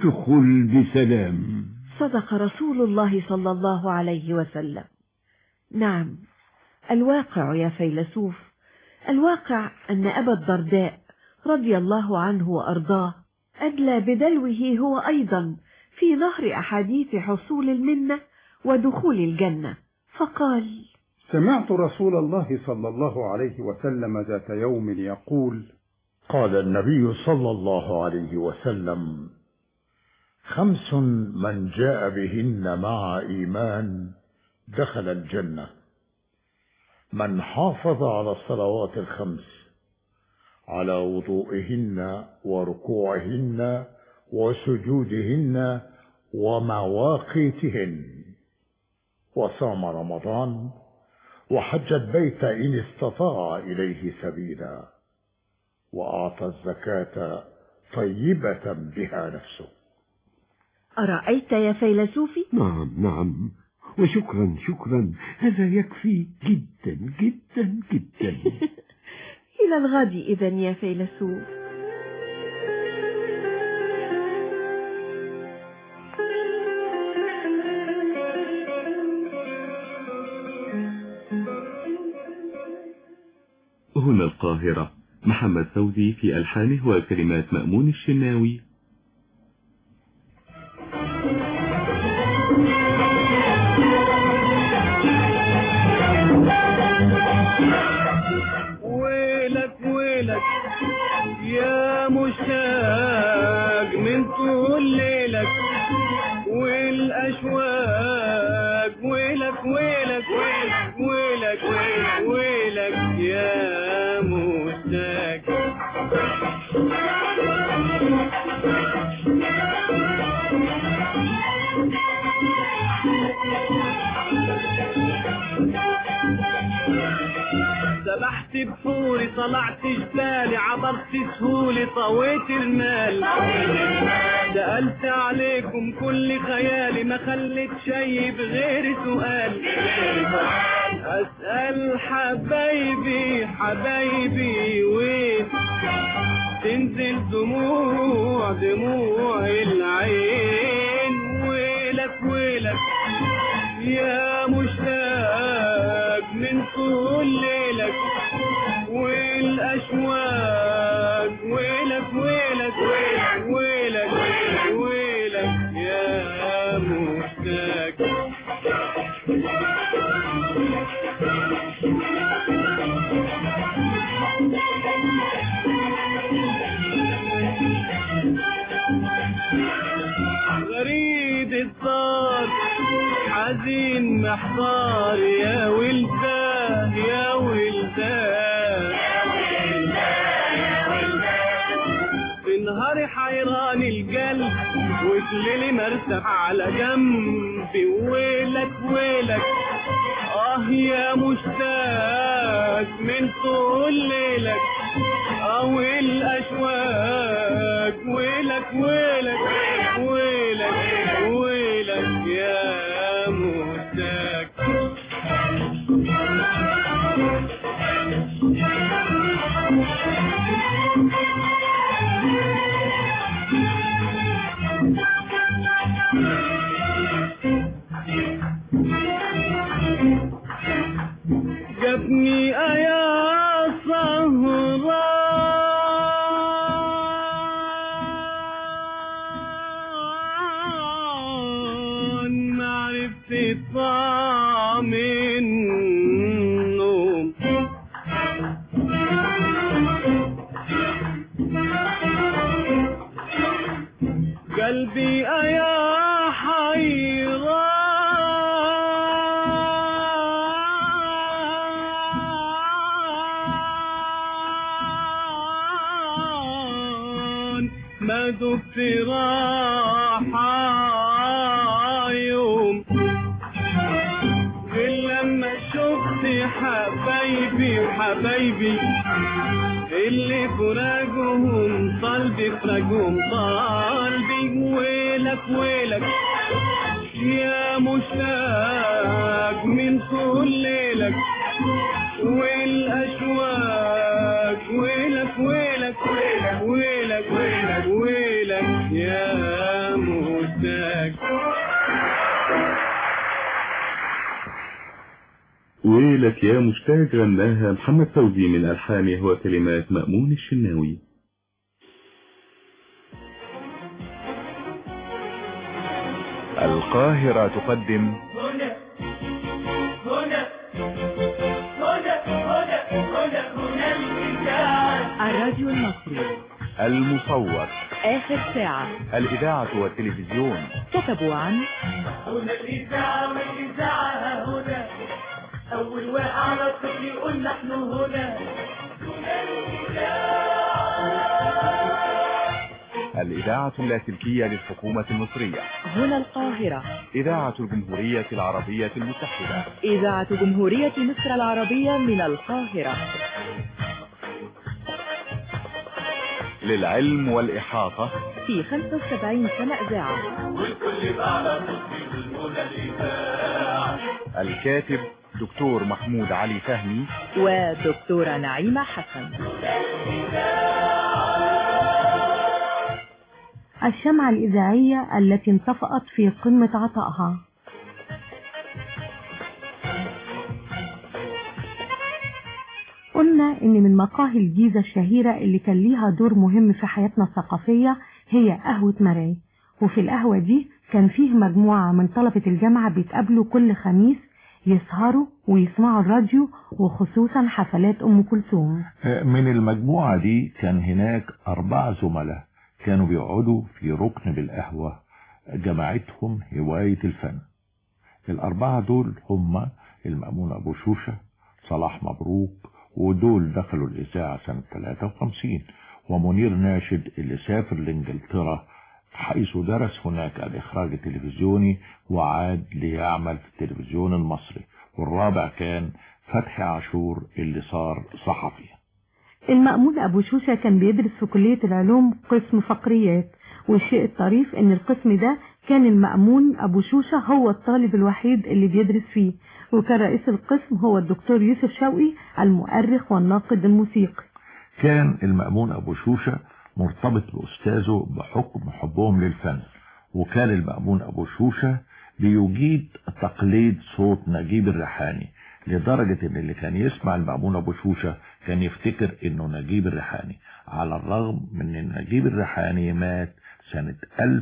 ادخل بسلام صدق رسول الله صلى الله عليه وسلم نعم الواقع يا فيلسوف الواقع أن أبا الدرداء رضي الله عنه وأرضاه أدلى بدلوه هو أيضا في نهر أحاديث حصول المنة ودخول الجنة فقال سمعت رسول الله صلى الله عليه وسلم ذات يوم يقول قال النبي صلى الله عليه وسلم خمس من جاء بهن مع إيمان دخل الجنة من حافظ على الصلوات الخمس على وضوئهن وركوعهن وسجودهن ومواقيتهن وصام رمضان وحج البيت إن استطاع إليه سبيلا وأعطى الزكاة طيبة بها نفسه أرأيت يا فيلسوفي؟ نعم نعم وشكرا شكرا هذا يكفي جدا جدا جدا إلى الغد إذا يا فيلسوف هنا القاهرة محمد فوزي في ألحانه وكلمات مأمون الشناوي ويلك ويلك يا مشتاق من طول ليلك والأشواق ويلك ويلك ويلك ويلك ويلك, ويلك يا مشتاق سبحت بحوري طلعت جبالي عبرت سهولي طويت المال سألت عليكم كل خيالي ما خليت شي بغير سؤال أسأل حبايبي حبايبي وين تنزل دموع دموع العين ويلك ويلك يا مشتاق من طول ليلك والأشواق ويلك ويلك ويلك ويلك ويلك يا مشتاق غريب الصار حزين محضار يا ولدان يا ولدان في نهاري حيران القلب وتليلي مرتاح على جنبي ويلك ويلك اه يا مشتاق من طول ليلك او الاشواق ويلك ويلك ويلك ويلك يا مشتاق جابني ايا سهران ما عرفت طعم النوم قلبي ايا حيران ما دقت راحة يوم غير لما شفت حبايبي وحبايبي اللي فراقهم طالبي فراقهم طالبي ويلك ويلك يا مشتاق من طول ليلك والأشواق ويلك ويلك ويلك ويلك ويلك, ويلك يا مشتاق ويلك يا مشتاق غناها محمد فوزي من ألحانه وكلمات مأمون الشناوي القاهرة تقدم هنا هنا هنا هنا هنا هنا الإذاعة الراديو المصري المصور آخر ساعة الإذاعة والتلفزيون كتبوا عن هنا الإذاعة والإذاعة هنا أول واحد على الطفل يقول نحن هنا هنا الإذاعة اللاسلكية للحكومة المصرية هنا القاهرة إذاعة الجمهورية العربية المتحدة إذاعة جمهورية مصر العربية من القاهرة للعلم والإحاطة في 75 سنة إذاعة الكاتب دكتور محمود علي فهمي ودكتورة نعيمة حسن الشمعة الإذاعية التي انطفأت في قمة عطائها قلنا إن من مقاهي الجيزة الشهيرة اللي كان ليها دور مهم في حياتنا الثقافية هي قهوة مرعي وفي القهوة دي كان فيه مجموعة من طلبة الجامعة بيتقابلوا كل خميس يسهروا ويسمعوا الراديو وخصوصا حفلات أم كلثوم من المجموعة دي كان هناك أربع زملاء كانوا بيقعدوا في ركن بالقهوة جماعتهم هواية الفن الأربعة دول هم المأمون أبو شوشة صلاح مبروك ودول دخلوا الإذاعة سنة 53 ومنير ناشد اللي سافر لإنجلترا حيث درس هناك الإخراج التلفزيوني وعاد ليعمل في التلفزيون المصري والرابع كان فتحي عاشور اللي صار صحفي المأمون أبو شوشة كان بيدرس في كلية العلوم قسم فقريات والشيء الطريف ان القسم ده كان المأمون أبو شوشة هو الطالب الوحيد اللي بيدرس فيه وكان رئيس القسم هو الدكتور يوسف شوقي المؤرخ والناقد الموسيقي كان المأمون أبو شوشة مرتبط بأستاذه بحكم حبهم للفن وكان المأمون أبو شوشة بيجيد تقليد صوت نجيب الريحاني لدرجة ان اللي كان يسمع المأمون ابو شوشة كان يفتكر انه نجيب الريحاني على الرغم من ان نجيب الريحاني مات سنة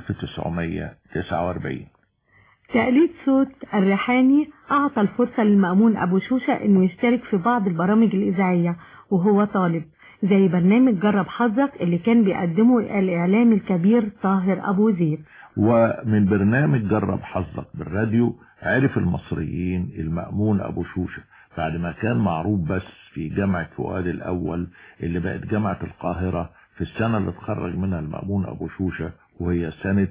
1949 تقليد صوت الريحاني أعطى الفرصة للمأمون أبو شوشة إنه يشترك في بعض البرامج الإذاعية وهو طالب زي برنامج جرب حظك اللي كان بيقدمه الإعلامي الكبير طاهر أبو زيد ومن برنامج جرب حظك بالراديو عرف المصريين المأمون أبو شوشة بعد ما كان معروف بس في جامعة فؤاد الأول اللي بقت جامعة القاهرة في السنة اللي اتخرج منها المأمون أبو شوشة وهي سنة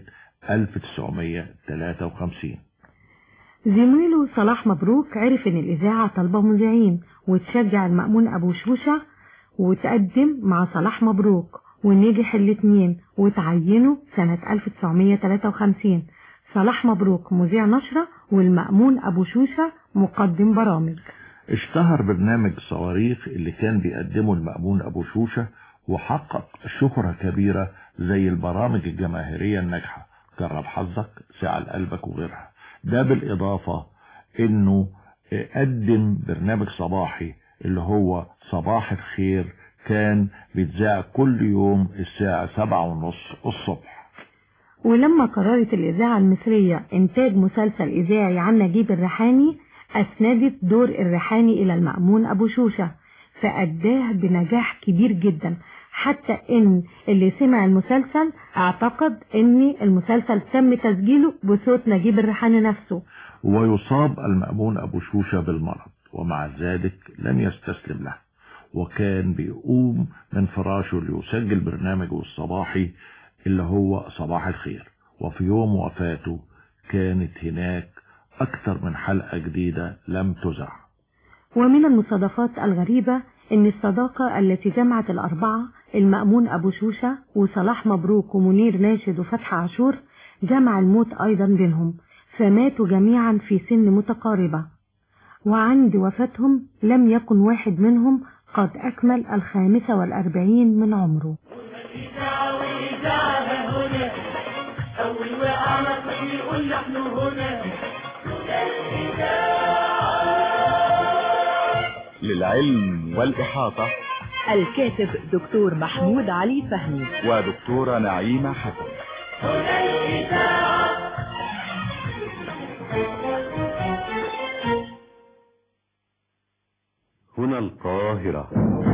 1953 زميله صلاح مبروك عرف ان الاذاعة طالبة مذيعين وتشجع المأمون ابو شوشة وتقدم مع صلاح مبروك ونجح الاتنين وتعينوا سنة 1953 صلاح مبروك مذيع نشرة والمأمون ابو شوشة مقدم برامج اشتهر برنامج صواريخ اللي كان بيقدمه المأمون أبو شوشة وحقق شهرة كبيرة زي البرامج الجماهيرية الناجحة جرب حظك ساعة لقلبك وغيرها ده بالإضافة إنه قدم برنامج صباحي اللي هو صباح الخير كان بيتذاع كل يوم الساعة سبعة ونص الصبح ولما قررت الإذاعة المصرية إنتاج مسلسل إذاعي عن نجيب الريحاني أسندت دور الريحاني إلى المأمون أبو شوشة فأداه بنجاح كبير جدا حتى إن اللي سمع المسلسل اعتقد إن المسلسل تم تسجيله بصوت نجيب الريحاني نفسه ويصاب المأمون أبو شوشة بالمرض ومع ذلك لم يستسلم له وكان بيقوم من فراشه ليسجل برنامجه الصباحي اللي هو صباح الخير وفي يوم وفاته كانت هناك أكثر من حلقة جديدة لم تزع ومن المصادفات الغريبة إن الصداقة التي جمعت الأربعة المأمون أبو شوشة وصلاح مبروك ومنير ناشد وفتح عاشور جمع الموت أيضا بينهم فماتوا جميعا في سن متقاربة وعند وفاتهم لم يكن واحد منهم قد أكمل الخامسة والأربعين من عمره إذاعة وإذاعة هنا أول وقعنا طفل يقول نحن هنا للعلم والإحاطة الكاتب دكتور محمود علي فهمي ودكتورة نعيمة حسن هنا القاهرة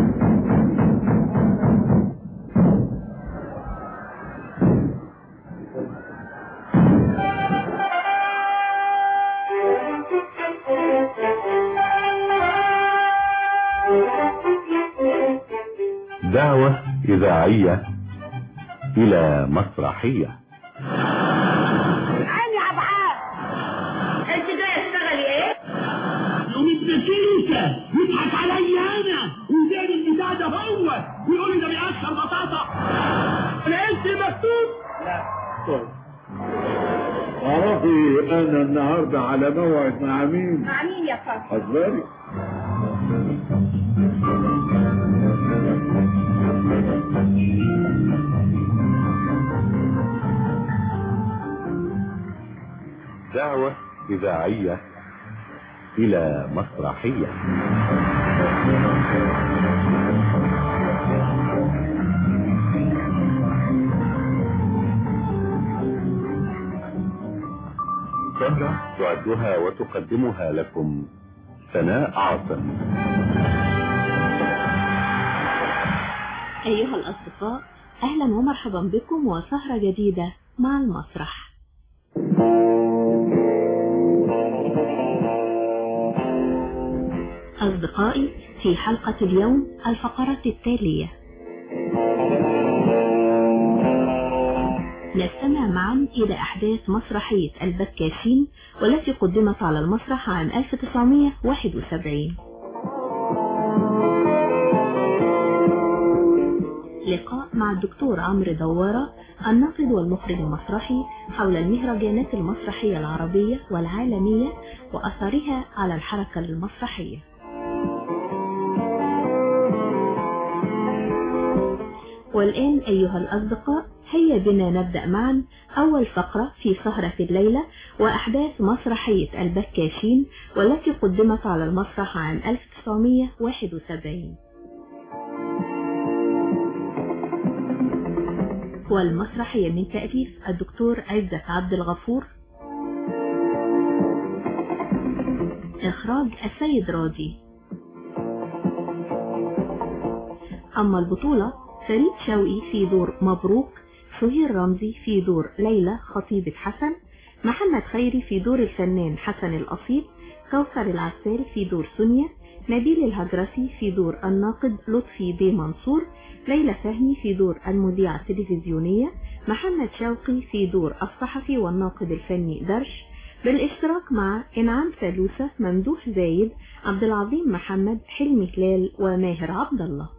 دعوة إذاعية إلى مسرحية عيني يا عبعاد انت جاي تشتغلي ايه؟ يوم ابنتيك يضحك عليا انا ويدير البتاع ده هو ويقول لي ده بيقشر بطاطا انا انت مكتوب اعرفي انا النهارده على موعد مع مين مع مين يا فندم؟ حذري دعوة إذاعية إلى مسرحية سهرة تعدها وتقدمها لكم سناء عاصم أيها الأصدقاء أهلا ومرحبا بكم وسهرة جديدة مع المسرح أصدقائي في حلقة اليوم الفقرات التالية نستمع معا إلى أحداث مسرحية البكاشين والتي قدمت على المسرح عام 1971 لقاء مع الدكتور عمرو دوارة الناقد والمخرج المسرحي حول المهرجانات المسرحية العربية والعالمية وأثرها على الحركة المسرحية والآن أيها الأصدقاء هيا بنا نبدأ معا أول فقرة في سهرة الليلة وأحداث مسرحية البكاشين والتي قدمت على المسرح عام 1971 والمسرحية من تأليف الدكتور عزت عبد الغفور إخراج السيد راضي أما البطولة فريد شوقي في دور مبروك سهير رمزي في دور ليلى خطيبة حسن محمد خيري في دور الفنان حسن الأصيل كوثر العسال في دور سونيا نبيل الهجرسي في دور الناقد لطفي بيه منصور ليلى فهمي في دور المذيعة التلفزيونية محمد شوقي في دور الصحفي والناقد الفني درش بالاشتراك مع إنعام سلوسة ممدوح زايد عبد العظيم محمد حلمي هلال وماهر عبد الله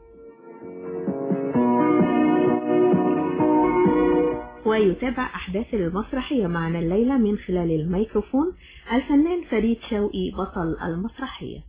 ويتابع أحداث المسرحية معنا الليلة من خلال الميكروفون الفنان فريد شوقي بطل المسرحية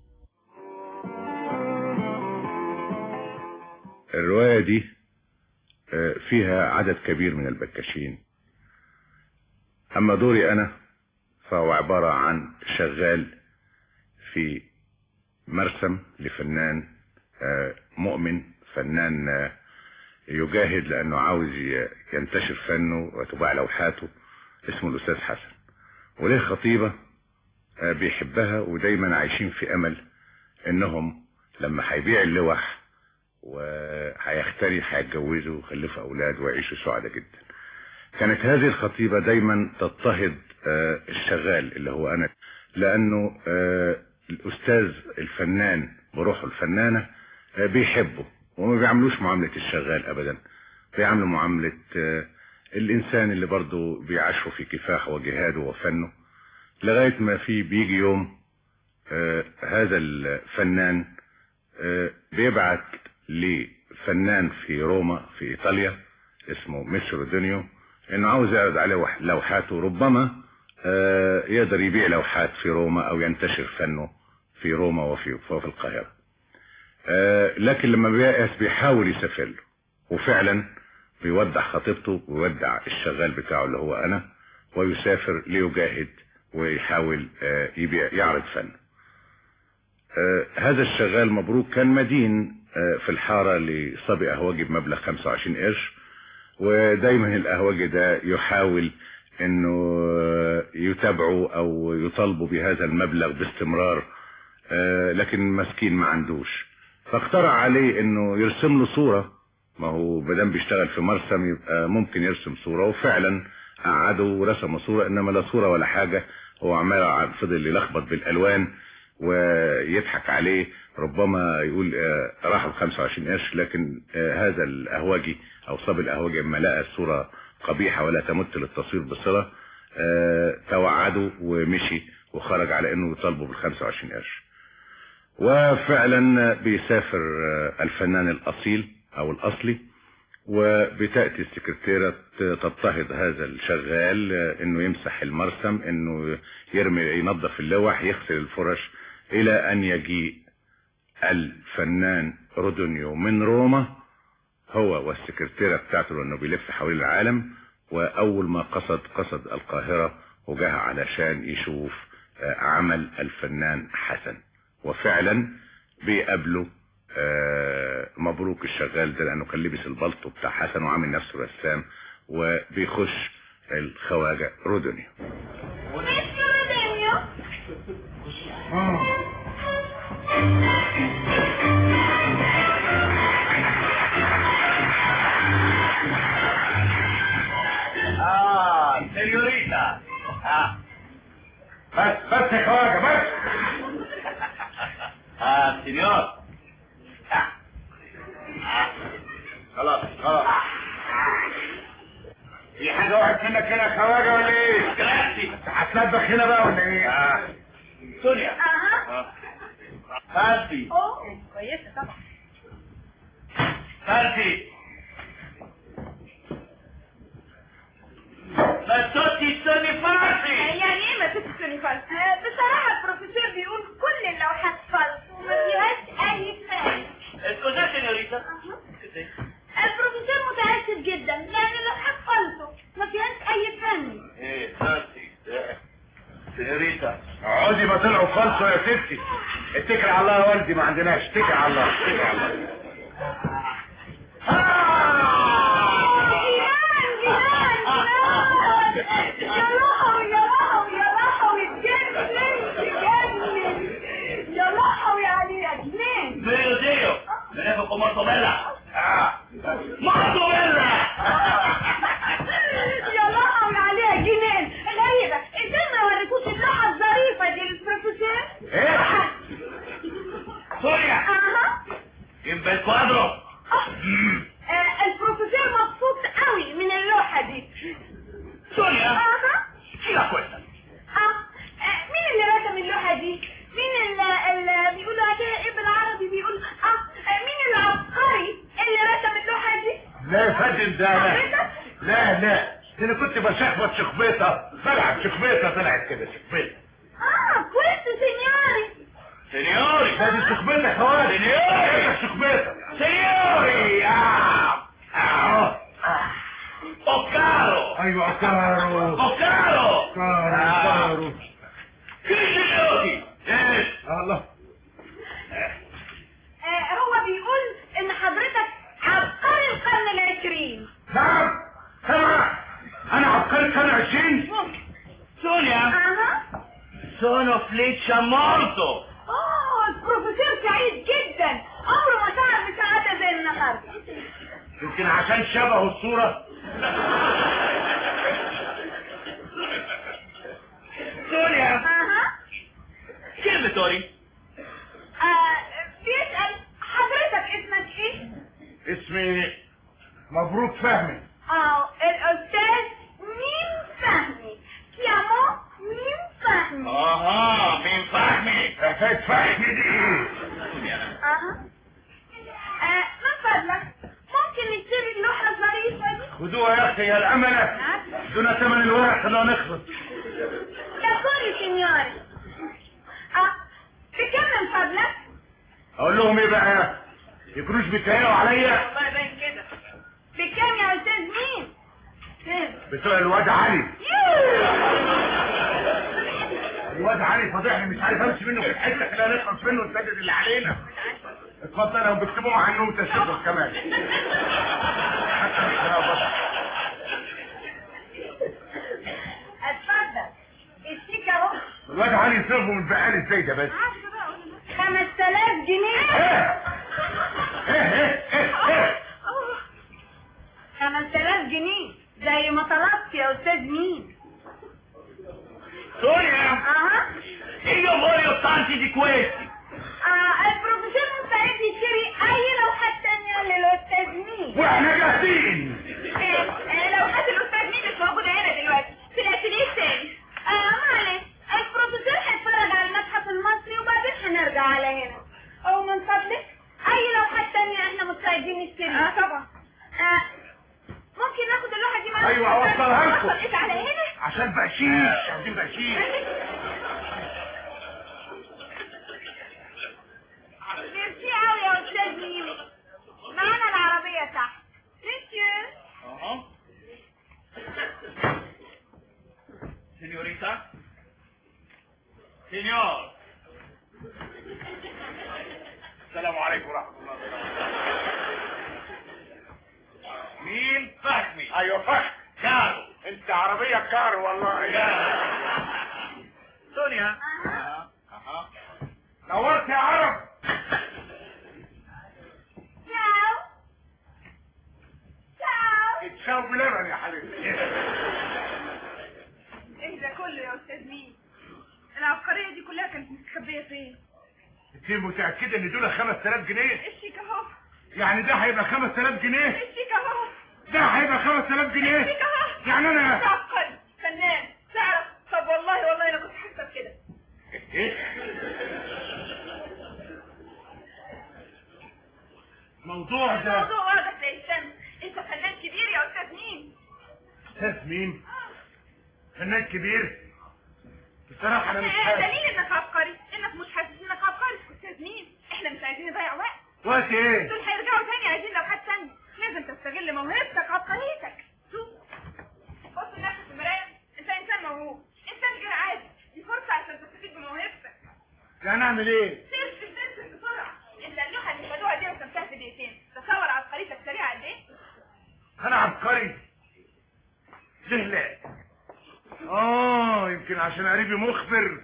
الرواية دي آه، فيها عدد كبير من البكاشين أما دوري أنا فهو عبارة عن شغال في مرسم لفنان آه، مؤمن فنان آه، يجاهد لأنه عاوز ي- ينتشر فنه وتباع لوحاته اسمه الأستاذ حسن وليه خطيبة آه، بيحبها ودايما عايشين في أمل إنهم لما هيبيع اللوح وهيختري هيتجوزوا ويخلفوا أولاد ويعيشوا سعداء جدا كانت هذه الخطيبة دايما تضطهد آه، الشغال اللي هو أنا لأنه آه، الأستاذ الفنان بروحه الفنانة آه، بيحبه وما بيعملوش معاملة الشغال أبدا بيعملوا معاملة آه، الإنسان اللي برضه بيعاشوا في كفاحه وجهاده وفنه لغاية ما في بيجي يوم آه، هذا الفنان آه، بيبعت لفنان في روما في إيطاليا اسمه ميسرو دونيو انه عاوز يعرض عليه وح- لوحاته ربما آه، يقدر يبيع لوحات في روما او ينتشر فنه في روما وفي وفي القاهرة آه، لكن لما بيأس بيحاول يسافر له وفعلا بيودع خطيبته ويودع الشغال بتاعه اللي هو انا ويسافر ليجاهد ويحاول آه، يبيع يعرض فن آه، هذا الشغال مبروك كان مدين آه، في الحارة لصبي قهوجي بمبلغ 25 قرش ودايما القهوجي ده يحاول انه آه، يتابعوا او يطالبوا بهذا المبلغ باستمرار آه، لكن مسكين ما عندوش فاقترح عليه انه يرسم له صورة ما هو مادام بيشتغل في مرسم يبقى ممكن يرسم صورة وفعلا قعدوا ورسموا صورة انما لا صورة ولا حاجة هو عمال فضل يلخبط بالالوان ويضحك عليه ربما يقول آه، راحوا 25 قرش لكن آه، هذا القهوجي او صبي القهوجي لما لقى الصورة قبيحة ولا تمت للتصوير بصلة آه، توعده ومشي وخرج على انه يطالبه بال 25 قرش وفعلا بيسافر آه، الفنان الاصيل او الاصلي وبتأتي السكرتيرة تضطهد هذا الشغال آه، انه يمسح المرسم انه يرمي ينظف اللوح يغسل الفرش الى ان يجيء الفنان رودونيو من روما هو والسكرتيرة بتاعته لانه بيلف حوالين العالم واول ما قصد قصد القاهرة وجاء علشان يشوف آه، عمل الفنان حسن وفعلا بيقابله آه، مبروك الشغال ده لانه كان لبس البلطو بتاع حسن وعامل نفسه رسام وبيخش الخواجة رودونيو اه سينيوريتا اه بس بس يا خواجه بس اه سينيور آه. آه. خلاص خلاص في حاجه وقعت منك هنا يا خواجه ولا ايه؟ جراتي هتنبخ هنا بقى ولا ايه؟ اه سونيا اها فانتي اوه كويسه طبعا فانتي ما صوتي سوني فارسي يعني ايه ما تفكرني فالس بصراحه البروفيسور بيقول كل اللوحات فالس وما فيهاش اي فن اسكوزا سينيوريتا البروفيسور متاسف جدا لان اللوحات فالسو ما فيهاش اي فن ايه فانتي سينيوريتا اقعدي ما طلعوا خالصوا يا ستي اتكل على الله يا والدي ما عندناش اتكل على الله اتكل على الله يا لهوي يا لهوي يا لهوي اتجنن اتجنن يا لهوي يعني يا جنين Medio tío, me dejo como Tomela. ¡Martomela! يا لهوي عليها جنين غريبة ازاي ما وريتوش اللوحة الظريفة دي للبروفيسور؟ ايه؟ سوريا اها يبقى الكوادرو آه، البروفيسور مبسوط قوي من اللوحة دي سوريا اها لا كويسة اه آه، مين اللي رسم اللوحة دي؟ مين اللي, اللي بيقولوا عليها ايه بالعربي بيقول اه آه، مين العبقري اللي رسم اللوحة دي؟ لا يا فندم ده لا حضرتك؟ لا لا ده انا كنت بشخبط شخبيطه طلعت شخبيطه طلعت كده شخبيطه اه كويس سينيوري سينيوري ده دي شخبيطه يا خواجه سينيوري شخبيطه سينيوري آه. آه. Occaro! ايوه كارو Occaro! كارو كارو Cristianotti! Eh, الله آه هو بيقول ان حضرتك عبقري القرن العشرين نعم سمع انا عبقري القرن 20 Sonia! اها Sono Fleccia morto! اوه البروفيسور سعيد جدا عمره ما شعر بسعادة زي النهارده يمكن عشان شبهه الصوره Sonia! اها Chi è Vittori? آه بيسأل حضرتك اسمك ايه؟ اسمي مبروك فهمي اه الاستاذ مين فهمي كيامو مين فهمي Aha, min fahmi! حكايه فهمي دي ايه؟ اها آه من فضلك ممكن نشتري اللوحة الظريفة دي؟ خدوها يا اختي يا الامنه دون ثمن الورق خلونا نخلص ده كل سينيوري اه بكم من فضلك؟ اقول لهم ايه بقى يكونوش بيتهيأوا عليا والله باين كده بكام يا استاذ مين كام بتوع الواد علي الواد علي فضحني مش عارف امشي منه في الحته كده نخلص منه ونسدد اللي علينا اتفضل هم بيكتبوا مع النوم تشدد كمان حتى مش هنقبض. اتفضل الشيك اهو الواد علي يصرفه من بقال ازاي ده بس 5000 جنيه ايه ايه ايه ايه 5000 جنيه زي ما طلبت يا استاذ مين سوريا اها io voglio tanti di questi آه البروفيسور مستعد يشتري اي لوحات تانية للاستاذ مين واحنا جاهزين آه، آه، لوحات الاستاذ مين مش موجودة هنا دلوقتي في الاتيليه التاني اه معلش البروفيسور هيتفرج على المتحف المصري وبعدين هنرجع على هنا او من فضلك اي لوحات تانية احنا مستعدين نشتريها اه طبعا آه ممكن ناخد اللوحة دي معانا أيوة، أوصلها لكم. أوصل إيه على هنا عشان بقشيش عايزين بقشيش ميرسي قوي يا استاذ ميمي معانا العربية تحت ميرسي signorita signor السلام عليكم ورحمه الله مين فهمي ايوه فخر كارو انت عربيه كار والله سونيا نورت يا عرب تشاو تشاو اتشاو بلبن يا حبيبي ايه ده كله يا استاذ مين العبقرية دي كلها كانت مستخبية فين انت متاكده ان دول 5000 جنيه الشيك اهو يعني ده هيبقى 5000 جنيه الشيك اهو ده هيبقى 5000 جنيه الشيك اهو يعني انا عبقري فنان تعرف طب والله والله انا كنت حاسه بكده ايه الموضوع ده الموضوع واضح زي الشمس انت فنان كبير يا استاذ مين استاذ مين فنان كبير بصراحه انا مش ايه عارف دليل انك عبقري انك مش حاسس انك عبقري استاذ مين احنا مش عايزين نضيع وقت وقت ايه دول هيرجعوا تاني عايزين لوحات تانية لازم تستغل موهبتك عبقريتك شوف بص لنفسك في المراية انت انسان موهوب انسان غير عادي دي فرصة عشان تستفيد بموهبتك يعني اعمل ايه ترسم ترسم بسرعة انت اللوحة اللي خدوها دي رسمتها في دقيقتين تصور عبقريتك سريعة قد ايه انا عبقري ليه لا اه يمكن عشان قريبي مخبر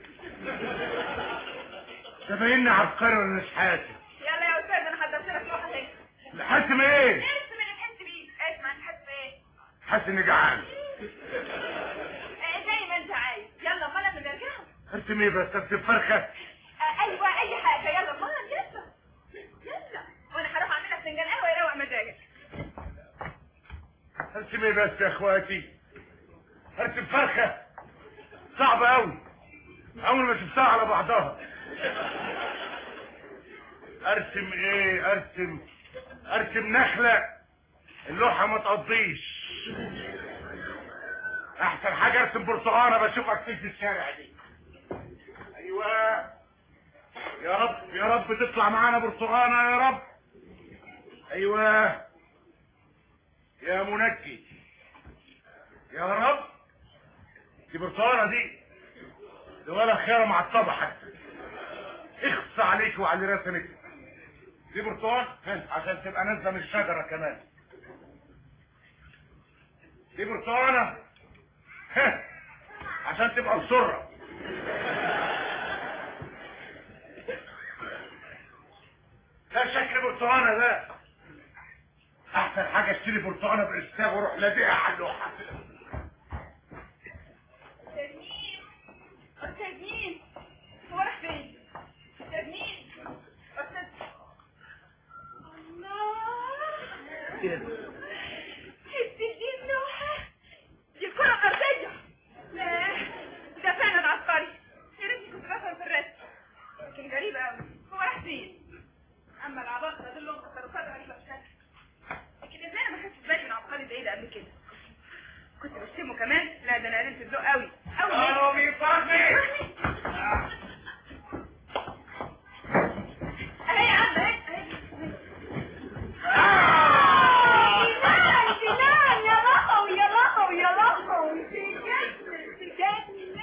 ده باينني عبقري ولا مش حاسس يلا يا استاذ انا حضرت لك لوحة تانية حاسم ايه ارسم اللي تحس بيه اسمع انت حاسس بايه حاسس اني جعان اه، زي ما انت عايز يلا امال احنا نرجعوا ارسم ايه بس ارسم فرخه اه، ايوه اي حاجة يلا امال يلا يلا وانا هروح اعمل لك فنجان قهوة يروق مزاجك ارسم ايه بس يا اخواتي ارسم فرخه صعبه قوي اول ما شفتها على بعضها ارسم ايه ارسم ارسم نخله اللوحه ما تقضيش احسن حاجه ارسم برتقانه بشوفك فين في الشارع دي ايوه يا رب يا رب تطلع معانا برتقانه يا رب ايوه يا منكي يا رب دي برتقانه دي دي ولا خيره مع الطبع حتى اخص عليك وعلى اللي رسمك دي برتقال ها، عشان تبقى نازله من الشجره كمان دي برتقانه ها، عشان تبقى بسرعه ده شكل برتقانه ده احسن حاجه اشتري برتقانه بقشتها واروح لازقها على اللوحه استاذ مين استاذ مين هو راح فين استاذ مين استاذ الله حس دي اللوحة دي الكرة الأرضية لا ده فعلا عبقري يا ريتني كنت بفهم في الرسم لكن غريبة أوي هو راح فين أما العباقرة دول لهم تصرفات غريبة بشكل لكن ازاي انا ما خدتش بالي من عبقري زي ده قبل كده كنت برسمه كمان لا ده انا قللت الذوق قوي قوي قومي فهمي اهي يا عم اهي اهي ايوه انت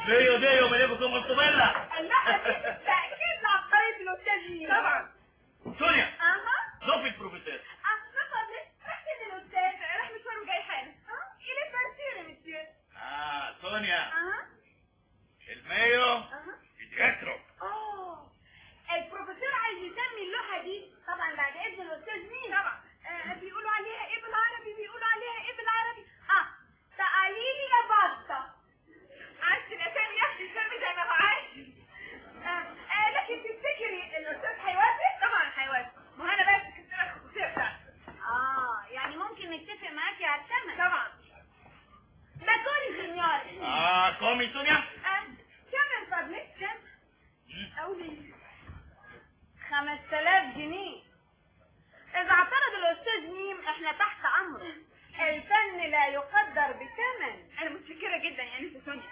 ديو ديو بليفكم الطبلة اللوحة دي تأكيد لعبقرية الأستاذ مين طبعا سونيا أها زوفي البروفيسور أحمد رحت للأستاذ راح مشوار وجاي حالا ها إيه اللي فارسيني مسيو اه سونيا أها المايو أها يتكسروا آه البروفيسور عايز يسمي اللوحة دي طبعا بعد إذن الأستاذ مين طبعا آه بيقولوا عليها إيه بالعربي بيقولوا عليها إيه بالعربي آه تقاليلي يا باستا عايز الأسامي ياخد يسمي زي ما هو عايز آه آه لكن تفتكري الأستاذ هيوافق؟ طبعا هيوافق ما أنا بقى السكرتيرة الخصوصية بتاعتي اه يعني ممكن نتفق معاكي على الثمن طبعا ده كوني سينيوري اه كومي سونيا آه، كم من فضلك كم؟ قولي خمس تلاف جنيه إذا اعترض الأستاذ ميم إحنا تحت أمره الفن لا يقدر بثمن أنا متشكرة جدا يا أنسة سونيا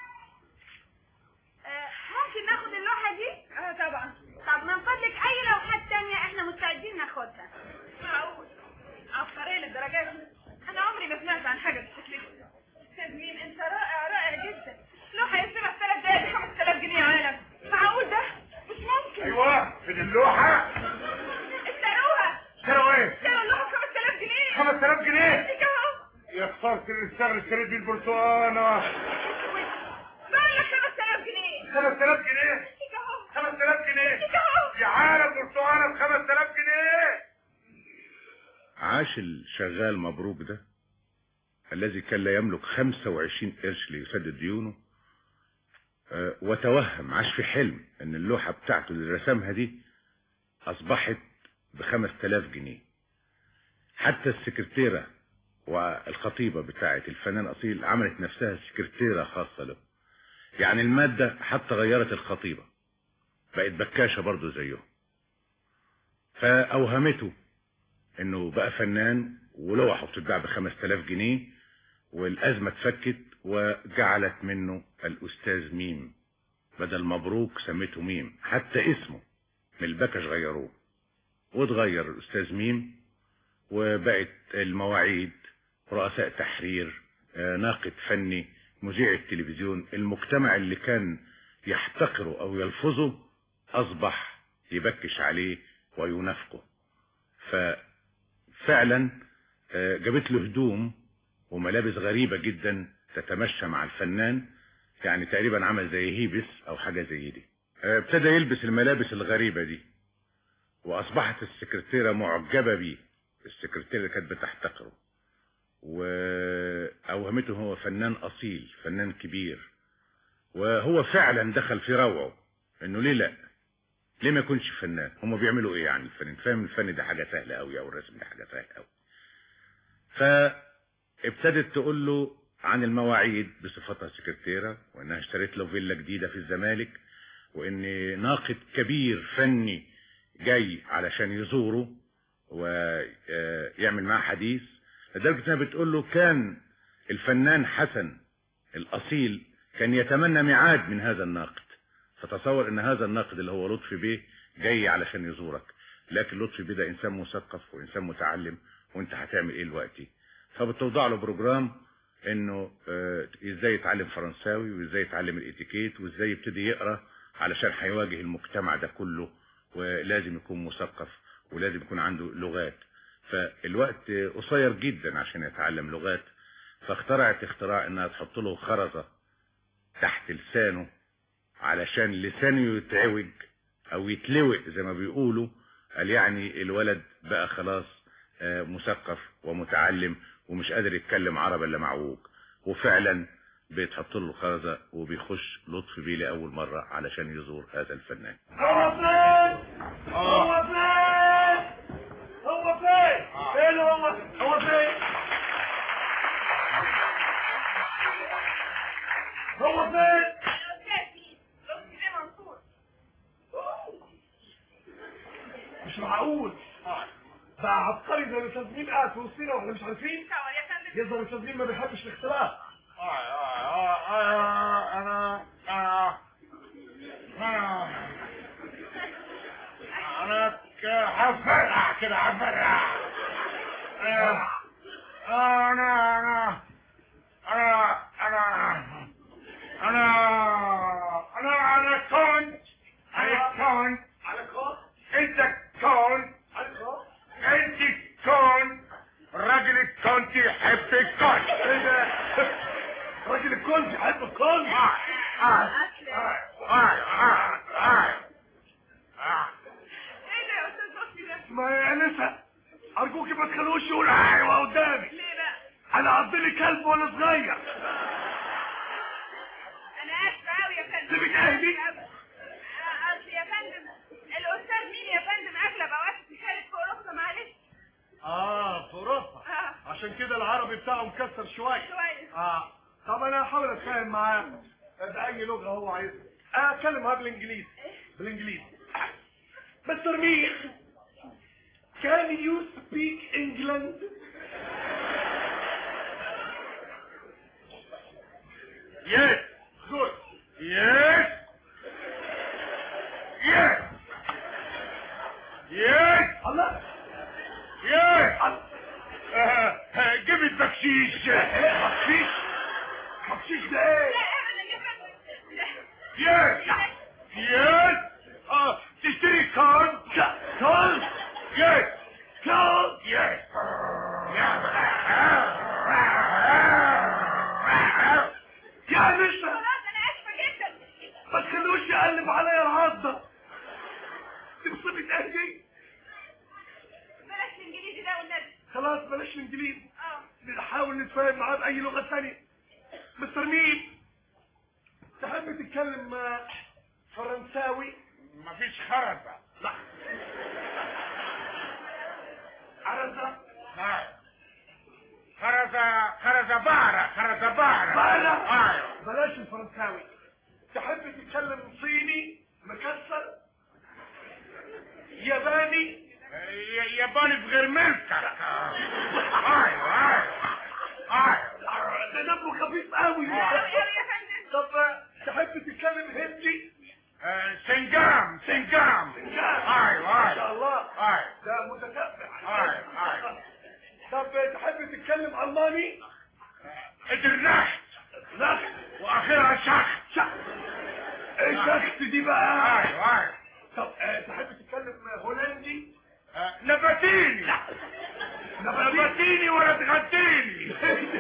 آه، ممكن ناخد اللوحة دي؟ اه طبعا طب من فضلك أي لوحات تانية إحنا مستعدين ناخدها معقول عبقرية للدرجة دي أنا عمري ما سمعت عن حاجة بالشكل ده أستاذ ميم أنت رائع رائع جدا لوحة يسمى في ثلاث دقايق 5000 جنيه يا عالم معقول ده؟ مش ممكن ايوه فين اللوحة اشتروها اشتروا ايه اشتروا اللوحة ب 5000 جنيه 5000 جنيه ديك اهو يا خسارة اللي اشتغل اشتريت بيه البرتقانة بقول لك 5000 جنيه 5000 جنيه ديك اهو 5000 جنيه ديك اهو يا عالم برتقانة ب 5000 جنيه عاش الشغال مبروك ده الذي كان لا يملك 25 قرش ليسدد ديونه آه، وتوهم عاش في حلم ان اللوحة بتاعته اللي رسمها دي اصبحت ب 5000 جنيه حتى السكرتيرة والخطيبة بتاعت الفنان اصيل عملت نفسها سكرتيرة خاصة له يعني المادة حتى غيرت الخطيبة بقت بكاشة برضو زيه فاوهمته انه بقى فنان ولوحه بتتباع ب 5000 جنيه والازمه اتفكت وجعلت منه الاستاذ ميم بدل مبروك سميته ميم حتى اسمه من البكش غيروه واتغير الاستاذ ميم وبقت المواعيد رؤساء تحرير آه، ناقد فني مذيع التلفزيون المجتمع اللي كان يحتقره او يلفظه اصبح يبكش عليه وينافقه ففعلا آه، جابت له هدوم وملابس غريبة جدا تتمشى مع الفنان يعني تقريبا عمل زي هيبس او حاجة زي دي آه، ابتدى يلبس الملابس الغريبة دي واصبحت السكرتيرة معجبة بيه السكرتيرة اللي كانت بتحتقره واوهمته هو فنان اصيل فنان كبير وهو فعلا دخل في روعه انه ليه لا ليه ما يكونش فنان هم بيعملوا ايه يعني الفن فاهم الفن ده حاجه سهله قوي او الرسم ده حاجه سهله قوي فابتدت تقول له عن المواعيد بصفتها سكرتيره وانها اشترت له فيلا جديده في الزمالك وان ناقد كبير فني جاي علشان يزوره ويعمل معاه حديث لدرجه انها بتقول له كان الفنان حسن الاصيل كان يتمنى ميعاد من هذا الناقد فتصور ان هذا الناقد اللي هو لطفي بيه جاي علشان يزورك لكن لطفي بيه ده انسان مثقف وانسان متعلم وانت هتعمل ايه دلوقتي فبتوضع له بروجرام انه آه، ازاي يتعلم فرنساوي وازاي يتعلم الاتيكيت وازاي يبتدي يقرا علشان هيواجه المجتمع ده كله ولازم يكون مثقف ولازم يكون عنده لغات فالوقت قصير جدا عشان يتعلم لغات فاخترعت اختراع انها تحط له خرزه تحت لسانه علشان لسانه يتعوج او يتلوق زي ما بيقولوا قال يعني الولد بقى خلاص آه، مثقف ومتعلم ومش قادر يتكلم عربي الا معوج وفعلا بيتحط له الخرزه وبيخش لطفي بيه لاول مره علشان يزور هذا الفنان هو فين هو فين هو فين فين هو هو فين هو فين مش معقول بقى عبقري زي الاستاذ مين قاعد في وسطنا واحنا مش عارفين يظهر الاستاذ مين ما بيحبش الاختلاف انا انا انا انا ك- هفرقع كده هفرقع انا انا انا انا انا انا كون على كون انت كون على كون انت كون الراجل الكونتي يحب الكون ايه ده راجل الكون يحب الكون آه، آه، آه، آه، آه، آه. ايه ده يا استاذ لطفي ده ما يا انسه ارجوكي ما تخلوش يقول ايوه قدامي ليه بقى انا قضي لي كلب وانا صغير انا اسفه قوي يا فندم سيبك اهدي. آه، اصل يا فندم الاستاذ مين يا فندم اغلب اوقات بتشارك في اوروبا معلش اه في اوروبا اه عشان كده العربي بتاعه مكسر شويه شويه اه طب انا هحاول اتفاهم معاه باي لغه هو عايزها انا اتكلم معاه بالانجليزي بالانجليزي مستر مين Can you speak England? Yes. Good. Yes. Yes. Yes. الله Yes. آه، آه، جيب البكشيش ايه بخشيش بخشيش ده ايه لا ابدا يا فندم لا. يس يس اه تشتري كارد كارد يس كارد يس يا نسا خلاص انا اسفه جدا ما تخلوش يقلب عليا العضة تبصمي تهدي بلاش الانجليزي ده والنبي خلاص بلاش الانجليزي اه نحاول نتفاهم معاه بأي لغة ثانية مستر مين تحب تتكلم آه، فرنساوي مفيش خرزة لا عرزة نعم. خرزة خرزة بارة خرزة بارة بارة؟ ايوه بلاش الفرنساوي تحب تتكلم صيني مكسر ياباني ي- ياباني في غير ملكك ايوه ايوه ايوه ده دمه خفيف قوي قوي قوي يا فندم طب آه، تحب تتكلم هندي آه، سنجام سنجام ايوه ما شاء ايوه الله ايوه ده متتبع ايوه ايوه طب تحب تتكلم الماني ادرنحت نخت واخرها شخت شخت ايه شخت دي بقى ايوه ايوه طب آه، تحب تتكلم هولندي آه، نباتيني نباتيني ولا تغديني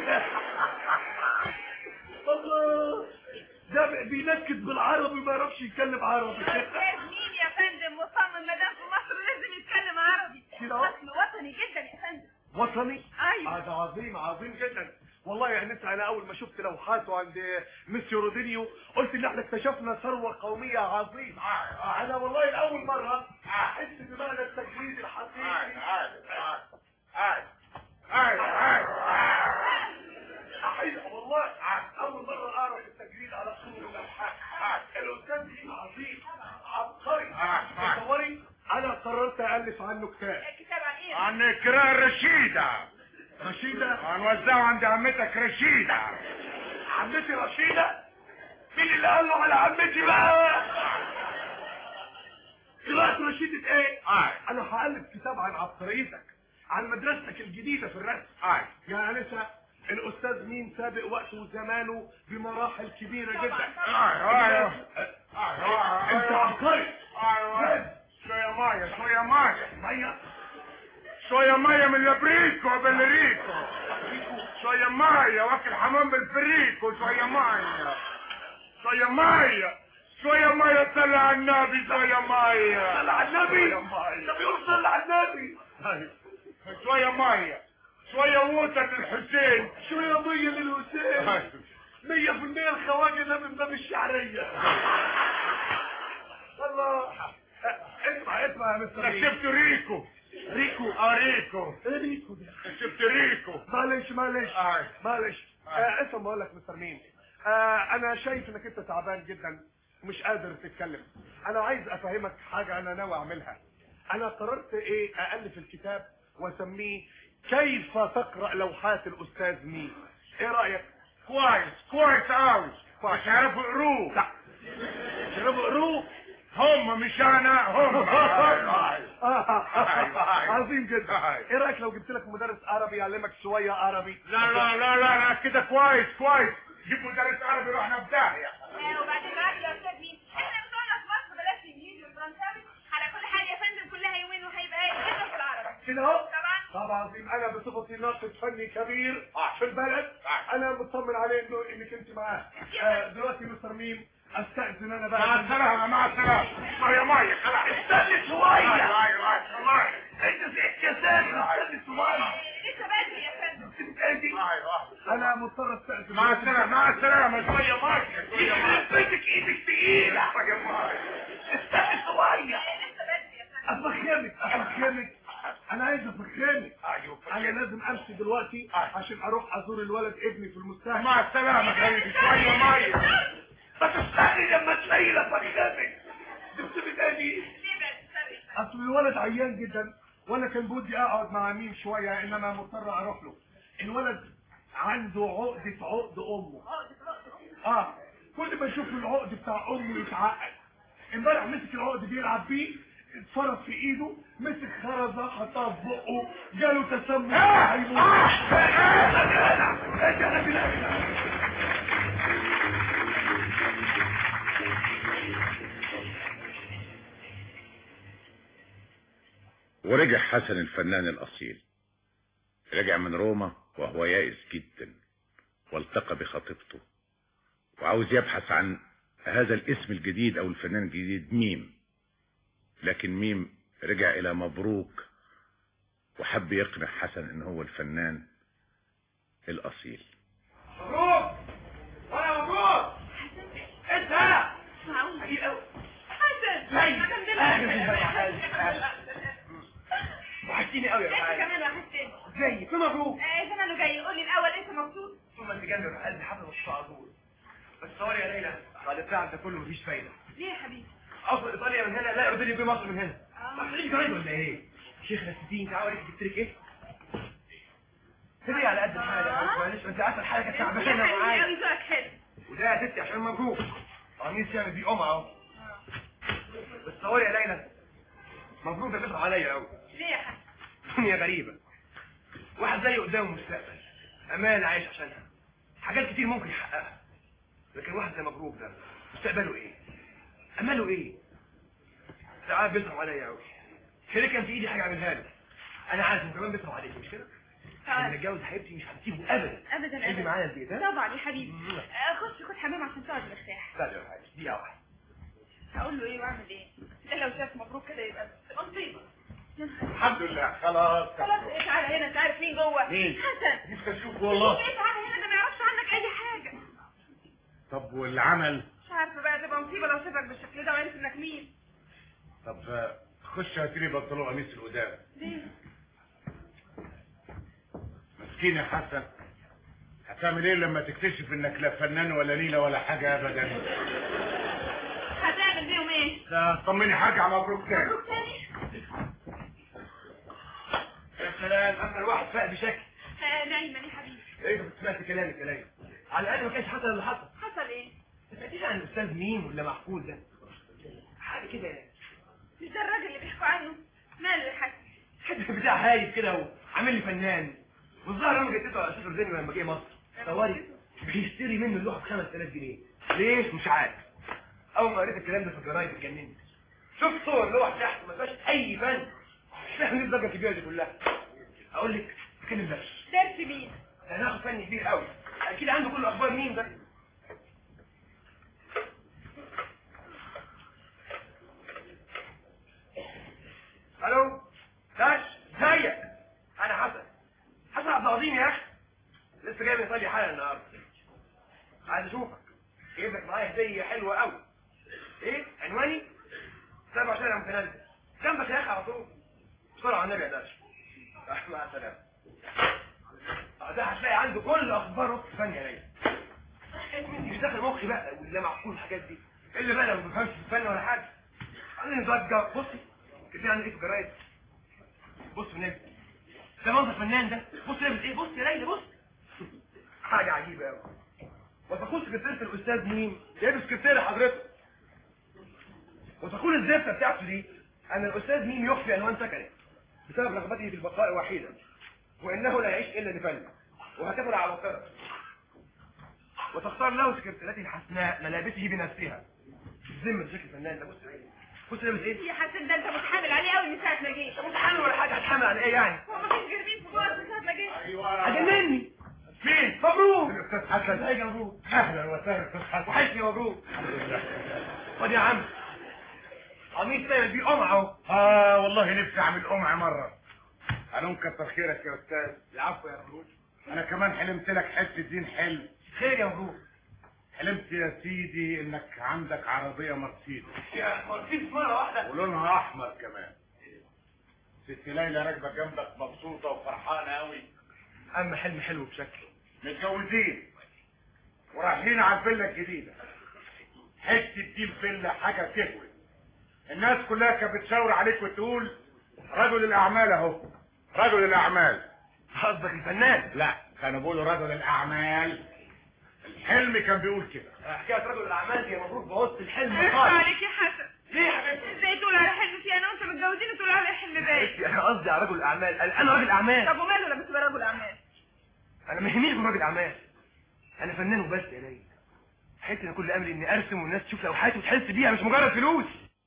الله ده بينكد بالعربي ما يعرفش يتكلم عربي استاذ مين يا فندم مصمم ما دام في مصر لازم يتكلم عربي كده أهو. اصل وطني جدا يا فندم وطني ايوه آه ده عظيم عظيم جدا والله يا انسه انا اول ما شفت لوحاته عند ميسيو رودينيو قلت ان احنا اكتشفنا ثروه قوميه عظيمه آه انا والله لاول مره احس بمعنى التجويد الحقيقي احس والله اول مره اعرف التجويد على صور اللوحات الاستاذ دي عظيم عبقري تصوري انا قررت الف عنه كتاب الكتاب عن ايه عن كراء رشيدة رشيده هنوزعه عند عمتك رشيدة عمتي رشيدة مين اللي قال له على عمتي بقى قراءة رشيدة ايه آه. انا هألف كتاب عن عبقريتك عن مدرستك الجديدة في الرسم آه. يا انسة الاستاذ مين سابق وقته وزمانه بمراحل كبيرة جدا ايوه انت عبقري ايوه شوية مية شوية مية مية شوية مية من البريكو بالريكو شوية مية واكل حمام بالفريكو شوية مية شوية مية شوية مية صلي على النبي شوية مية صلى على النبي شوية مية ده بيقول صلى على النبي شوية مية شوية ووتر للحسين شوية مية للحسين مية في المية الخواجة ده من باب الشعرية الله اسمع اسمع يا مستر انا شفت ريكو ريكو اه ريكو ايه ريكو ده شفت ريكو معلش معلش آه. معلش آه اسمع بقول لك مستر مين آه انا شايف انك انت تعبان جدا ومش قادر تتكلم انا عايز افهمك حاجه انا ناوي اعملها انا قررت ايه الف الكتاب واسميه كيف تقرا لوحات الاستاذ مين ايه رايك كويس كويس قوي مش عارفوا يقروه لا شربوا قروه هم مش انا هم عظيم جدا ايه رايك لو جبت لك مدرس عربي يعلمك شويه عربي لا لا لا لا لا كده كويس كويس جيب مدرس عربي رحنا في داهيه آه، وبعدين معاك يا استاذ مين احنا بتوعنا في مصر بلاش الانجليزي والفرنساوي كده اهو طبعا طبعا يبقى انا بصفتي ناقد فني كبير في البلد انا مطمن عليه انه انك انت معاه آه، دلوقتي مستر ميم استاذن انا بقى مع السلامة مع السلامة مية مية خلاص استني شوية. ايوه ايوه ايوه والله انت زيت يا سامي استني شوية لسه بدري يا فندم انا مضطر استاذن مع السلامة مع السلامة شوية مية شوية مية ايدك ايدك تقيلة شوية مية استني شوية لسه بدري يا فندم افخمك افخمك انا عايز افخمك ايوه انا لازم امشي دلوقتي عشان اروح ازور الولد ابني في المستشفى مع السلامة حبيبي شوية مية بس استني لما تلاقي لك افخمك جبت تاني ليه بس اصل الولد عيان جدا وانا كان بودي اقعد مع مين شويه انما مضطر اروح له الولد عنده عقده عقد امه اه كل ما يشوف العقد بتاع امه يتعقد امبارح مسك العقد بيلعب بيه اتفرج في ايده مسك خرزه حطها في بقه جاله تسمم هيموت ورجع حسن الفنان الأصيل رجع من روما وهو يائس جدا والتقى بخطيبته وعاوز يبحث عن هذا الاسم الجديد أو الفنان الجديد ميم لكن ميم رجع إلى مبروك وحب يقنع حسن إن هو الفنان الأصيل مبروك وانا مبروك انت هنا معقول عجيب قوي حسن ليلى. الحمد أهلا لله يا حاج. وحشتيني قوي يا انت حاج كمان وحشتني ازيك في مبروك آه، زمانه جاي قول لي الاول انت مبسوط ثم انت جنبي في قلبي حابب مبسوط على طول بس تصوري يا ليلى بعد التعب ده كله مفيش فايده ليه يا حبيبي اوصل ايطاليا من هنا لا يرد لي مصر من هنا آه. ما تخليك جرايد ولا ايه شيخ نسيتين تعالى اوريك جبت لك ايه سيبي على قد الحاجه يا حبيبتي، معلش انت عارفه الحاجه كانت تعبانه يا معايا قوي ذوقك حلو وده يا ستي عشان مبروك قميص يعني دي قمع اهو بس تصوري يا ليلى مبروك ده بيصعب عليا قوي ليه يا حسن دنيا غريبة واحد زي قدامه مستقبل أمان عايش عشانها حاجات كتير ممكن يحققها لكن واحد زي مبروك ده مستقبله إيه؟ أماله إيه؟ ساعات بيصعب عليا أوي كده كان في إيدي حاجة أعملها له أنا عارف إنه كمان بيصعب عليك مش كده؟ لما نتجوز حبيبتي مش هتسيبه أبدا ابدا تيجي ابدا معايا البيت ها؟ طبعا يا حبيبي آه، خش خد حمام عشان تقعد مرتاح لا يا حاجة دي واحدة هقول له ايه واعمل ايه ده لو شاف مبروك كده يبقى تبقى مصيبه يا نهار الحمد لله خلاص خلاص ايه تعالى هنا انت عارف مين جوه مين؟ حسن نفسي اشوف والله ايه تعالى هنا ده ما يعرفش عنك اي حاجه طب والعمل مش عارفه بقى تبقى مصيبه لو شافك بالشكل ده وعرف انك مين طب آه، خش هاتلي بنطلون قميص القدام ليه مسكين يا حسن هتعمل ايه لما تكتشف انك لا فنان ولا ليلة ولا حاجة ابدا هتعمل بيهم ايه لا طمني حاجة على مبروك تاني مبروك تاني يا سلام أكثر واحد فاق بشكل آه، دايما يا حبيبي إيه كنت سمعت كلامي كلامي على الأقل ما كانش حصل اللي حصل حصل ايه ما سمعتيش عن الأستاذ مين ولا محفوظ ده حاجة كده مش ده الراجل اللي بيحكوا عنه ماله يا حسن حته بتاع هايف كده وعامل لي فنان والظاهر انا جدته على اساس اردني لما جه مصر تصوري بيشتري منه اللوحه ب 5000 جنيه ليش مش عارف اول ما قريت الكلام ده في الجرايد اتجننت شفت صور لوح تحت ما فيهاش اي فن مش فاهم ليه الضجه الكبيره دي كلها اقول لك كلمه درس درس مين هناخد فن كبير قوي اكيد عنده كل اخبار مين ده الو تاش ازيك انا حسن حسن عبد العظيم يا اخي لسه جاي من ايطاليا حالا النهارده عايز اشوفك جايب لك معايا هديه حلوه قوي ايه عنواني سبع شارع متنزل جنبك يا اخي على طول بسرعه على النبي يا داش مع السلامه ده هتلاقي عنده كل اخبار وقت فن يا ليلى انت مش داخل مخي بقى ولا معقول الحاجات دي اللي بقى لو ما بفهمش في الفن ولا حاجه عايزين ضجه بصي كده عندي ايه في الجرايد بص في النبي ده منظر فنان ده بص لابس ايه بص يا ليلى بص حاجه عجيبه قوي وتقول سكرتيرة الاستاذ مين لابس سكرتيرة حضرتك وتقول الزفه بتاعته دي ان الاستاذ مين يخفي عنوان سكنه بسبب رغبته في البقاء وحيدا وانه لا يعيش الا لفن وهكذا العباقرة وتختار له سكرتيرته الحسناء ملابسه بنفسها ذمة شكل فنان ده بص كنت لابس ايه؟ يا حسن ده انت متحامل عليه قوي من ساعه ما جيت متحامل ولا حاجه هتحامل على ايه يعني؟ هو مفيش غير مين في بعض من ساعه ما جيت ايوه هتجنني فين؟ مبروك الاستاذ حسن ازيك يا مبروك اهلا وسهلا استاذ حسن وحشني مبروك خد يا عم قميص تعمل بيه قمع اهو اه والله نفسي اعمل قمع مره الون كتر خيرك يا استاذ العفو يا مبروك انا كمان حلمت لك حته دين حلم خير يا مبروك حلمت يا سيدي انك عندك عربيه مرسيدس يا مرسيدس مره واحده ولونها احمر كمان ست ليلى راكبه جنبك مبسوطه وفرحانه قوي اما حلم حلو بشكل متجوزين ورايحين على الفيلا الجديده حته دي الفيلا حاجه تهوي الناس كلها كانت بتشاور عليك وتقول رجل الاعمال اهو رجل الاعمال قصدك الفنان لا كانوا بيقولوا رجل الاعمال الحلم كان بيقول كده حكايه رجل الاعمال دي يا مبروك بوظت الحلم اخفى خالص عليك يا حسن ليه يا حبيبتي؟ ازاي تقول على حلم فيه انا وانت متجوزين وتقول على حلم باين حبيبتي انا قصدي على رجل الاعمال قال انا راجل اعمال طب وماله لما تبقى رجل اعمال انا ما يهمنيش من راجل اعمال انا فنان وبس يا ليلى حته انا كل امري اني ارسم والناس تشوف لوحاتي وتحس بيها مش مجرد فلوس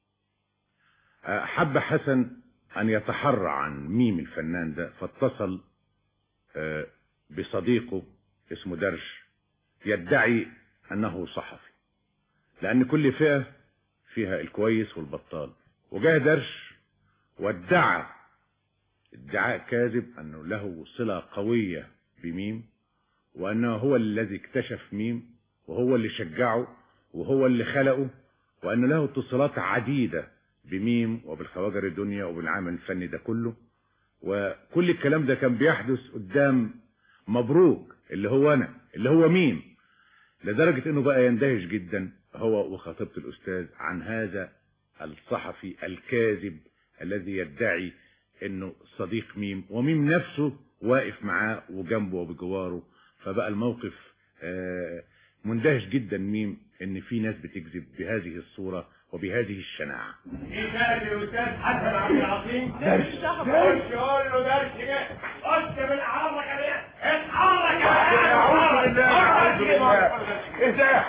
آه، حب حسن أن يتحرى عن ميم الفنان ده فاتصل آه، بصديقه اسمه درش يدعي أنه صحفي لأن كل فئة فيها الكويس والبطال وجاء درش وادعى ادعاء كاذب أنه له صلة قوية بميم وأنه هو الذي اكتشف ميم وهو اللي شجعه وهو اللي خلقه وأن له اتصالات عديدة بميم وبالخواجر الدنيا وبالعمل الفني ده كله وكل الكلام ده كان بيحدث قدام مبروك اللي هو انا اللي هو ميم لدرجة انه بقى يندهش جدا هو وخطيبة الاستاذ عن هذا الصحفي الكاذب الذي يدعي انه صديق ميم وميم نفسه واقف معاه وجنبه وبجواره فبقى الموقف آه، مندهش جدا ميم ان في ناس بتكذب بهذه الصورة وبهذه الشناعة ايه ده الاستاذ حسن عبد العظيم درش. خش قول له درش جه خش من عرضك عليه اتحرك يا أعوذ بالله، أعوذ بالله. ايه ده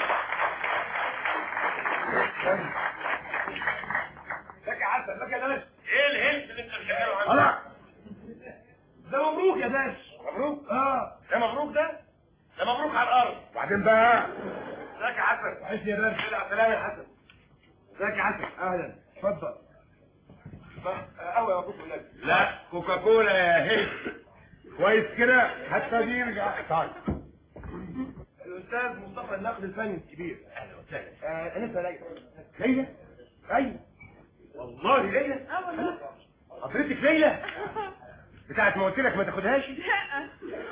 لك يا حسن لك يا درش ايه الهلس اللي انت بتتكلم عنه لا ده مبروك يا درش مبروك اه ده مبروك ده ده مبروك على الارض وبعدين بقى ازيك يا حسن وحشني يا درش على السلامه يا حسن ازيك يا حسن اهلا اتفضل قهوه يا مبروك والنبي لا كوكاكولا يا هيك كويس كده حتى دي رجع طيب الاستاذ مصطفى النقد الفني الكبير اهلا وسهلا آه انسه ليلى ليلى ايوه والله ليلى اه والله حضرتك ليلى بتاعت ما قلت لك ما تاخدهاش لا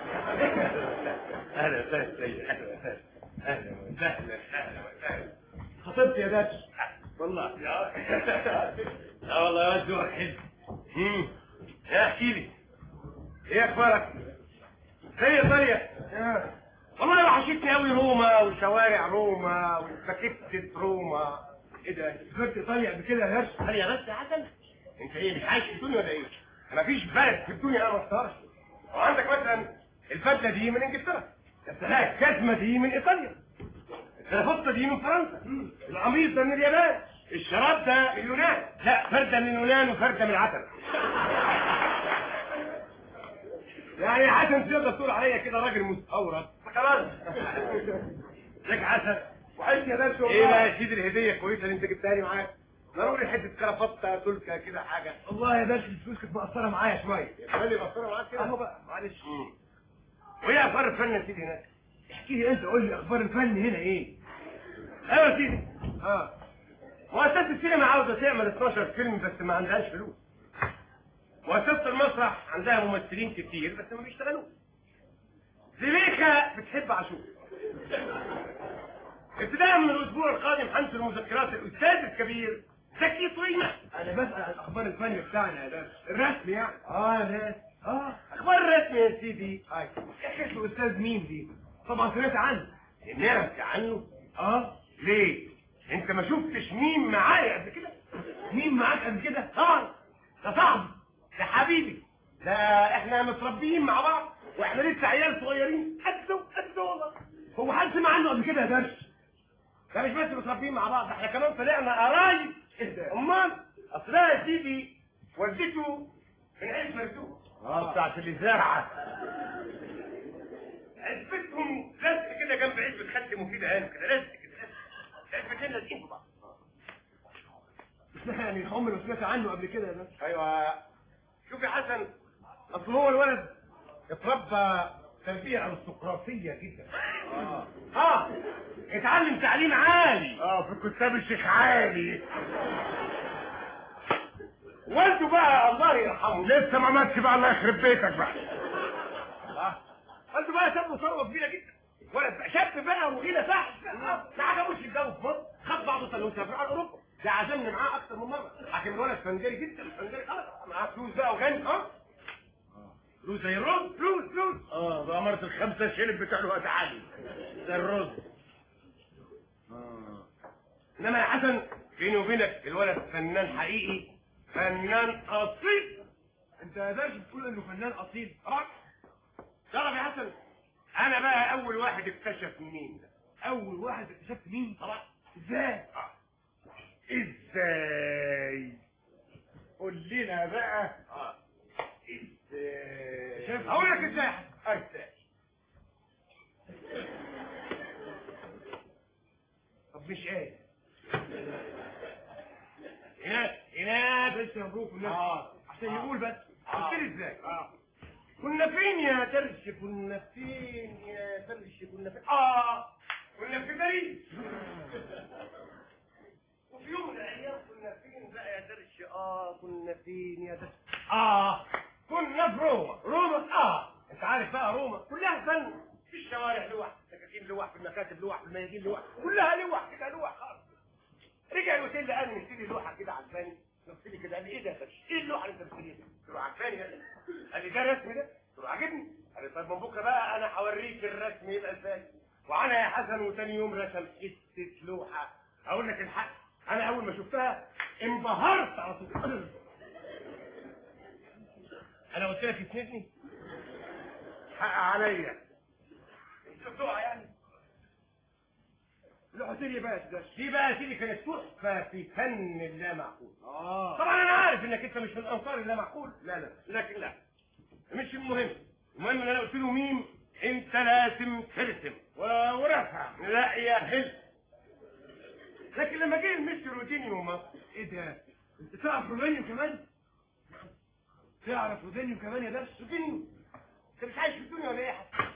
اهلا وسهلا سيدي اهلا وسهلا اهلا وسهلا اهلا وسهلا خطيبتي يا درش والله يا لا والله يا واد ذوقك حلو امم يا احكي لي ايه اخبارك؟ زي ايطاليا آه. والله وحشتني قوي روما وشوارع روما وسكتة روما ايه ده انت سافرت ايطاليا قبل كده يا درش ايطاليا بس يا حسن انت ايه مش عايش في الدنيا ولا ايه؟ مفيش بلد في الدنيا انا ما رحتهاش وعندك مثلا البدله دي من انجلترا لا الكزمه دي من ايطاليا الكرافته دي من فرنسا القميص ده من اليابان الشراب ده من اليونان لا فرده من اليونان وفرده من العتبه يعني يا حسن تقدر تقول عليا كده راجل مستورد خلاص ازيك يا حسن وحشني يا درش ايه بقى يا سيدي الهديه الكويسه اللي انت جبتها لي معاك ضروري حته كرافته تلكه كده حاجه والله يا درش الفلوس كانت مقصره معايا شويه خلي مقصره معاك كده اهو بقى معلش وايه اخبار الفن يا سيدي هناك؟ احكي لي انت قول لي اخبار الفن هنا ايه ايوه يا سيدي اه مؤسسة السينما عاوزة تعمل 12 فيلم بس ما عندهاش فلوس مؤسسة المسرح عندها ممثلين كتير بس ما بيشتغلوش زليخة بتحب عاشور ابتداء من الاسبوع القادم هنشر مذكرات الاستاذ الكبير زكي طويمة انا بسال عن اخبار الفن بتاعنا يا درش الرسم يعني اه لا اه اخبار الرسم يا سيدي اي حكايه الاستاذ مين دي طبعا سمعت عنه سمعت عنه اه ليه انت ما شفتش مين معايا قبل كده مين معاك قبل كده طبعا ده صاحبي ده حبيبي ده احنا متربيين مع بعض واحنا لسه عيال صغيرين قده قده والله هو حد سمع عنه قبل كده يا درش ده مش بس متربيين مع بعض ده احنا كمان طلعنا قرايب امال اصلها يا سيدي والدته من عيش مردود اه بتاعت الاذاعه عزبتهم لزق كده جنب عزبة خالتي مفيدة هانم كده لزق كده لزق عزبتين لازقين في بعض يعني عمري ما سمعت عنه قبل كده يا باشا ايوه شوف يا حسن اصل هو الولد اتربى تربيه ارستقراطيه جدا اه اه اتعلم تعليم عالي اه في كتاب الشيخ عالي والده بقى الله يرحمه لسه ما ماتش بقى الله يخرب بيتك بقى آه. والده بقى ساب له ثروه كبيره جدا ولد بقى شاب بقى وغيله فحش آه. ما عجبوش يتجوز في مصر خد بعضه طلعوا سافر على اوروبا ده عزمني معاه اكتر من مره لكن الولد فنجري جدا فنجري خلاص معاه فلوس بقى وغني اه فلوس زي الرز فلوس فلوس اه ده امرت الخمسه شيلب بتاع الوقت عالي زي الرز آه. انما يا حسن بيني وبينك الولد فنان حقيقي فنان اصيل انت يا باشا بتقول انه فنان اصيل اه تعرف يا حسن انا بقى اول واحد اكتشف مين ده اول واحد اكتشفت مين طبعا ازاي آه. ازاي قول لنا بقى اه ازاي شايف؟ اقول لك ازاي يا حسن آه، ازاي طب مش ايه هناك هناك بس يا مبروك والناس اه عشان يقول بس قلت لي ازاي كنا فين يا درش كنا فين يا درش كنا فين اه كنا في باريس وفي يوم من الايام كنا فين بقى يا درش اه كنا فين يا درش اه كنا في روما روما اه انت عارف بقى روما كلها فن في الشوارع لوح في السكاكين لوح في المكاتب لوح في المناديل لوح كلها لوح كده لوح خالص رجع الاوتيل قال نشتري لوحه كده عجباني نبص لي كده قال لي ايه ده يا درش ايه اللوحه اللي انت مشتريها قلت له عجباني قال لي قال لي ده رسمي ده قلت له عاجبني قال لي طيب من بكره بقى انا هوريك الرسم يبقى ازاي وانا يا حسن وتاني يوم رسم حته لوحه اقول لك الحق انا اول ما شفتها انبهرت على طول انا قلت لك اسندني حق عليا بتقع يعني لوحتين ايه بقى يا سيدي دي بقى يا سيدي كانت تحفه في فن اللا معقول اه طبعا انا عارف انك انت مش من انصار اللا معقول لا لا لكن لا مش المهم المهم ان انا قلت له ميم انت لازم ترسم و- ورفع لا يا حلو لكن لما جه المستر روتينيو مصر ايه ده انت تعرف رودينيو كمان تعرف رودينيو كمان يا درش روتينيو انت مش عايش في الدنيا ولا ايه يا حسن؟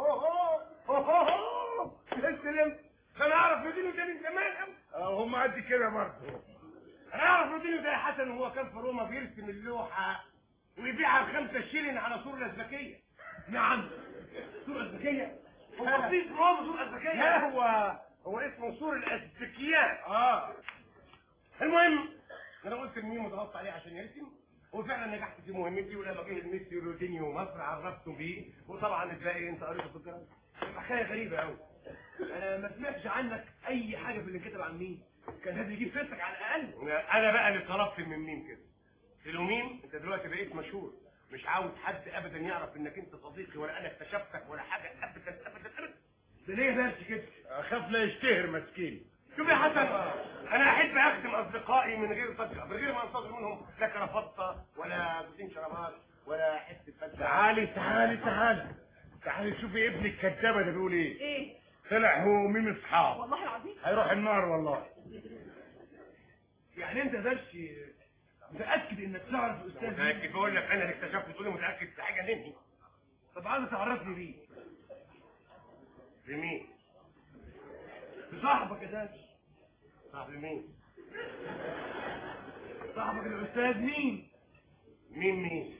يا سلام ده انا اعرف روتينيو ده من زمان قوي هم قد كده برضه انا اعرف روتينيو ده يا حسن وهو كان في روما بيرسم اللوحه ويبيعها بخمسة شيلين على صورة الأزبكية نعم صورة أزبكية هو بسيط روما صورة أزبكية لا هو هو اسمه سور الأزبكيان اه المهم انا قلت الميم وضغطت عليه عشان يرسم وفعلا نجحت في مهمتي ولما جه الميسي رودينيو مصر عرفته بيه وطبعا الباقي انت قريته في الجرايد حكايه غريبه قوي انا ما سمعتش عنك اي حاجه في اللي كتب عن مين كان لازم يجيب سيرتك على الاقل انا بقى اللي طلبت من ميم كده قلت له ميم انت دلوقتي بقيت مشهور مش عاوز حد ابدا يعرف انك انت صديقي ولا انا اكتشفتك ولا حاجه ابدا ابدا ابدا ده ليه درس كده اخاف لا يشتهر مسكين شوف يا حسن انا احب اخدم اصدقائي من غير صدقه من غير ما انتظر منهم لا كرافطه ولا بوتين شرابات ولا حته فتة تعالي تعالي تعالي تعالي شوفي ابنك الكدابه ده بيقول ايه ايه طلع هو ميم اصحاب والله العظيم هيروح النار والله يعني انت درس متاكد انك تعرف الاستاذ مين؟ متاكد بقول لك انا اللي اكتشفت تقول لي متاكد في حاجه مني طب عايز تعرفني بيه بمين بصاحبك يا درس صاحب مين صاحبك الاستاذ مين مين مين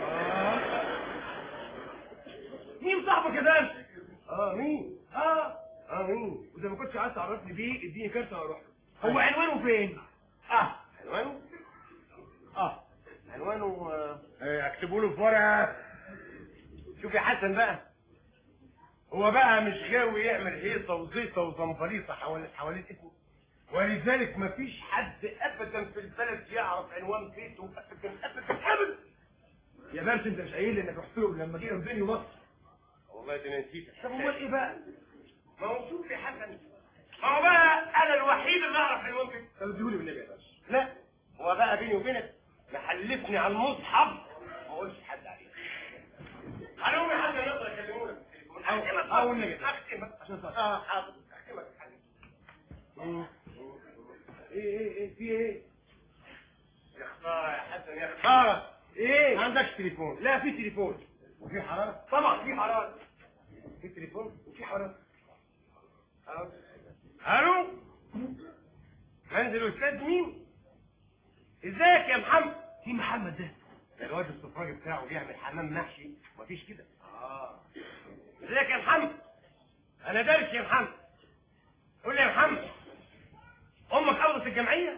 مين صاحبك يا درس اه مين اه اه مين واذا ما كنتش عايز تعرفني بيه اديني كارته واروح له. هو عنوانه فين اه عنوانه اه عنوانه آه، اكتبوا له في ورقه شوف يا حسن بقى هو بقى مش غاوي يعمل هيصه وزيطه وزنبليطه حوالين حوالين اسمه ولذلك مفيش حد ابدا في البلد يعرف عنوان بيته ابدا ابدا ابدا يا درس انت مش قايل لي انك رحت له لما جه الدنيا مصر والله ده انا نسيت طب امال ايه بقى ما هو شوف يا حسن ما هو بقى انا الوحيد اللي اعرف الممكن طب اديهولي بالنبي يا باشا لا هو بقى بيني وبينك محلفني على المصحف ما اقولش لحد عليه على امي حد يقدر يكلمونا او او النبي اختمك عشان اه حاضر اختمك يا حبيبي مم. ايه ايه ايه في ايه يا خساره يا حسن يا خساره ايه ما عندكش تليفون لا في تليفون وفي حراره طبعا في حراره في تليفون وفي حراره الو الو منزل الاستاذ مين ازيك يا محمد في محمد ده ده الواد السفراجي بتاعه بيعمل حمام محشي مفيش كده اه ازيك يا محمد انا دارس يا محمد قول لي يا محمد امك قبضت الجمعيه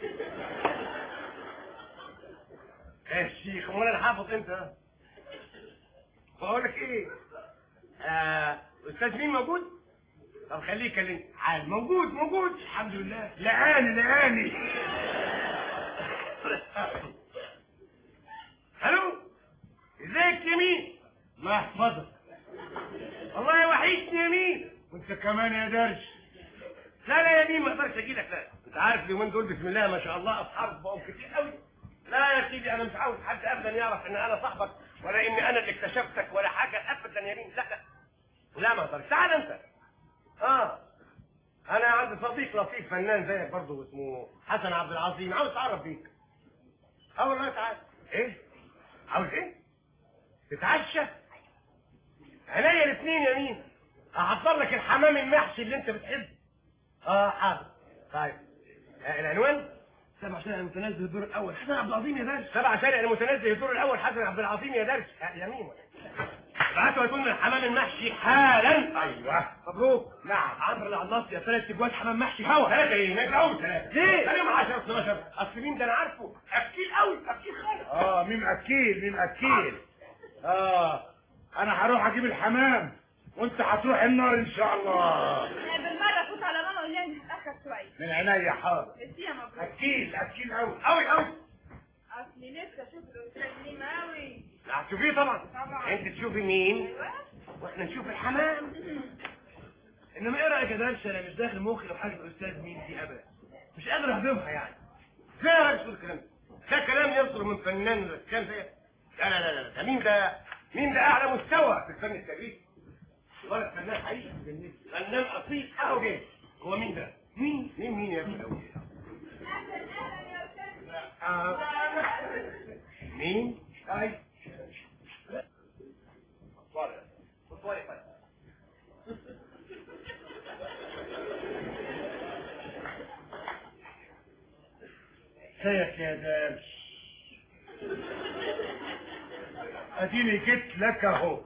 يا شيخ امال انا حافظ انت بقول لك ايه آه استاذ مين موجود طب خليه يكلمني عال موجود موجود الحمد لله لعاني لعاني الو ازيك يا مين الله يحفظك والله وحشني يا مين وانت كمان يا درش لا لا يا مين ما اقدرش اجي لك لا انت عارف اليومين دول بسم الله ما شاء الله اصحاب بقوا كتير قوي لا يا سيدي انا مش عاوز حد ابدا يعرف ان انا صاحبك ولا اني انا اللي اكتشفتك ولا حاجه ابدا يا مين لا لا لا ما اقدرش تعال انت اه انا عندي صديق لطيف فنان زيك برضه اسمه حسن عبد العظيم عاوز اتعرف بيك اه والله تعال ايه عاوز ايه تتعشى عينيا الاثنين يا مين احضر لك الحمام المحشي اللي انت بتحبه اه حاضر طيب آه العنوان سبع شارع المتنزه الدور الاول حسن عبد العظيم يا درش سبع شارع المتنزه الدور الاول حسن عبد العظيم يا درش آه يمين بعتوا يكون الحمام المحشي حالا ايوه مبروك نعم عمرو العناص يا ثلاث تجوال حمام محشي هوا ثلاثة ايه ما يتعوز ثلاثة ليه؟ انا مع 10 12 اصل مين ده انا عارفه اكيل قوي اكيل خالص اه مين اكيل مين اكيل اه انا هروح اجيب الحمام وانت هتروح النار ان شاء الله بالمرة فوت على ماما وقول لها نتأخر شوية من عينيا حاضر بس يا مبروك اكيل اكيل قوي قوي قوي اصلي لسه اشوف الاستاذ مين قوي لا هتشوفيه طبعا طبعا انت تشوفي مين واحنا نشوف الحمام انما ايه رايك يا درش انا مش داخل مخي لو حاجه الاستاذ مين دي ابدا مش قادر اهضمها يعني ازاي يا راجل تقول الكلام ده ده كلام يصدر من فنان رسام زيك لا لا لا لا ده مين ده مين ده اعلى مستوى في الفن التاريخي ولد فنان حقيقي فنان اصيل اهو جاي هو مين ده مين مين مين يا ابني آه. مين اي ازيك يا درش اديني جيت لك اهو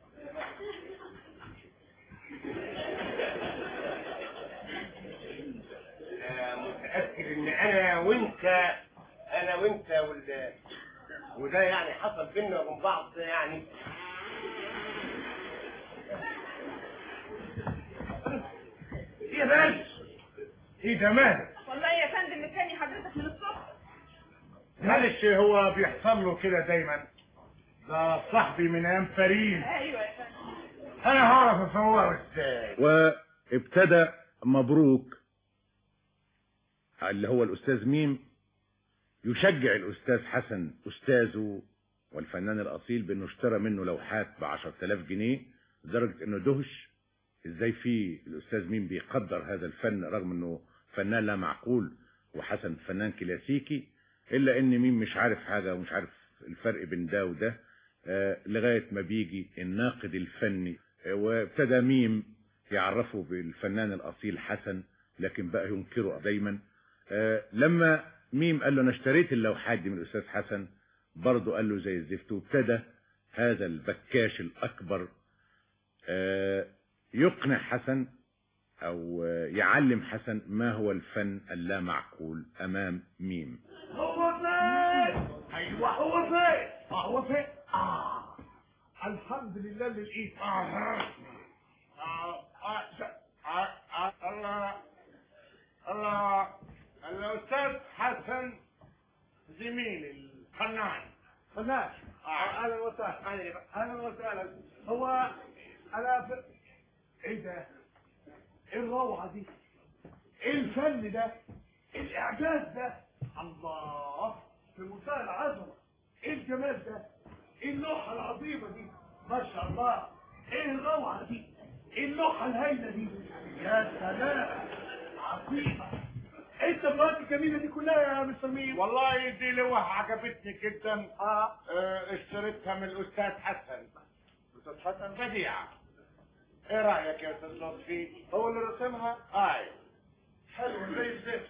أنا متأكد إن أنا وأنت أنا وأنت وال وده يعني حصل بينا وبين بعض يعني إيه يا باشا؟ ايه ده مالك والله يا فندم مستني حضرتك من الصبح معلش هو بيحصل له كده دايما ده صاحبي من ايام فريد ايوه يا فندم انا هعرف اصوره ازاي وابتدى مبروك اللي هو الأستاذ ميم يشجع الأستاذ حسن أستاذه والفنان الأصيل بأنه اشترى منه لوحات ب 10000 جنيه لدرجة أنه دهش إزاي في الأستاذ ميم بيقدر هذا الفن رغم أنه فنان لا معقول وحسن فنان كلاسيكي إلا أن ميم مش عارف حاجة ومش عارف الفرق بين ده وده آه، لغاية ما بيجي الناقد الفني آه، وابتدى ميم يعرفه بالفنان الأصيل حسن لكن بقى ينكره دايما آه، لما ميم قال له انا اشتريت اللوحات دي من الاستاذ حسن برضه قال له زي الزفت وابتدى هذا البكاش الاكبر آه، يقنع حسن او آه، يعلم حسن ما هو الفن اللا معقول امام ميم هو فين ايوه هو فين اه هو فين اه الحمد لله اللي لقيت اه آه آه آه آه الله الله الاستاذ حسن زميلي الفنان فنان اهلا وسهلا اهلا وسهلا هو انا في... ايه ده؟ ايه الروعه دي؟ ايه الفن ده الاعجاز ده الله في منتهى العظمه ايه الجمال ده ايه اللوحه العظيمه دي ما شاء الله ايه الروعه دي ايه اللوحه الهايله دي يا سلام عظيمه انت الوقت الجميله دي كلها يا مستر مين والله دي لوحة عجبتني جدا اه اشتريتها من الاستاذ حسن استاذ حسن بديعة ايه رأيك يا استاذ لطفي؟ هو اللي رسمها ايوه حلو زي الزفت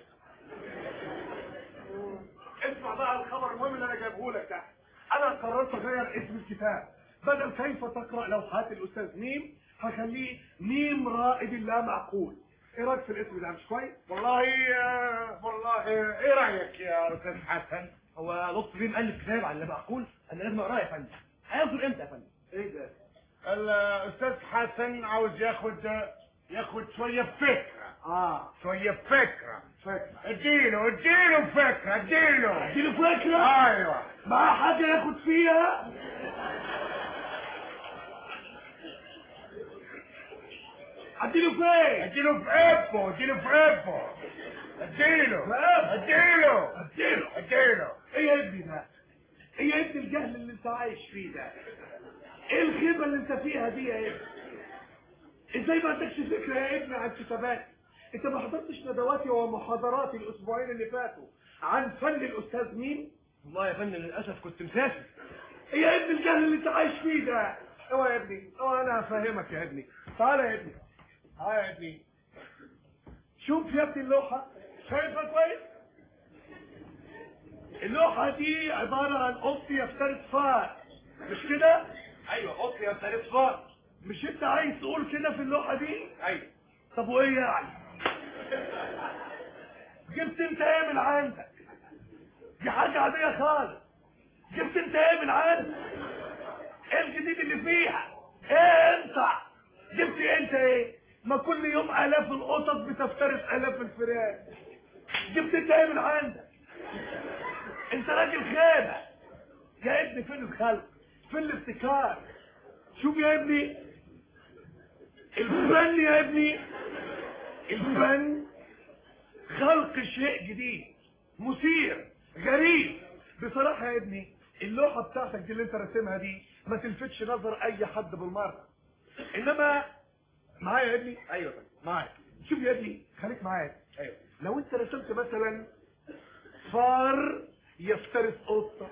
اسمع بقى الخبر المهم اللي انا جايبه لك ده انا قررت اغير اسم الكتاب بدل كيف تقرا لوحات الاستاذ ميم هخليه ميم رائد لا معقول ايه رايك في الاسم ده مش كويس والله آه، والله آه، ايه رأيك يا استاذ حسن؟ هو لطفي مؤلف كتاب عن المعقول انا لازم اقراه يا فندم هيصدر امتى يا فندم ايه ده الاستاذ حسن عاوز ياخد ياخد شوية فكرة اه شوية فكرة فكره اديله اديله فكرة اديله اديله فكره ايوه معاه حاجه ياخد فيها اديله فين اديله في ابه اديله في ابه اديله في أبه. اديله اديله اديله ايه يا ابني ده ايه يا ابني الجهل اللي انت عايش فيه ده ايه الخيبه اللي انت فيها دي يا ابني ازاي ما عندكش فكره يا ابني عن كتابات انت ما حضرتش ندواتي ومحاضراتي الاسبوعين اللي فاتوا عن فن الاستاذ مين والله يا فندم للاسف كنت مسافر ايه يا ابني الجهل اللي انت عايش فيه ده اوعى يا ابني اوعى انا هفهمك يا ابني تعالى يا ابني تعالى يا ابني شوف يا ابني اللوحه شايفها كويس اللوحه دي عباره عن قط يفترس فار مش كده ايوه قط يا استاذ صفار مش انت عايز تقول كده في اللوحه دي ايوه طب وايه يعني جبت انت ايه من عندك دي حاجه عاديه خالص جبت انت ايه من عندك ايه الجديد اللي فيها ايه انت جبت انت ايه ما كل يوم الاف القطط بتفترس الاف الفئران جبت انت ايه من عندك انت راجل خيبه يا ابني فين الخلق فين الابتكار شوف يا ابني الفن يا ابني الفن خلق شيء جديد مثير غريب بصراحة يا ابني اللوحة بتاعتك دي اللي انت راسمها دي ما تلفتش نظر اي حد بالمرة انما معايا يا ابني ايوه يا فندم معايا شوف يا ابني خليك معايا ايوه لو انت رسمت مثلا فار يفترس قطة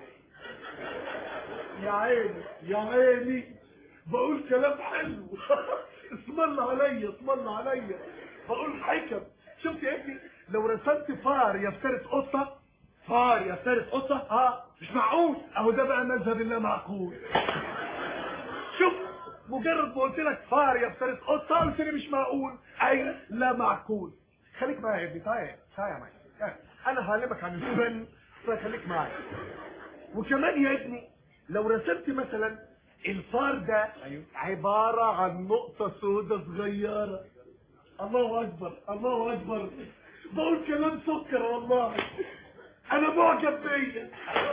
يا عيني يا عيني بقول كلام حلو اسم الله عليا اسم الله عليا بقول حكم شفت يا ابني لو رسمت فار يفترس قطة فار يفترس قطة اه مش معقول اهو ده بقى مذهب الله معقول شوف مجرد ما قلت لك فار يفترس قطة قلت لي مش معقول اي لا معقول خليك معايا يا ابني تعالى تعالى معايا تعالى. انا هعلمك عن الفن فخليك معايا وكمان يا ابني لو رسمت مثلا الفار ده عبارة عن نقطة سودة صغيرة الله أكبر الله أكبر بقول كلام سكر والله أنا معجب بيا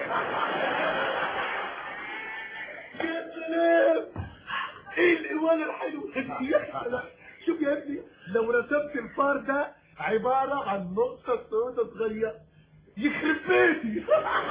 يا سلام إيه الإيوان الحلو يا سلام شوف يا ابني لو رسمت الفار ده عبارة عن نقطة سودة صغيرة يخرب بيتي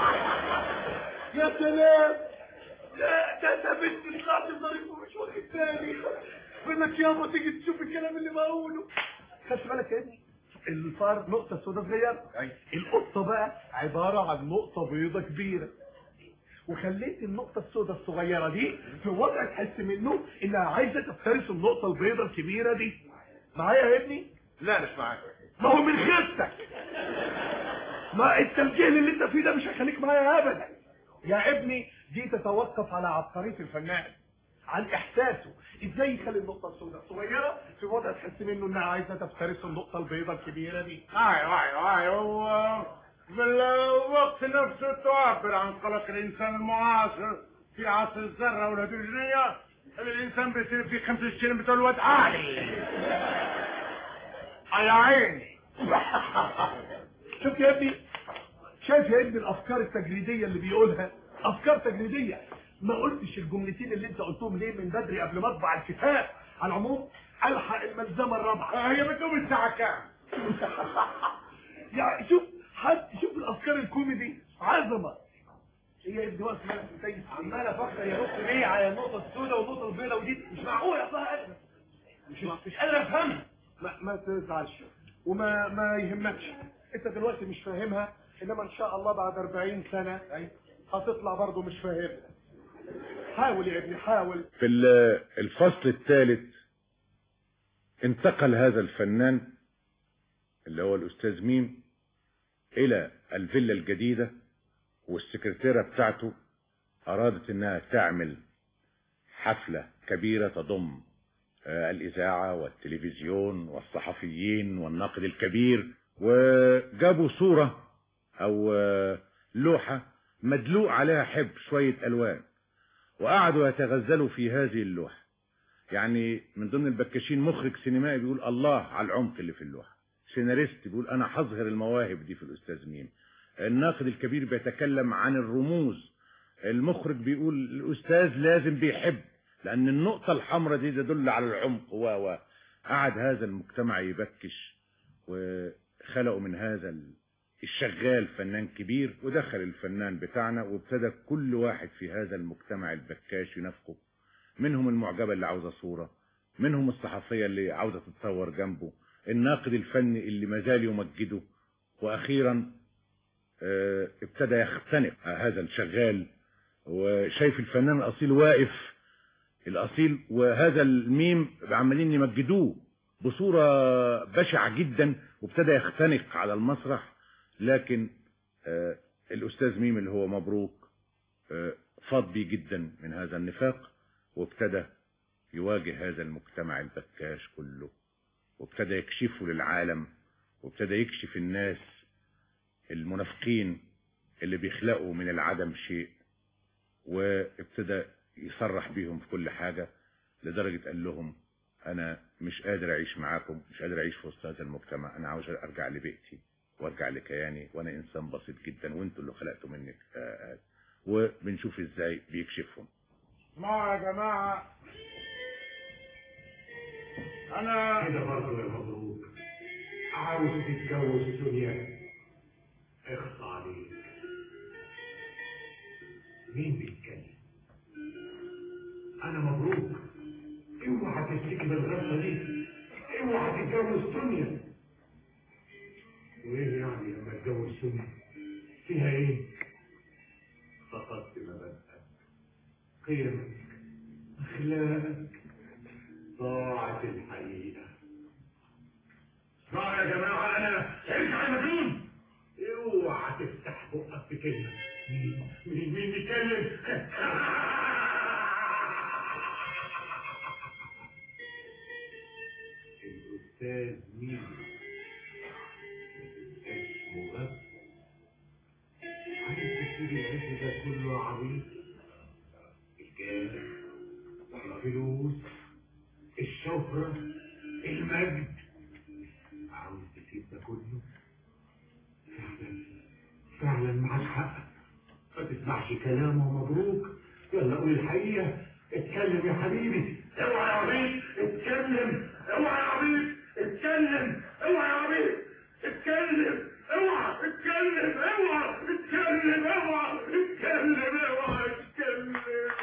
يا سلام لا ده ده بنت طلعت ظريف ومش واخد بالي بدك يابا تيجي تشوف الكلام اللي بقوله خدت بالك يا ابني الفار نقطة سوداء صغيرة القطة بقى عبارة عن نقطة بيضة كبيرة وخليت النقطة السوداء الصغيرة دي في وضع تحس منه انها عايزة تفترس النقطة البيضة الكبيرة دي معايا يا ابني؟ لا مش معاك ما هو من خيبتك ما التمجيل اللي انت فيه ده مش هيخليك معايا ابدا يا ابني دي تتوقف على عبقرية الفنان عن احساسه ازاي يخلي النقطة السوداء صغيرة في وضع تحس منه انها عايزة تفترس النقطة البيضاء الكبيرة دي ايوه ايوه ايوه في الوقت نفسه تعبر عن قلق الانسان المعاصر في عصر الذره والهيدروجينيه الانسان بيصير في 25 بتوع الواد عالي يا عيني شوف يا ابني شايف يا ابني الافكار التجريديه اللي بيقولها افكار تجريديه ما قلتش الجملتين اللي انت قلتهم ليه من بدري قبل ما اطبع الكتاب على العموم الحق الملزمه الرابعه هي بتقوم الساعه كام يعني شوف حد شوف الافكار الكوميدي عظمه هي يا ابني واقف مالك متيس عمال افكر يا دكتور ايه على النقطه السوداء والنقطه البيضاء ودي مش معقول يا صاحبي مش مش قادر افهمها ما, ما تزعلش وما ما يهمكش انت دلوقتي مش فاهمها انما ان شاء الله بعد 40 سنه هتطلع برضه مش فاهمها حاول يا ابني حاول في ال- الفصل الثالث انتقل هذا الفنان اللي هو الأستاذ ميم إلى الفيلا الجديدة والسكرتيرة بتاعته أرادت إنها تعمل حفلة كبيرة تضم آه، الإذاعة والتلفزيون والصحفيين والناقد الكبير وجابوا صورة أو آه، لوحة مدلوق عليها حب شوية ألوان وقعدوا يتغزلوا في هذه اللوحة يعني من ضمن البكاشين مخرج سينمائي بيقول الله على العمق اللي في اللوحة سيناريست بيقول انا هظهر المواهب دي في الاستاذ ميم الناقد الكبير بيتكلم عن الرموز المخرج بيقول الاستاذ لازم بيحب لان النقطة الحمراء دي تدل على العمق و و قعد هذا المجتمع يبكش وخلقوا من هذا ال- الشغال فنان كبير ودخل الفنان بتاعنا وابتدى كل واحد في هذا المجتمع البكاش ينافقه منهم المعجبة اللي عاوزة صورة منهم الصحفية اللي عاوزة تتصور جنبه الناقد الفني اللي مازال يمجده واخيرا آه، ابتدى يختنق هذا الشغال وشايف الفنان الاصيل واقف الاصيل وهذا الميم عمالين يمجدوه بصورة بشعة جدا وابتدى يختنق على المسرح لكن آه، الاستاذ ميم اللي هو مبروك آه، فاض بيه جدا من هذا النفاق وابتدى يواجه هذا المجتمع البكاش كله وابتدى يكشفه للعالم وابتدى يكشف الناس المنافقين اللي بيخلقوا من العدم شيء وابتدى يصرح بيهم في كل حاجة لدرجة قال لهم انا مش قادر اعيش معاكم مش قادر اعيش في وسط هذا المجتمع انا عاوز ارجع لبيئتي وارجع لكياني وانا انسان بسيط جدا وانتوا اللي خلقتوا مني آه، آه. وبنشوف ازاي بيكشفهم اسمعوا يا جماعة أنا كده برضه يا مبروك عاوز تتجوز دنيا اخص عليك مين بيتكلم انا مبروك اوعى تفتكر بالغلطه دي اوعى تتجوز دنيا وايه يعني لما اتجوز دنيا فيها ايه فقدت مبادئك قيمك اخلاقك ضاعت الحقيقة اسمعوا يا جماعة أنا ارجع يا مجنون اوعى تفتح بقك بكلمة مين مين مين بيتكلم الأستاذ مين اسمه بس عايز تسيب العز ده كله يا عبيط الجاه الفلوس الشهرة المجد عاوز تسيب ده كله فعلا فعلا معاك حق ما تسمعش كلامه مبروك يلا قول الحقيقة اتكلم يا حبيبي اوعى يا عبيد اتكلم اوعى يا عبيد اتكلم اوعى يا عبيد اتكلم اوعى اتكلم اوعى اتكلم اوعى اتكلم اوعى اتكلم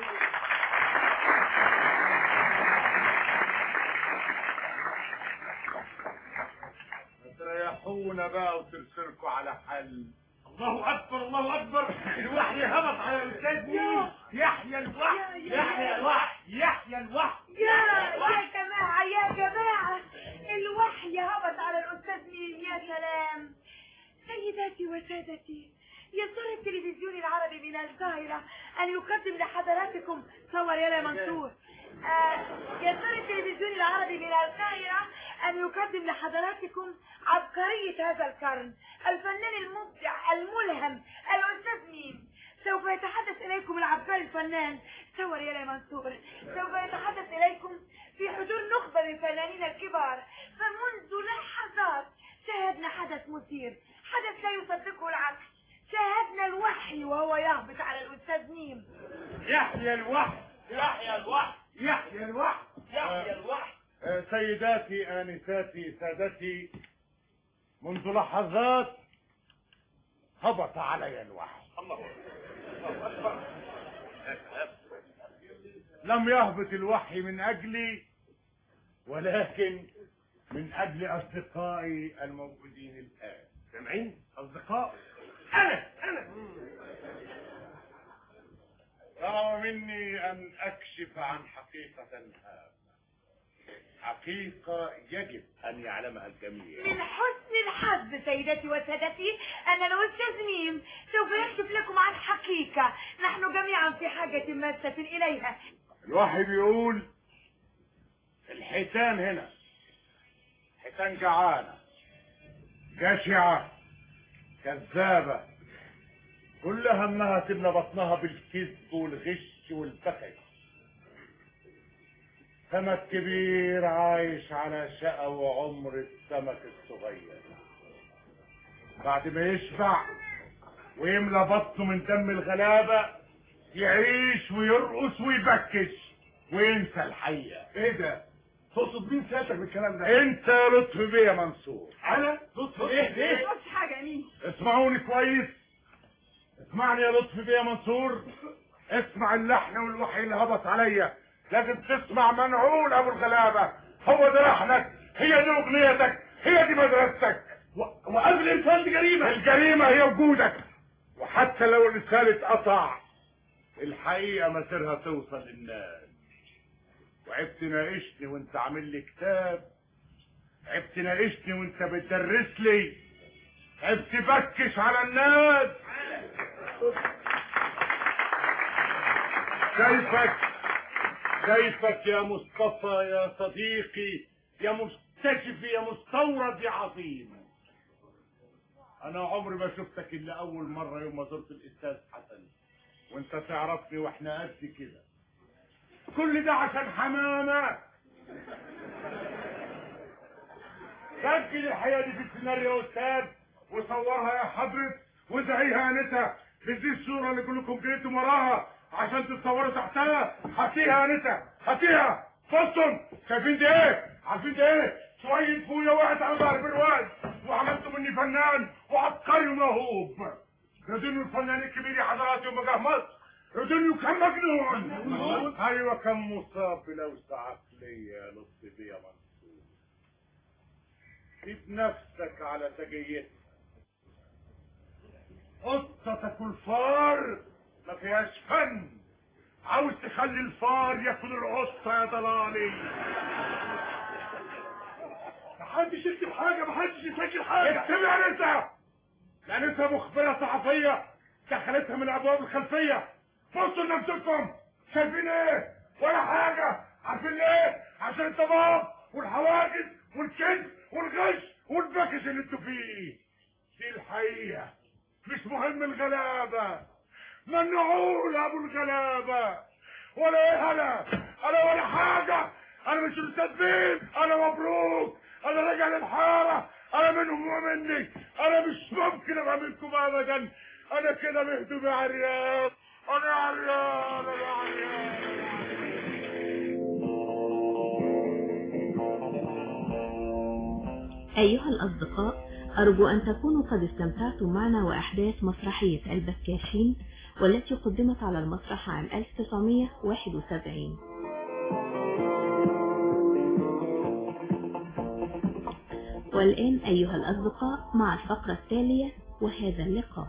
تريحونا بقى وترسلكوا على حل الله اكبر الله اكبر الوحي هبط على الاستاذ مين يحيى الوحي يحيى الوحي يحيى الوحي يا يا جماعة يا جماعة الوحي هبط على الأستاذ مين يا سلام سيداتي وسادتي يسر التلفزيون العربي من القاهرة أن يقدم لحضراتكم صور يا منصور آه، يسر التلفزيون العربي من القاهرة أن يقدم لحضراتكم عبقرية هذا القرن الفنان المبدع الملهم الأستاذ ميم سوف يتحدث إليكم العبقري الفنان صور يا منصور سوف يتحدث إليكم في حضور نخبة من الفنانين الكبار فمنذ لحظات شاهدنا حدث مثير حدث لا يصدقه العقل شاهدنا الوحي وهو يهبط على الأستاذ ميم يحيى الوحي يحيى الوحي يحيى الوحي يحيى الوحي آه، سيداتي آنساتي سادتي منذ لحظات هبط علي الوحي لم يهبط الوحي من أجلي ولكن من أجل أصدقائي الموجودين الآن سامعين؟ أصدقائي أنا أنا طلب مني أن أكشف عن حقيقة هامة حقيقة يجب أن يعلمها الجميع من حسن الحظ سيدتي وسادتي أن الأستاذ ميم سوف يكشف لكم عن حقيقة نحن جميعا في حاجة ماسة إليها الوحي بيقول الحيتان هنا حيتان جعانة جشعة كذابة كل همها تملى بطنها بالكذب والغش والبخل سمك كبير عايش على شقى وعمر السمك الصغير بعد ما يشبع ويملى بطنه من دم الغلابة يعيش ويرقص ويبكش وينسى الحقيقة ايه ده تقصد مين سيادتك بالكلام ده انت يا لطف بيه يا منصور انا لطف ايه ايه مش حاجة مين اسمعوني كويس اسمعني يا لطف بيه يا منصور اسمع اللحن والوحي اللي هبط عليا لازم تسمع منعول ابو الغلابه هو ده لحنك هي دي اغنيتك هي دي مدرستك وقبل الانسان دي جريمه الجريمه هي وجودك وحتى لو اللسان اتقطع الحقيقه مسيرها توصل للناس وعيب تناقشني وانت عامل لي كتاب عيب تناقشني وانت بتدرس لي عيب تبكش على الناس كيفك كيفك يا مصطفى يا صديقي يا مكتشف يا مستورد يا عظيم انا عمري ما شفتك الا اول مره يوم ما زرت الاستاذ حسن وانت تعرفني واحنا قد كده كل ده عشان حمامه سجل الحياه دي في السيناريو يا استاذ وصورها يا حضرة وزعيها انسه بدي الصوره اللي كلكم جريتوا وراها عشان تتصوروا تحتها هاتيها يا انسه هاتيها بصوا شايفين دي ايه عارفين دي ايه شويه فويه وقعت على ظهر برواز وعملتوا مني فنان وعبقري وموهوب ردنوا الفنان الكبير يا حضرات يوم ما جه مصر ردنوا كان مجنون ايوه كان مصاب بلوسه عقليه يا لطفي بيه يا منصور سيب نفسك على سجيتك قطة تاكل فار ما فيهاش فن عاوز تخلي الفار ياكل القطة يا ضلالي محدش يكتب حاجة محدش يسجل حاجة اكتب يا نسا يا نسا مخبرة صحفية دخلتها من الأبواب الخلفية بصوا لنفسكم شايفين ايه ولا حاجة عارفين ليه عشان الضباب والحواجز والكذب والغش والبكش اللي انتوا فيه دي الحقيقة مش مهم الغلابة منعول ابو الغلابة ولا ايه انا انا ولا حاجة انا مش الاستاذ مين انا مبروك انا راجع للحارة انا منهم ومني انا مش ممكن ابقى منكم ابدا انا كده مهدوم يا عريان انا عريان انا عريان أيها الأصدقاء أرجو أن تكونوا قد استمتعتم معنا وأحداث مسرحية البكاشين والتي قدمت على المسرح عام 1971 والآن أيها الأصدقاء مع الفقرة التالية وهذا اللقاء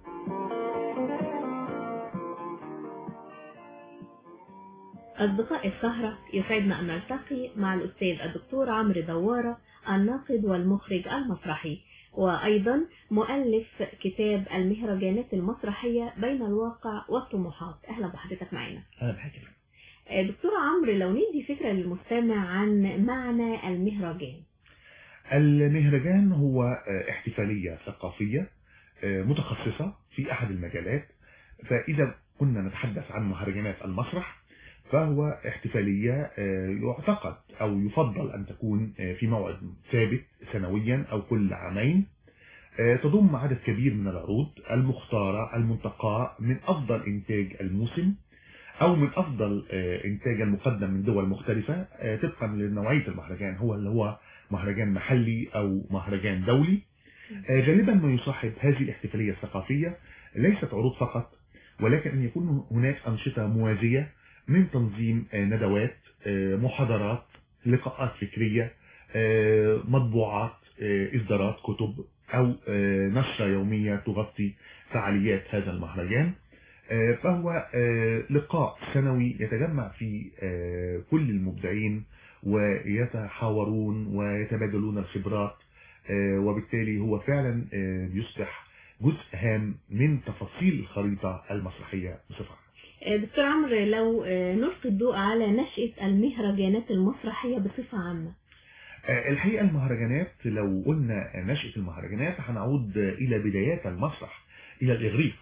أصدقاء السهرة يسعدنا أن نلتقي مع الأستاذ الدكتور عمرو دوارة الناقد والمخرج المسرحي وأيضا مؤلف كتاب المهرجانات المسرحية بين الواقع والطموحات أهلا بحضرتك معنا أهلا بحضرتك دكتور عمرو لو ندي فكرة للمستمع عن معنى المهرجان المهرجان هو احتفالية ثقافية متخصصة في أحد المجالات فإذا كنا نتحدث عن مهرجانات المسرح فهو احتفالية يعتقد أو يفضل أن تكون في موعد ثابت سنويا أو كل عامين تضم عدد كبير من العروض المختارة المنتقاة من أفضل إنتاج الموسم أو من أفضل إنتاج المقدم من دول مختلفة طبقا لنوعية المهرجان هو اللي هو مهرجان محلي أو مهرجان دولي آه، غالبا ما يصاحب هذه الاحتفالية الثقافية ليست عروض فقط ولكن أن يكون هناك أنشطة موازية من تنظيم آه، ندوات آه، محاضرات لقاءات فكرية آه، مطبوعات آه، إصدارات كتب أو آه، نشرة يومية تغطي فعاليات هذا المهرجان آه، فهو آه، لقاء سنوي يتجمع فيه آه، كل المبدعين ويتحاورون ويتبادلون الخبرات آه، وبالتالي هو فعلا آه، بيصبح جزء هام من تفاصيل الخريطة المسرحية بصفة عامة. آه، دكتور عمرو لو آه، نلقي الضوء على نشأة المهرجانات المسرحية بصفة عامة آه، الحقيقة المهرجانات لو قلنا نشأة المهرجانات هنعود إلى بدايات المسرح إلى الإغريق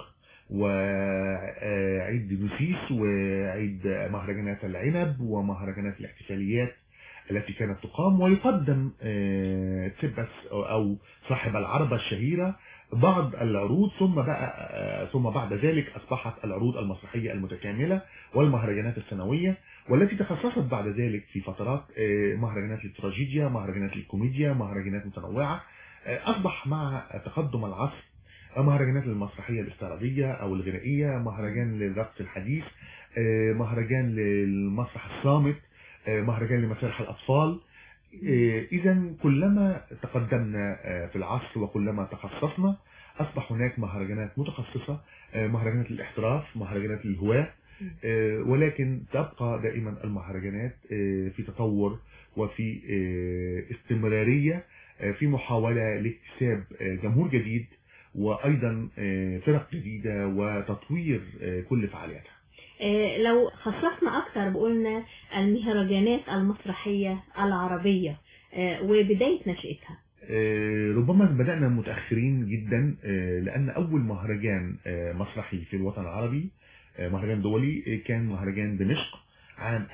وعيد ديونيسيس وعيد مهرجانات العنب ومهرجانات الاحتفاليات التي كانت تقام ويقدم آه، تسبس أو صاحب العربة الشهيرة بعض العروض ثم بقى آه، ثم بعد ذلك أصبحت العروض المسرحية المتكاملة والمهرجانات السنوية والتي تخصصت بعد ذلك في فترات آه، مهرجانات للتراجيديا مهرجانات للكوميديا مهرجانات متنوعة آه، أصبح مع تقدم العصر مهرجانات المسرحية الاستعراضية أو الغنائية مهرجان للرقص الحديث آه، مهرجان للمسرح الصامت آه، مهرجان لمسارح الأطفال إذا كلما تقدمنا آه، في العصر وكلما تخصصنا أصبح هناك مهرجانات متخصصة آه، مهرجانات للاحتراف مهرجانات للهواة آه، ولكن تبقى دائما المهرجانات آه، في تطور وفي آه، استمرارية آه، في محاولة لاكتساب آه، جمهور جديد وأيضا آه، فرق جديدة وتطوير آه، كل فعالياتها آه، لو خصصنا أكثر بقولنا المهرجانات المسرحية العربية آه، وبداية نشأتها آه، ربما بدأنا متأخرين جدا آه، لأن أول مهرجان آه، مسرحي في الوطن العربي آه، مهرجان دولي آه، كان مهرجان دمشق عام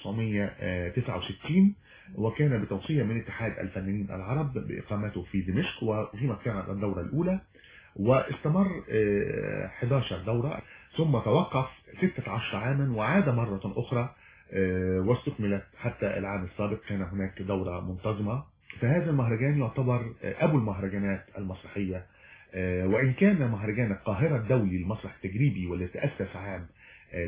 1969 وكان بتوصية من اتحاد الفنانين العرب بإقامته في دمشق وأقيمت كانت الدورة الأولى واستمر آه، 11 دورة ثم توقف 16 عاما وعاد مرة أخرى آه، واستكملت حتى العام السابق كان هناك دورة منتظمة فهذا المهرجان يعتبر آه، أبو المهرجانات المسرحية آه، وإن كان مهرجان القاهرة الدولي للمسرح التجريبي والذي تأسس عام آه،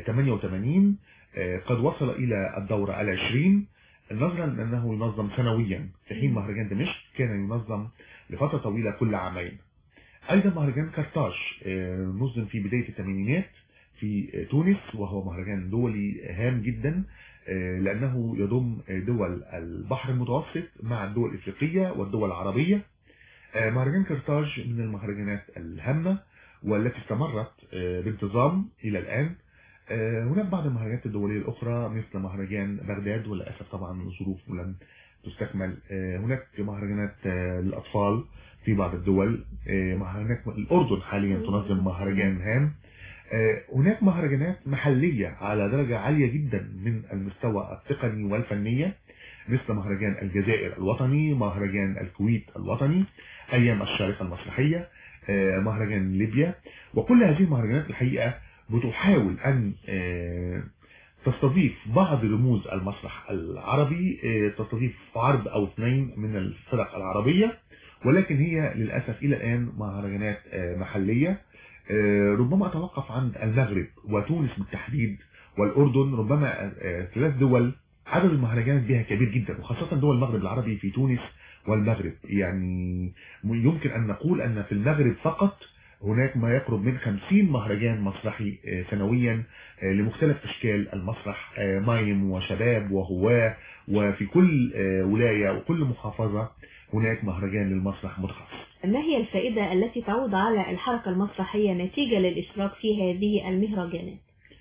88 آه، قد وصل إلى الدورة العشرين نظرا أنه ينظم سنويا في حين مهرجان دمشق كان ينظم لفترة طويلة كل عامين أيضا مهرجان كرتاج آه، نظم في بداية الثمانينات في آه، تونس وهو مهرجان دولي هام جدا آه، لأنه يضم آه، دول البحر المتوسط مع الدول الإفريقية والدول العربية آه، مهرجان كرتاج من المهرجانات الهامة والتي استمرت آه، بانتظام إلى الآن آه، هناك بعض المهرجانات الدولية الأخرى مثل مهرجان بغداد وللأسف طبعا الظروف لم تستكمل آه، هناك مهرجانات آه، للأطفال في بعض الدول آه، هناك الأردن حاليا تنظم مهرجان هام آه، هناك مهرجانات محلية على درجة عالية جدا من المستوى التقني والفنية مثل مهرجان الجزائر الوطني مهرجان الكويت الوطني أيام الشارقة المسرحية آه، مهرجان ليبيا وكل هذه المهرجانات الحقيقة بتحاول أن آه، تستضيف بعض رموز المسرح العربي آه، تستضيف عرض أو اثنين من الفرق العربية ولكن هي للأسف إلى الآن مهرجانات آه، محلية آه، ربما أتوقف عند المغرب وتونس بالتحديد والأردن ربما آه، ثلاث دول عدد المهرجانات بها كبير جدا وخاصة دول المغرب العربي في تونس والمغرب يعني يمكن أن نقول أن في المغرب فقط هناك ما يقرب من 50 مهرجان مسرحي آه، سنويا آه، لمختلف أشكال المسرح آه، مايم وشباب وهواة وفي كل آه، ولاية وكل محافظة هناك مهرجان للمسرح متخصص ما هي الفائدة التي تعود على الحركة المسرحية نتيجة للإشراك في هذه المهرجانات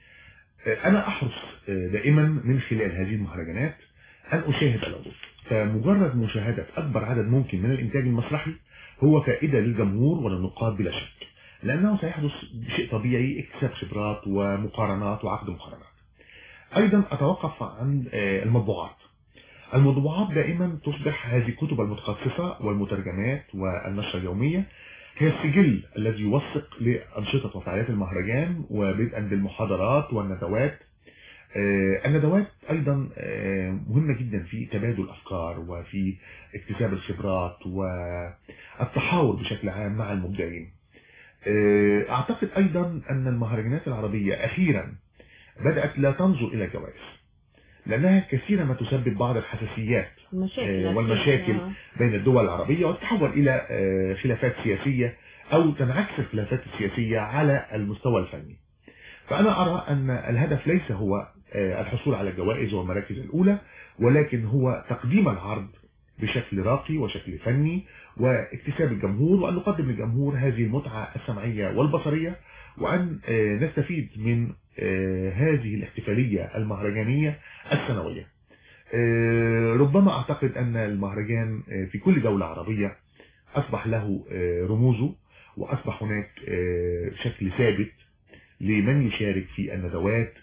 أنا أحرص دائما من خلال هذه المهرجانات أن أشاهد العروض فمجرد مشاهدة أكبر عدد ممكن من الإنتاج المسرحي هو فائدة للجمهور وللنقاد بلا شك لأنه سيحدث شيء طبيعي اكتساب خبرات ومقارنات وعقد مقارنات أيضا أتوقف عن آه، المطبوعات المطبوعات دائما تصبح هذه الكتب المتخصصة والمترجمات والنشرة اليومية هي السجل الذي يوثق لأنشطة وفعاليات المهرجان وبدءا بالمحاضرات والندوات آه، الندوات أيضا آه، مهمة جدا في تبادل الأفكار وفي اكتساب الخبرات والتحاور بشكل عام مع المبدعين آه، أعتقد أيضا أن المهرجانات العربية أخيرا بدأت لا تنظر إلى الجوائز لأنها كثيرا ما تسبب بعض الحساسيات المشاكل آه، والمشاكل آه. بين الدول العربية وتتحول إلى آه، خلافات سياسية أو تنعكس الخلافات السياسية على المستوى الفني فأنا أرى أن الهدف ليس هو آه، الحصول على الجوائز والمراكز الأولى ولكن هو تقديم العرض بشكل راقي وشكل فني واكتساب الجمهور وأن نقدم للجمهور هذه المتعة السمعية والبصرية وأن آه، نستفيد من آه، هذه الاحتفالية المهرجانية السنوية آه، ربما أعتقد أن المهرجان آه، في كل دولة عربية أصبح له آه، رموزه وأصبح هناك آه، شكل ثابت لمن يشارك في الندوات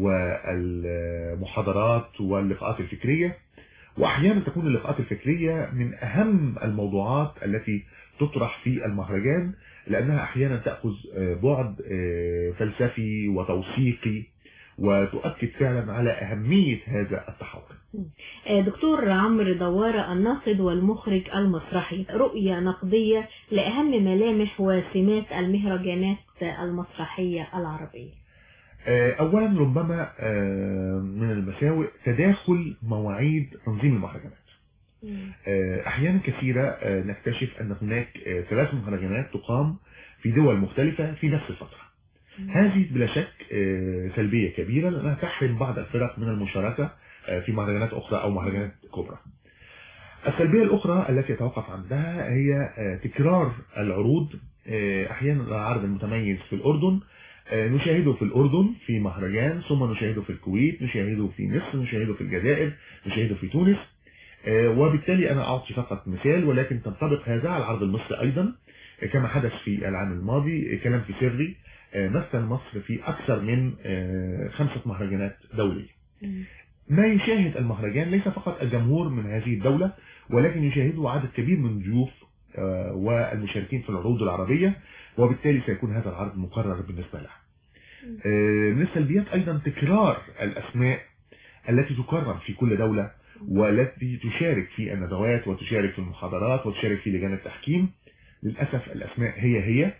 والمحاضرات واللقاءات الفكرية وأحيانا تكون اللقاءات الفكرية من أهم الموضوعات التي تطرح في المهرجان لأنها أحيانا تأخذ آه، بعد آه، فلسفي وتوثيقي وتؤكد فعلا على أهمية هذا التحول آه، دكتور عمرو دوارة الناقد والمخرج المسرحي رؤية نقدية لأهم ملامح وسمات المهرجانات المسرحية العربية آه، أولا ربما آه، من المساوئ تداخل مواعيد تنظيم المهرجانات آه، أحيانا كثيرة آه، نكتشف أن هناك آه، ثلاث مهرجانات تقام في دول مختلفة في نفس الفترة هذه بلا شك آه، سلبية كبيرة لأنها تحرم بعض الفرق من المشاركة آه، في مهرجانات أخرى أو مهرجانات كبرى السلبية الأخرى التي يتوقف عندها هي آه، تكرار العروض آه، أحيانا العرض المتميز في الأردن آه، نشاهده في الأردن في مهرجان ثم نشاهده في الكويت نشاهده في مصر نشاهده في الجزائر نشاهده في تونس آه، وبالتالي أنا أعطي فقط مثال ولكن تنطبق هذا على العرض المصري أيضا آه، كما حدث في العام الماضي آه، كلام في سري آه، مثل مصر في أكثر من آه، خمسة مهرجانات دولية ما يشاهد المهرجان ليس فقط الجمهور من هذه الدولة ولكن يشاهده عدد كبير من الضيوف آه، والمشاركين في العروض العربية وبالتالي سيكون هذا العرض مقرر بالنسبة لها آه، من السلبيات أيضا تكرار الأسماء التي تكرم في كل دولة والتي تشارك في الندوات وتشارك في المحاضرات وتشارك في لجان التحكيم للأسف الأسماء هي هي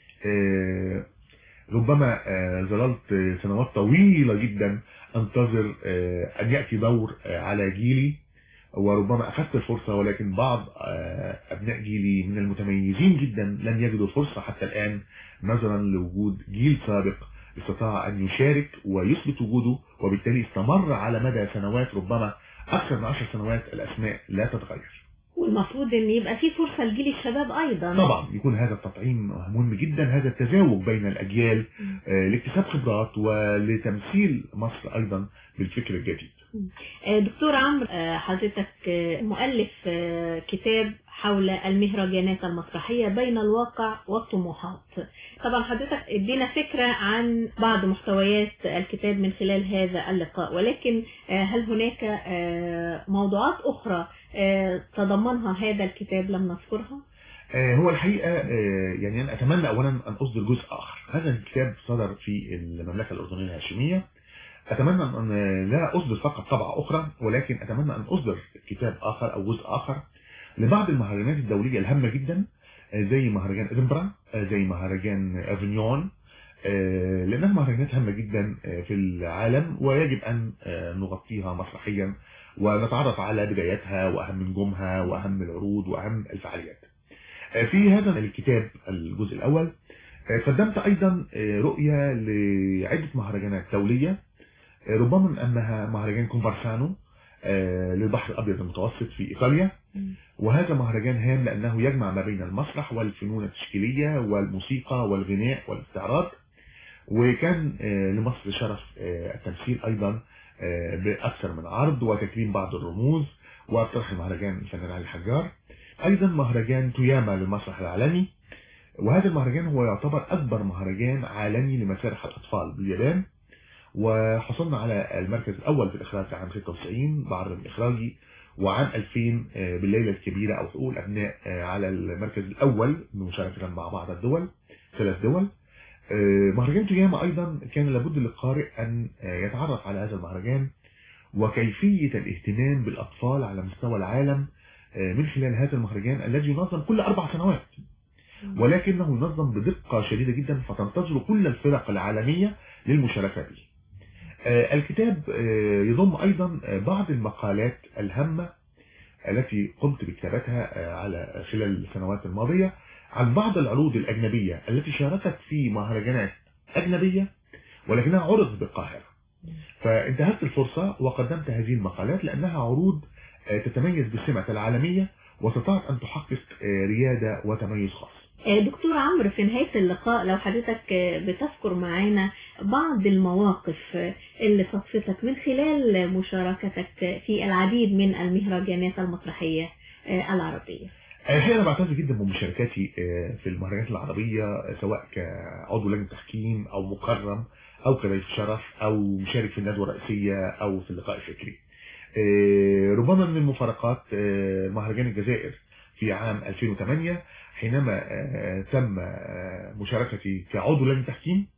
آه، ربما آه، ظللت آه، سنوات طويلة جدا انتظر آه، ان يأتي دور آه، على جيلي وربما اخذت الفرصة ولكن بعض آه، ابناء جيلي من المتميزين جدا لم يجدوا الفرصة حتى الان نظرا لوجود جيل سابق استطاع ان يشارك ويثبت وجوده وبالتالي استمر على مدى سنوات ربما اكثر من عشر سنوات الاسماء لا تتغير والمفروض ان يبقى في فرصة لجيل الشباب ايضا طبعا يكون هذا التطعيم مهم جدا هذا التزاوج بين الأجيال آه، لاكتساب خبرات ولتمثيل مصر أيضا بالفكر الجديد آه، دكتور عمرو آه، حضرتك آه، مؤلف آه، كتاب حول المهرجانات المسرحية بين الواقع والطموحات طبعا حضرتك ادينا فكرة عن بعض محتويات الكتاب من خلال هذا اللقاء ولكن آه، هل هناك آه، موضوعات أخرى آه، تضمنها هذا الكتاب لم نذكرها؟ آه، هو الحقيقة آه، يعني أنا أتمنى أولا أن أصدر جزء آخر هذا الكتاب صدر في المملكة الأردنية الهاشمية أتمنى أن لا أصدر فقط طبعة أخرى ولكن أتمنى أن أصدر كتاب آخر أو جزء آخر لبعض المهرجانات الدولية الهامة جدا آه، زي مهرجان إدنبرا آه، زي مهرجان أفنيون آه، لأنها مهرجانات هامة جدا آه، في العالم ويجب أن آه، نغطيها مسرحيا ونتعرف على بداياتها وأهم نجومها وأهم العروض وأهم الفعاليات آه، في هذا الكتاب الجزء الأول آه، قدمت أيضا آه، رؤية لعدة مهرجانات دولية آه، ربما من أنها مهرجان كونفرسانو آه، للبحر الأبيض المتوسط في إيطاليا وهذا مهرجان هام لأنه يجمع ما بين المسرح والفنون التشكيلية والموسيقى والغناء والاستعراض وكان آه، لمصر شرف آه، التمثيل أيضا آه، بأكثر من عرض وتكريم بعض الرموز واقترح المهرجان الفنان علي حجار أيضا مهرجان توياما للمسرح العالمي وهذا المهرجان هو يعتبر أكبر مهرجان عالمي لمسارح الأطفال باليابان وحصلنا على المركز الأول في الإخراج عام 96 بعرض إخراجي وعام 2000 آه، بالليلة الكبيرة أو حقوق الأبناء آه، على المركز الأول بمشاركة مع بعض الدول ثلاث دول آه، مهرجان توياما أيضا كان لابد للقارئ أن آه، يتعرف على هذا المهرجان وكيفية الاهتمام بالأطفال على مستوى العالم آه، من خلال هذا المهرجان الذي ينظم كل أربع سنوات ولكنه ينظم بدقة شديدة جدا فتنتظر كل الفرق العالمية للمشاركة به آه، الكتاب آه، يضم أيضا آه، بعض المقالات الهامة التي قمت بكتابتها آه، على خلال السنوات الماضية عن بعض العروض الأجنبية التي شاركت في مهرجانات أجنبية ولكنها عرض بالقاهرة فانتهزت الفرصة وقدمت هذه المقالات لأنها عروض آه، تتميز بالسمة العالمية واستطاعت أن تحقق آه، ريادة وتميز خاص آه، دكتور عمرو في نهاية اللقاء لو حضرتك آه، بتذكر معانا بعض المواقف آه، اللي صدفتك من خلال مشاركتك في العديد من المهرجانات المسرحية آه، العربية الحقيقة أنا بعتز جدا بمشاركاتي آه، في المهرجانات العربية آه، سواء كعضو لجنة تحكيم أو مكرم أو كضيف شرف أو مشارك في الندوة الرئيسية أو في اللقاء الفكري آه، ربما من المفارقات آه، مهرجان الجزائر في عام 2008 حينما آه، تم آه، مشاركتي كعضو لجنة تحكيم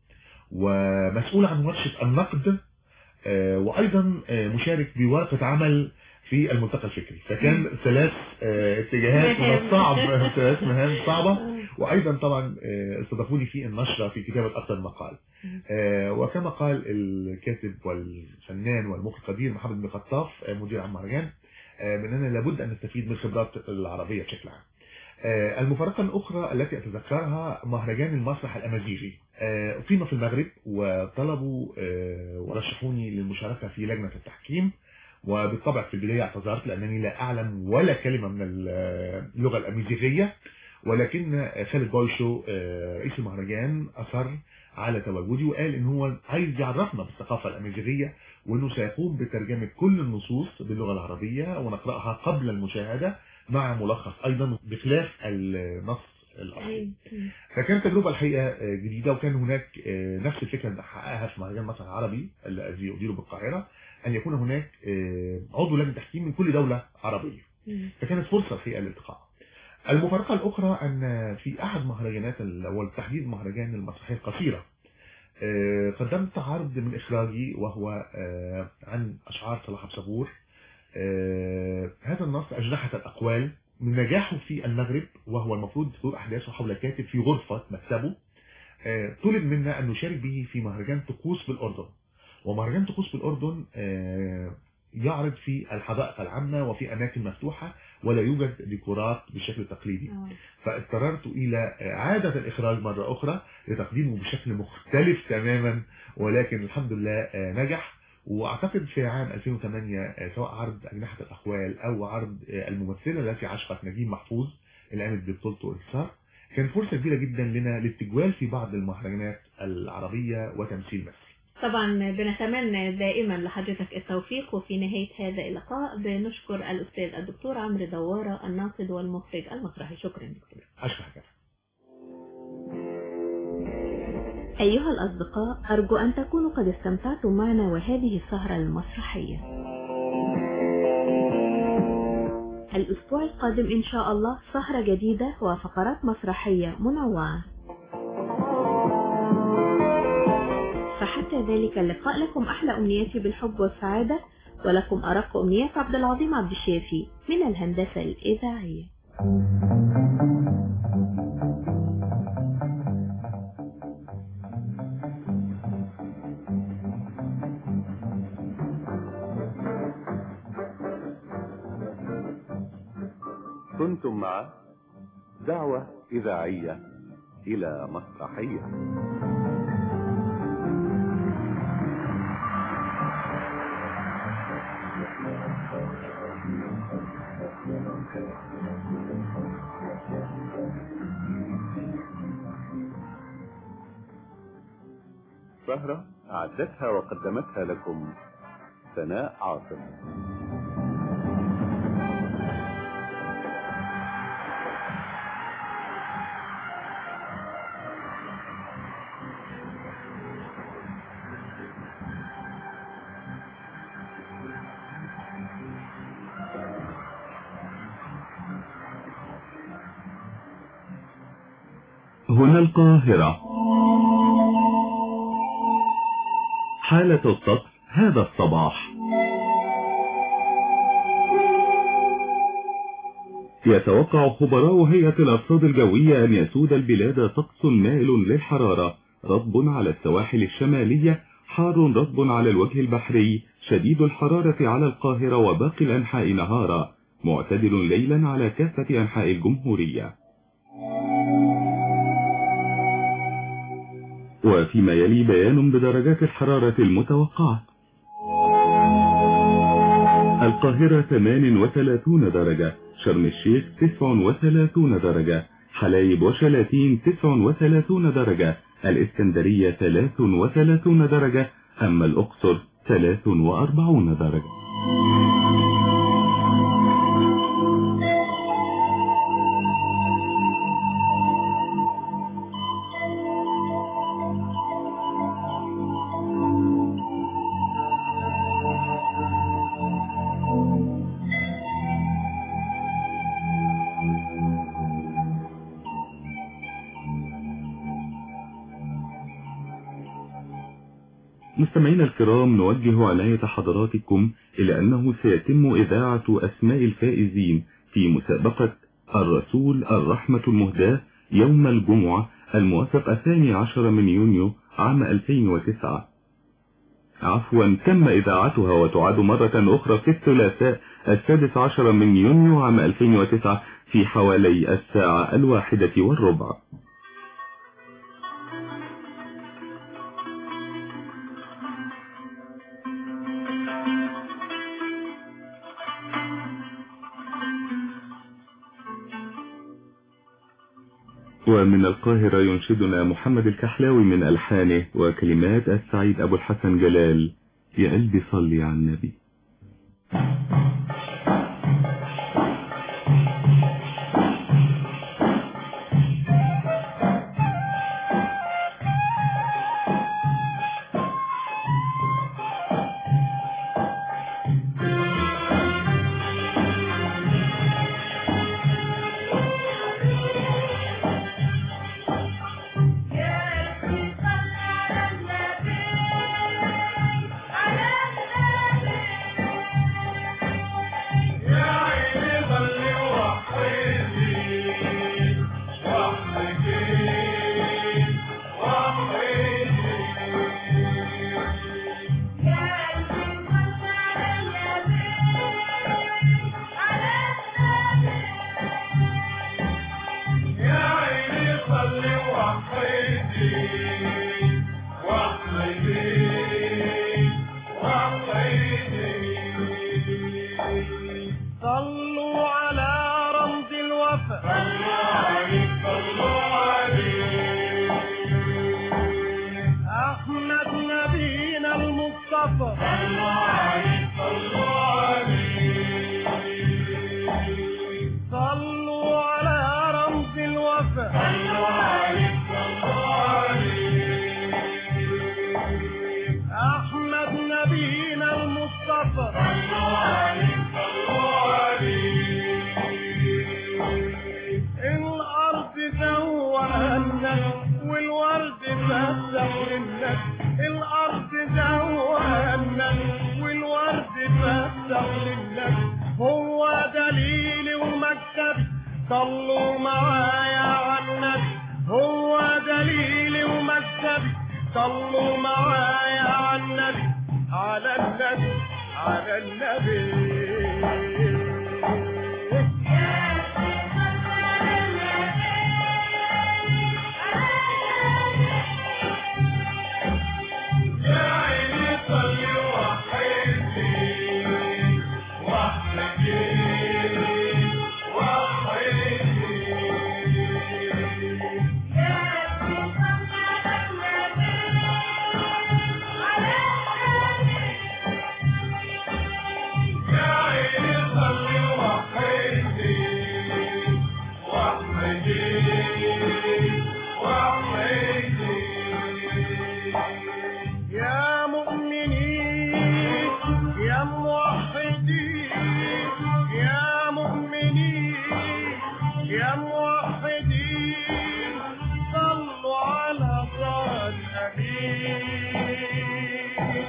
ومسؤول عن ورشة النقد آه، وأيضا آه، مشارك بورقة عمل في الملتقى الفكري فكان ثلاث آه، اتجاهات من الصعب ثلاث مهام صعبة وأيضا طبعا آه، استضافوني في النشرة في كتابة أكثر مقال آه، وكما قال الكاتب والفنان والمخرج القدير محمد بن خطاف آه، مدير عام مهرجان آه، من أننا لابد أن نستفيد من الخبرات العربية بشكل عام آه، المفارقة الأخرى التي أتذكرها مهرجان المسرح الأمازيغي آه، أقيم في المغرب وطلبوا آه، ورشحوني للمشاركة في لجنة التحكيم وبالطبع في البداية اعتذرت لأنني لا أعلم ولا كلمة من اللغة الأمازيغية ولكن خالد بايشو آه، رئيس المهرجان أصر على تواجدي وقال إن هو عايز يعرفنا بالثقافة الأمازيغية وإنه سيقوم بترجمة كل النصوص باللغة العربية ونقرأها قبل المشاهدة مع ملخص أيضا بخلاف النص الأصلي فكانت تجربة الحقيقة آه، جديدة وكان هناك آه، نفس الفكرة اللي حققها في مهرجان المسرح العربي الذي أديره بالقاهرة أن يكون هناك آه، عضو لجنة تحكيم من كل دولة عربية فكانت فرصة الحقيقة للالتقاء المفارقة الأخرى أن في أحد مهرجانات ال- والتحديد مهرجان المسرحية القصيرة آه، قدمت عرض من إخراجي وهو آه، عن أشعار صلاح عبد الصبور آه، هذا النص أجنحة الأقوال من نجاحه في المغرب وهو المفروض تدور أحداثه حول كاتب في غرفة مكتبه آه، طلب منا أن نشارك به في مهرجان طقوس بالأردن ومهرجان طقوس بالأردن آه، يعرض في الحدائق العامة وفي أماكن مفتوحة ولا يوجد ديكورات بالشكل التقليدي فاضطررت إلى إعادة الإخراج مرة أخرى لتقديمه بشكل مختلف تماما ولكن الحمد لله آه، نجح واعتقد في عام 2008 آه، سواء عرض أجنحة الأخوال أو عرض آه، الممثلة التي عشقت نجيب محفوظ اللي قامت ببطولته انتصار كان فرصة كبيرة جدا لنا للتجوال في بعض المهرجانات العربية وتمثيل مصر طبعا بنتمنى دائما لحضرتك التوفيق وفي نهاية هذا اللقاء بنشكر الأستاذ الدكتور عمرو دوارة الناقد والمخرج المسرحي شكرا دكتور أشكرك أيها الأصدقاء أرجو أن تكونوا قد استمتعتم معنا وهذه السهرة المسرحية الأسبوع القادم إن شاء الله سهرة جديدة وفقرات مسرحية منوعة فحتى ذلك اللقاء لكم أحلى أمنياتي بالحب والسعادة ولكم أرق أمنيات عبد العظيم عبد الشافي من الهندسة الإذاعية كنتم مع دعوة إذاعية إلى مسرحية سهرة أعدتها وقدمتها لكم سناء عاصم هنا القاهرة حالة الطقس هذا الصباح يتوقع خبراء هيئة الأرصاد الجوية أن يسود البلاد طقس مائل للحرارة رطب على السواحل الشمالية حار رطب على الوجه البحري شديد الحرارة على القاهرة وباقي الأنحاء نهارا معتدل ليلا على كافة أنحاء الجمهورية وفيما يلي بيان بدرجات الحرارة المتوقعة القاهرة 38 درجة شرم الشيخ 39 درجة حلايب وشلاتين 39 درجة الإسكندرية 33 درجة أما الأقصر 43 درجة مستمعينا الكرام نوجه عناية حضراتكم إلى أنه سيتم إذاعة أسماء الفائزين في مسابقة الرسول الرحمة المهداة يوم الجمعة الموافق الثاني عشر من يونيو عام 2009 عفوا تم إذاعتها وتعاد مرة أخرى في الثلاثاء السادس عشر من يونيو عام 2009 في حوالي الساعة الواحدة والربع ومن القاهرة ينشدنا محمد الكحلاوي من ألحانه وكلمات السعيد أبو الحسن جلال يا قلبي صلي على النبي صلوا على رمز الوفا صلوا عليه صلوا عليه أحمد نبينا المصطفى صلوا عليه صلوا عليه صلوا على رمز الوفا صلوا عليه صلوا عليه أحمد نبينا المصطفى صلوا عليه صلوا عليه الأرض زوقنا والورد فتح للناس الأرض زوقنا والورد فتح للناس هو دليلي ومكتبي صلوا معايا على النبي هو دليلي ومكتبي صلوا معايا على النبي على النبي على النبي يا عيني صلي وحيدي وحيدي يا مؤمنين يا موحدين يا مؤمنين يا موحدين صلوا على طه الأمين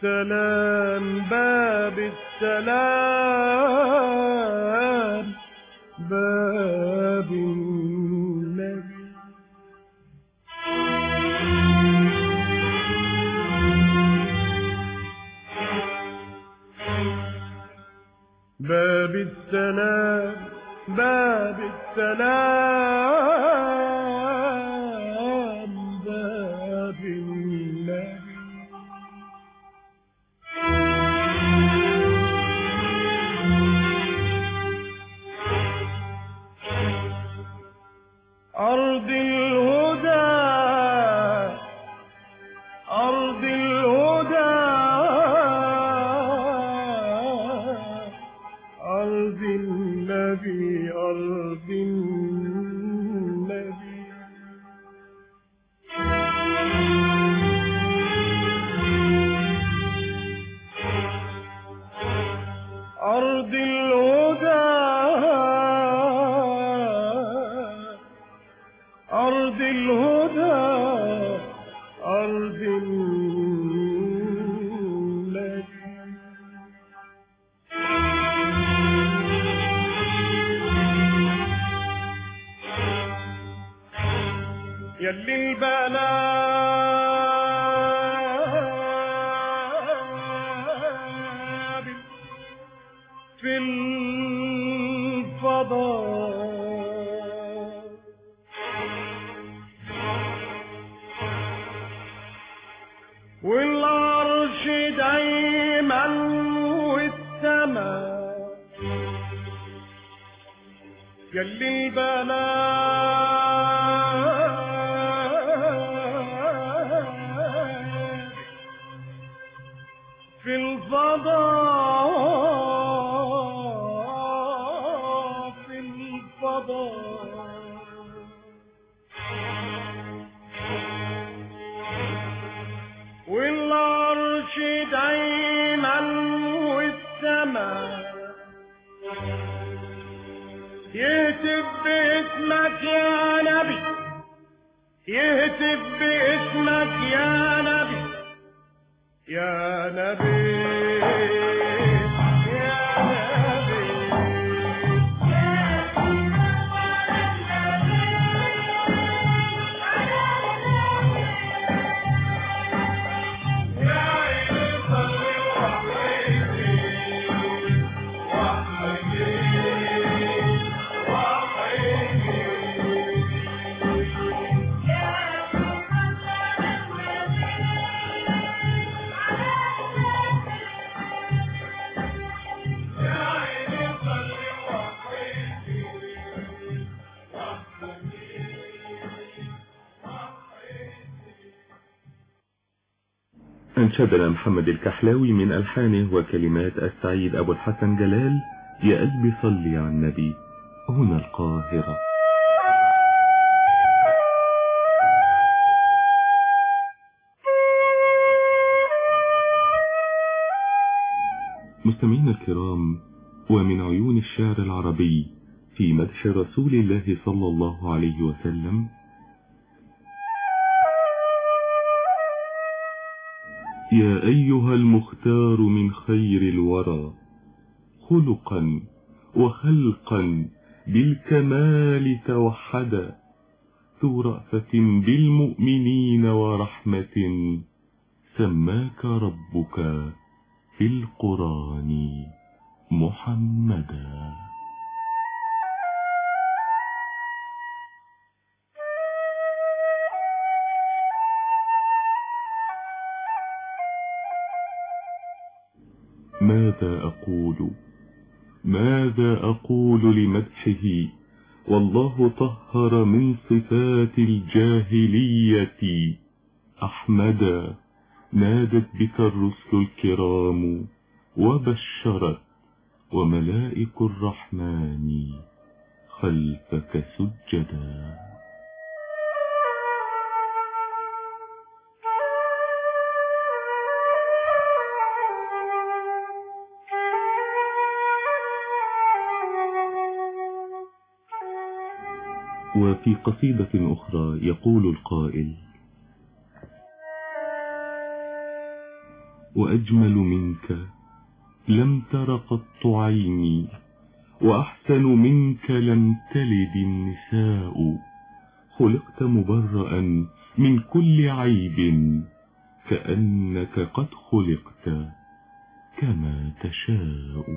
السلام باب السلام باب النبي باب السلام باب السلام باب النبي أرض الهدى أرض الهدى أرض النبي أرض النبي أرض الهدى أرض الهدى أرض النبي يلي البلاد في الفضاء والعرش دايما والسماء يلي البلاد في الفضاء في الفضاء والعرش دايما والسماء يهتف باسمك يا نبي يهتف باسمك يا نبي يا نبي يا نبي أنشدنا محمد الكحلاوي من ألحانه وكلمات السعيد أبو الحسن جلال يا قلبي صلي على النبي هنا القاهرة مستمعينا الكرام ومن عيون الشعر العربي في مدح رسول الله صلى الله عليه وسلم يا أيها المختار من خير الورى خلقا وخلقا بالكمال توحدا ذو رأفة بالمؤمنين ورحمة سماك ربك في القرآن محمدا ماذا أقول ماذا أقول لمدحه والله طهر من صفات الجاهلية أحمدا نادت بك الرسل الكرام وبشرت وملائك الرحمن خلفك سجدا وفي قصيدة أخرى يقول القائل وأجمل منك لم تر قط عيني وأحسن منك لم تلد النساء خلقت مبرأ من كل عيب كأنك قد خلقت كما تشاء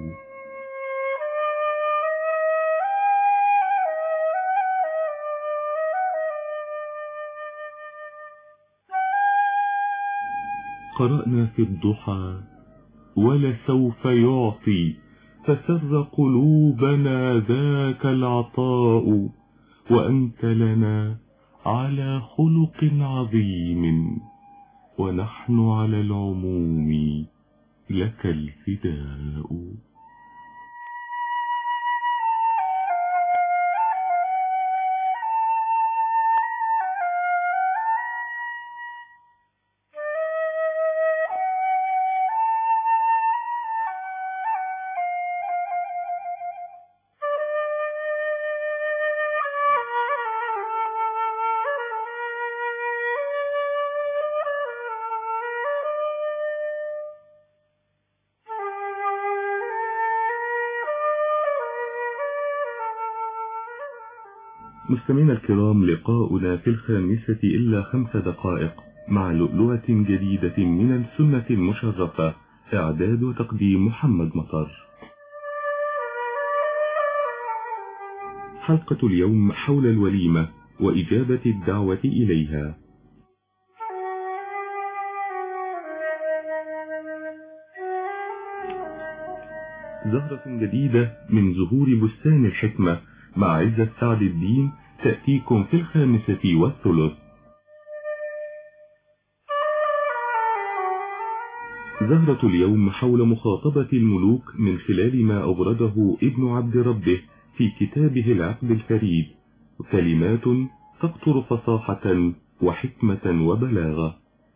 قرأنا في الضحى ولسوف يعطي فسر قلوبنا ذاك العطاء وأنت لنا على خلق عظيم ونحن على العموم لك الفداء مستمعينا الكرام لقاؤنا في الخامسة إلا خمس دقائق مع لؤلؤة جديدة من السنة المشرفة إعداد وتقديم محمد مطر حلقة اليوم حول الوليمة وإجابة الدعوة إليها زهرة جديدة من زهور بستان الحكمة مع عزة سعد الدين تأتيكم في الخامسة والثلث زهرة اليوم حول مخاطبة الملوك من خلال ما أبرده ابن عبد ربه في كتابه العقد الفريد كلمات تقطر فصاحة وحكمة وبلاغة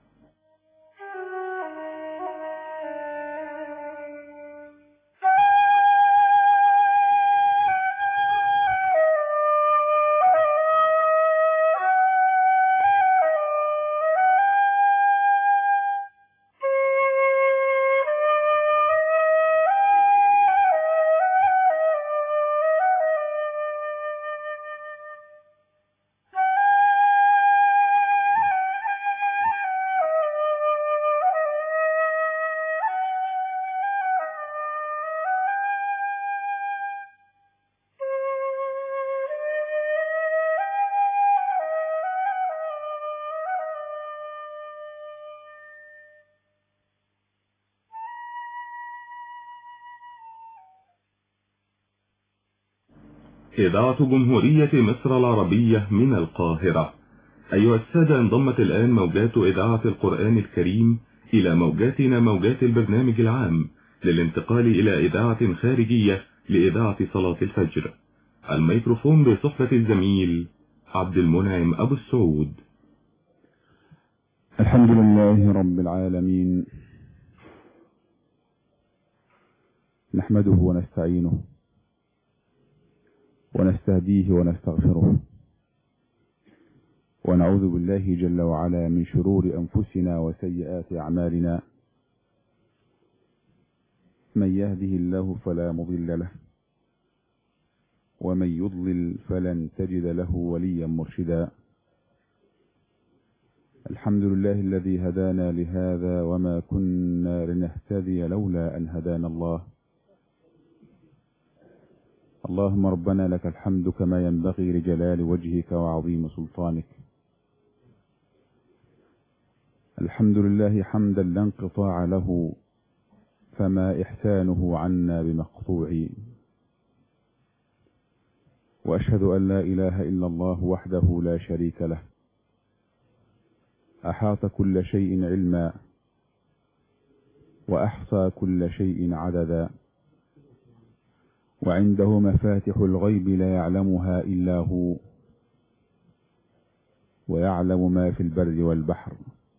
إذاعة جمهورية مصر العربية من القاهرة أيها السادة انضمت الآن موجات إذاعة القرآن الكريم إلى موجاتنا موجات البرنامج العام للانتقال إلى إذاعة خارجية لإذاعة صلاة الفجر الميكروفون بصحبة الزميل عبد المنعم أبو السعود الحمد لله رب العالمين نحمده ونستعينه ونستهديه ونستغفره ونعوذ بالله جل وعلا من شرور أنفسنا وسيئات أعمالنا من يهده الله فلا مضل له ومن يضلل فلن تجد له وليا مرشدا الحمد لله الذي هدانا لهذا وما كنا لنهتدي لولا أن هدانا الله اللهم ربنا لك الحمد كما ينبغي لجلال وجهك وعظيم سلطانك الحمد لله حمدا لا انقطاع له فما إحسانه عنا بمقطوع وأشهد أن لا إله إلا الله وحده لا شريك له أحاط كل شيء علما وأحصى كل شيء عددا وعنده مفاتح الغيب لا يعلمها إلا هو ويعلم ما في البر والبحر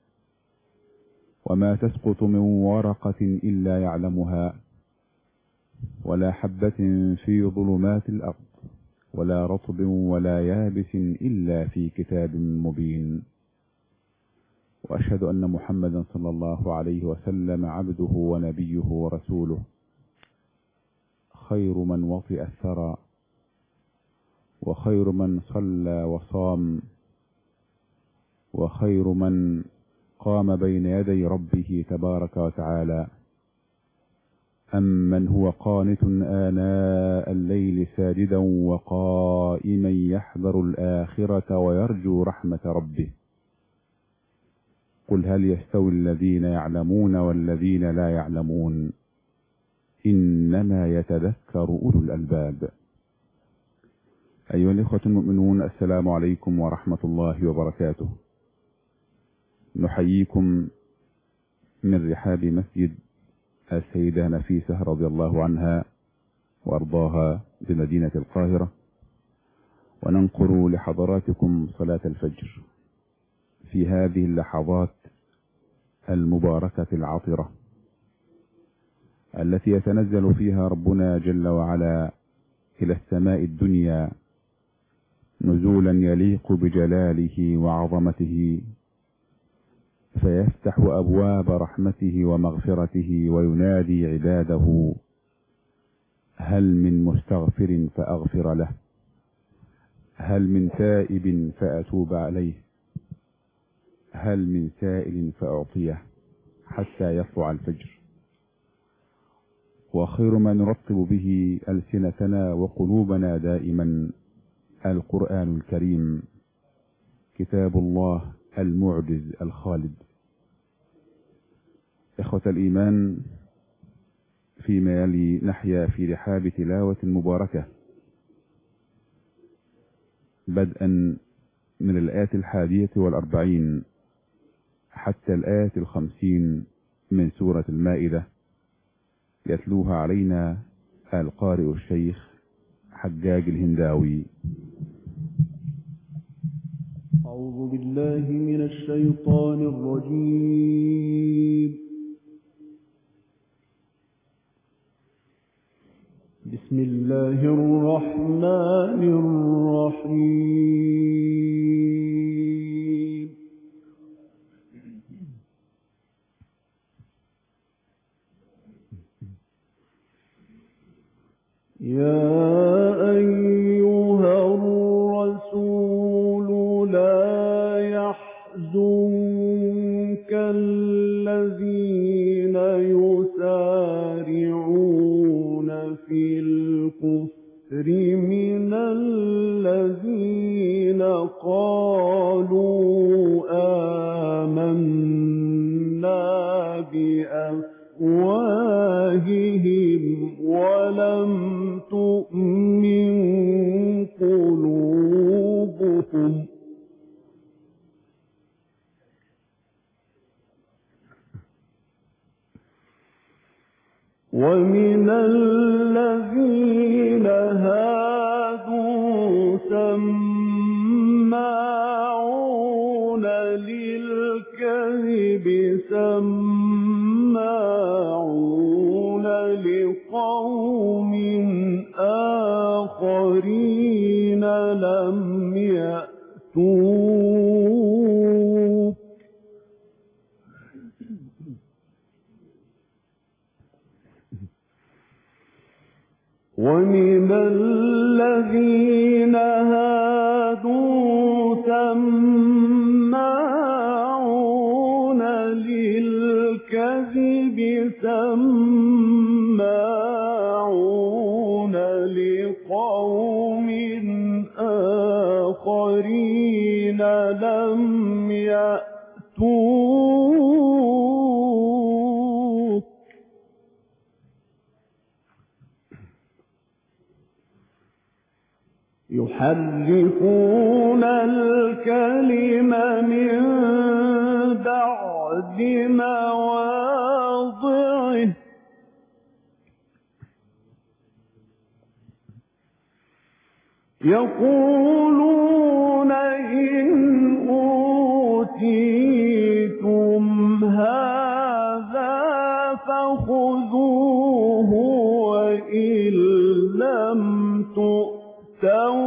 وما تسقط من ورقة إلا يعلمها ولا حبة في ظلمات الأرض ولا رطب ولا يابس إلا في كتاب مبين وأشهد أن محمدا صلى الله عليه وسلم عبده ونبيه ورسوله خير من وطئ الثرى وخير من صلى وصام وخير من قام بين يدي ربه تبارك وتعالى أمن هو قانت آناء الليل ساجدا وقائما يحذر الآخرة ويرجو رحمة ربه قل هل يستوي الذين يعلمون والذين لا يعلمون إنما يتذكر أولو الألباب أيها الإخوة المؤمنون السلام عليكم ورحمة الله وبركاته نحييكم من رحاب مسجد السيدة نفيسة رضي الله عنها وأرضاها بمدينة القاهرة وننقر لحضراتكم صلاة الفجر في هذه اللحظات المباركة العطرة التي يتنزل فيها ربنا جل وعلا إلى السماء الدنيا نزولا يليق بجلاله وعظمته فيفتح أبواب رحمته ومغفرته وينادي عباده هل من مستغفر فأغفر له هل من تائب فأتوب عليه هل من سائل فأعطيه حتى يطلع الفجر وخير ما نرطب به ألسنتنا وقلوبنا دائما القرآن الكريم كتاب الله المعجز الخالد إخوة الإيمان فيما يلي نحيا في رحاب تلاوة مباركة بدءا من الآية الحادية والأربعين حتى الآية الخمسين من سورة المائدة يتلوها علينا القارئ الشيخ حجاج الهنداوي أعوذ بالله من الشيطان الرجيم بسم الله الرحمن الرحيم يا أيها الرسول لا يحزنك الذين يسارعون في الكفر من الذين قالوا آمنا بأفواههم ولم تؤمن قلوبهم ومن الذين هادوا سماعون للكذب سماعون لقوم آخرين لم يأتوك ومن الذين هادوا سماعون للكذب سماعون لقوم آخرين لم يأتوك يحرفون الكلم من بعد مواضعه يقولون إن أوتيتم هذا فخذوه وإن لم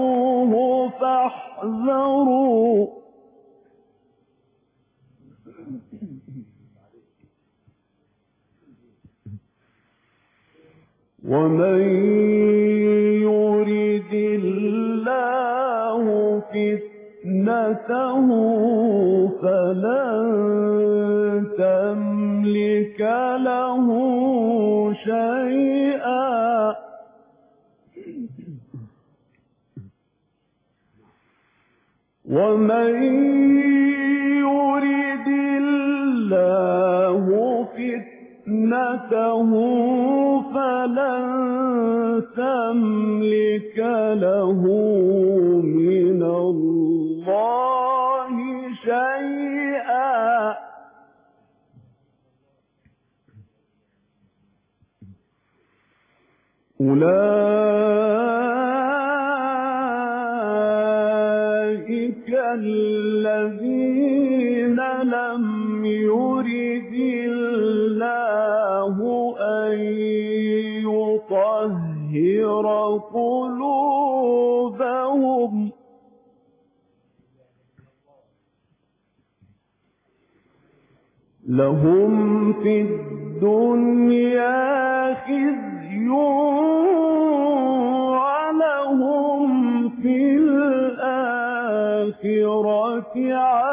تؤتوه فاحذروا ومن يرد الله فتنته فلن تملك له شيئا ومن يرد الله فتنته فلن تملك له من الله شيئا أولئك الذين لم يرد الله أن يطهر قلوبهم لهم في الدنيا خزي ولهم في الآخرة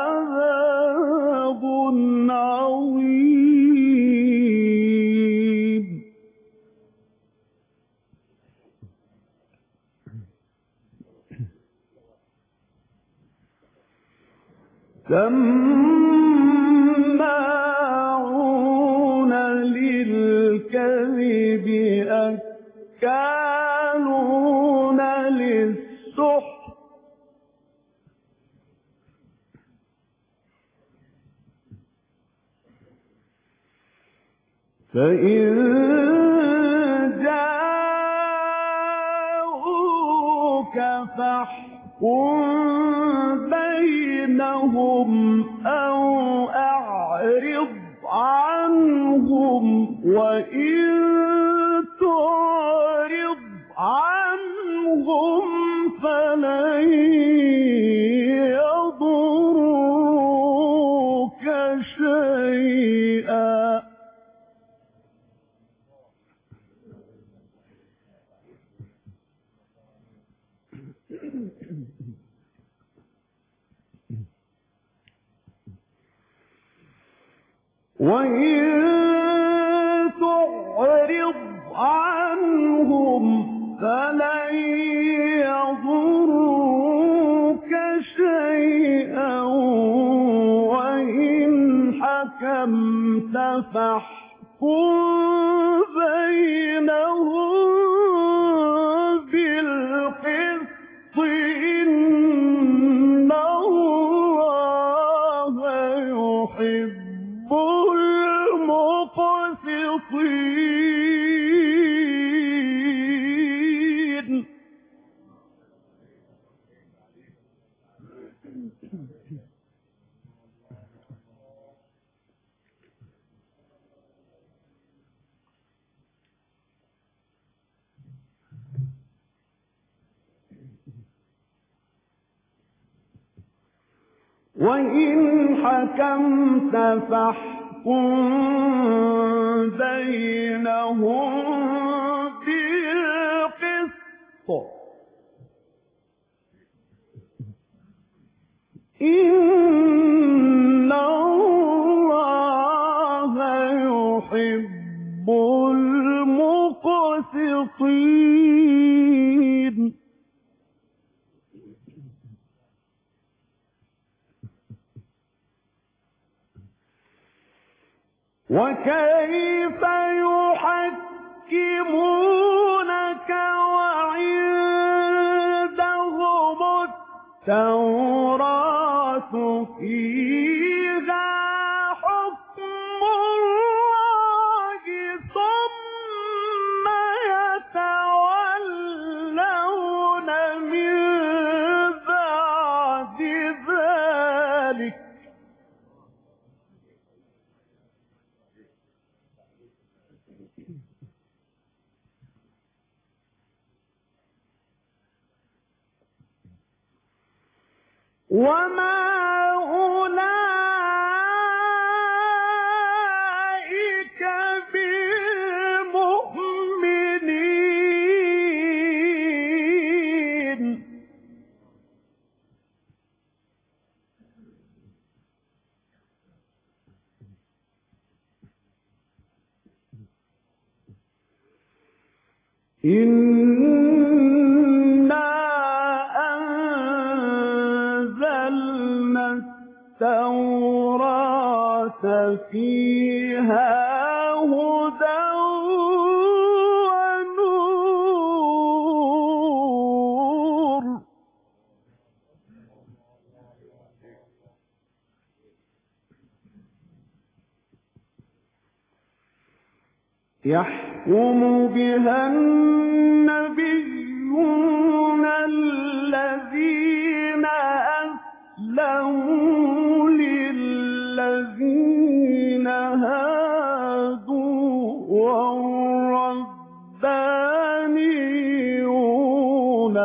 عذاب عظيم سماعون للكذب أكالون للسحت فإن جاءوك فاحكم بينهم أو أعرض عنهم وإن تعرض عنهم فلن يضروك شيئا وإن تعرض عنهم فلن يضروك شيئا وإن حكمت فاحكم بينهم بالقسط إن الله يحب المقسطين وإن حكمت فاحكم بينهم بالقسط إن الله يحب المقسطين وكيف يحكمونك وعندهم التوراة فيها حكم الله ثم يتولون من بعد ذلك وما أولئك بالمؤمنين إنا أنزلنا التوراة فيها هدى ونور يحكم بها النبيون الذين أسلموا للذين هادوا والربانيون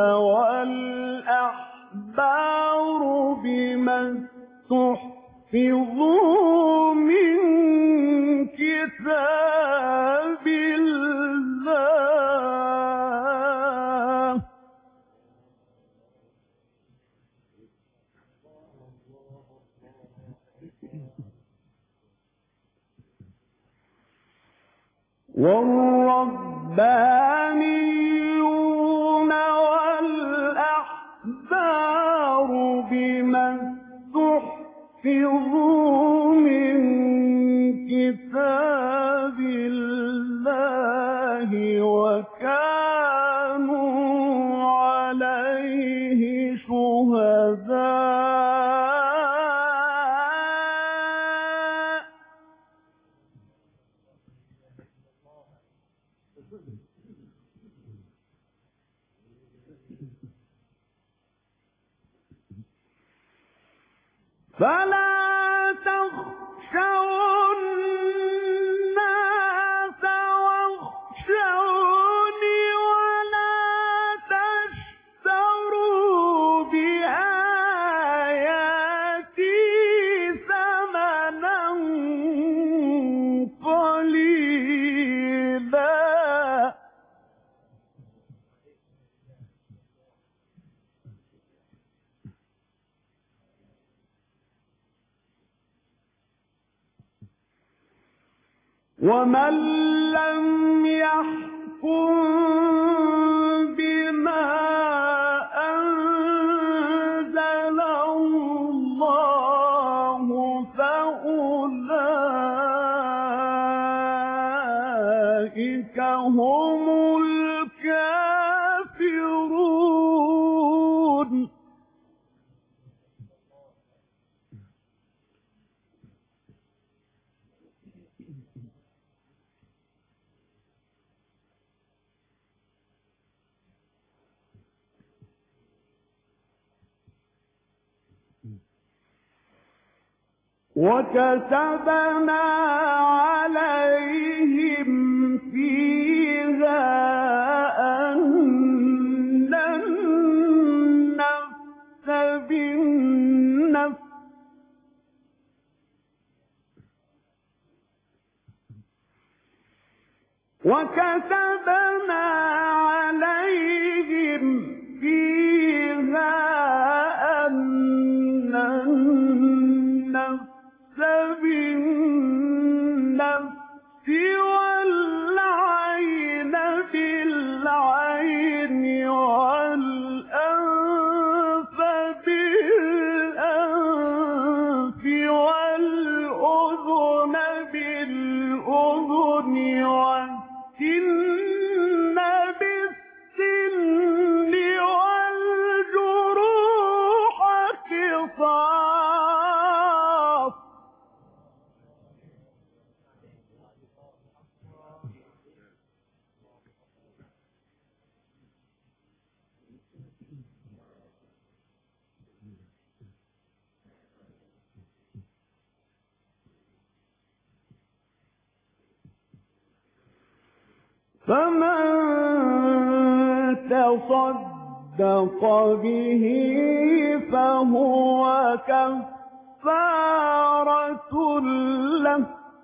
والأحبار بما استحفظوا من كتاب الله والربانيون والأحبار بما استحفظوا من كتاب الله وكانوا عليه شهداء فلا تخشوا الناس واخشوني ولا تشتروا بآياتي ثمنا قليلا ومن لم يحكم بما أنزل الله فأولئك هم الكافرون وكتبنا عليهم فيها أن النفس بالنفس وكتبنا عليهم فيها أن النفس بالنفس والعين بالعين والأنف بالأنف والأذن بالأذن والسن بالسن والجروح قصاص فمن تصدق به فهو كفارة له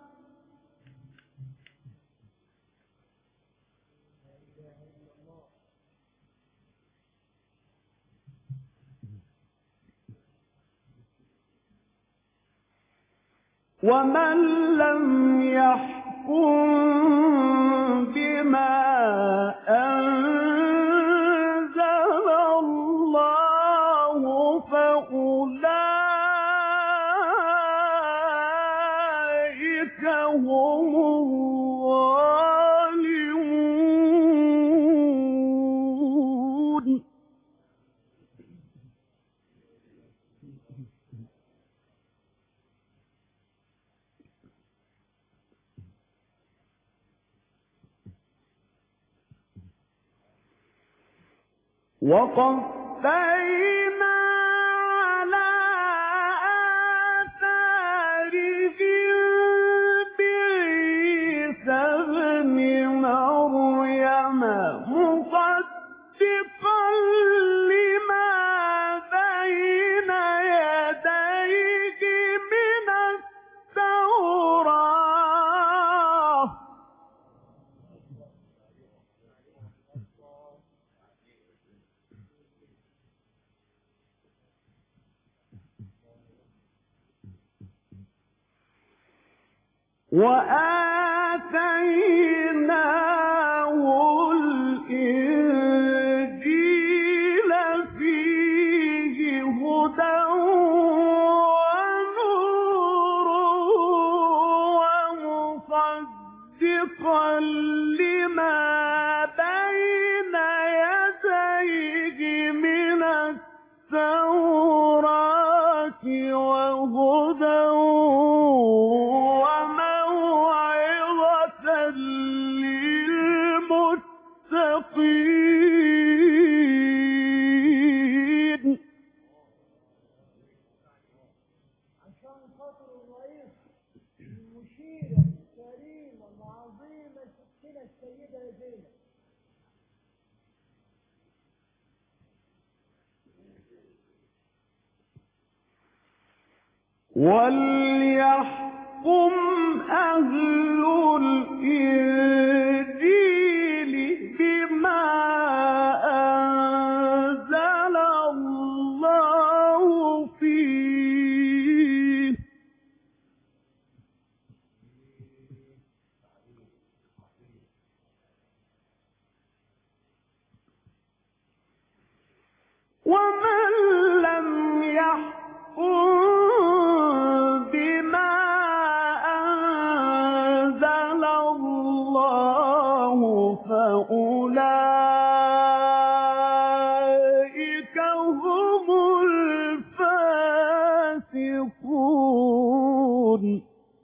ومن لم يحكم بما أنزل وقفينا على آثارهم بعيسى ابن مريم مصدقا لما بين يديه من التوراة وآتيناه الإنجيل فيه هدى ونور ومصدقا لما بين يديه من التوراة وهدى وموعظة للمتقين عشان خاطر الرئيس المشيرة الكريمة العظيمة ستنا السيدة زينب وليحكم أهل الإنجيل بما أنزل الله فيه ومن لم يحكم بما أنزل الله فأولئك هم الفاسقون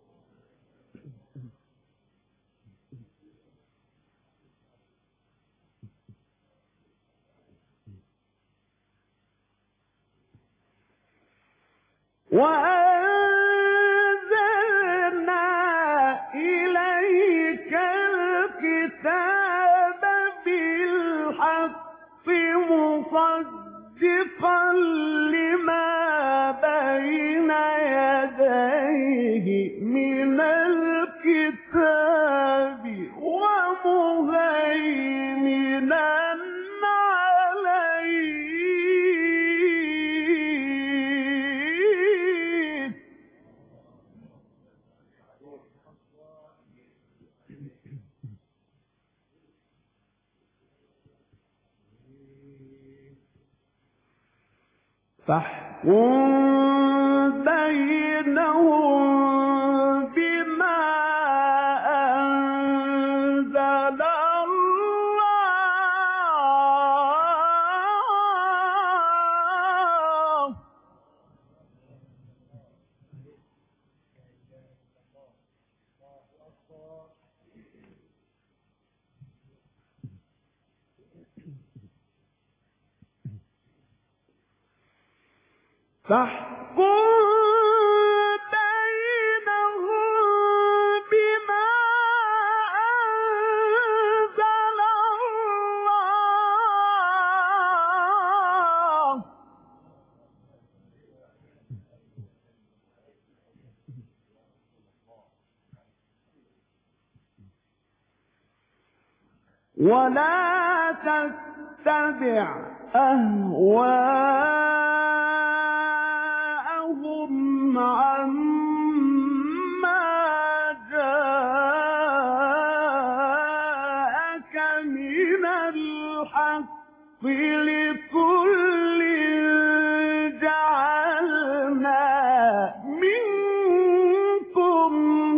وأنزلنا إليك الكتاب بالحق مصدقا لما بين يديه من الكتاب ومهيمنا عليه فاحكم بينهم بما أنزل الله فاحكم بينهم بما أنزل الله ولا تتبع أهواءهم عما جاءك من الحق لكل جعلنا منكم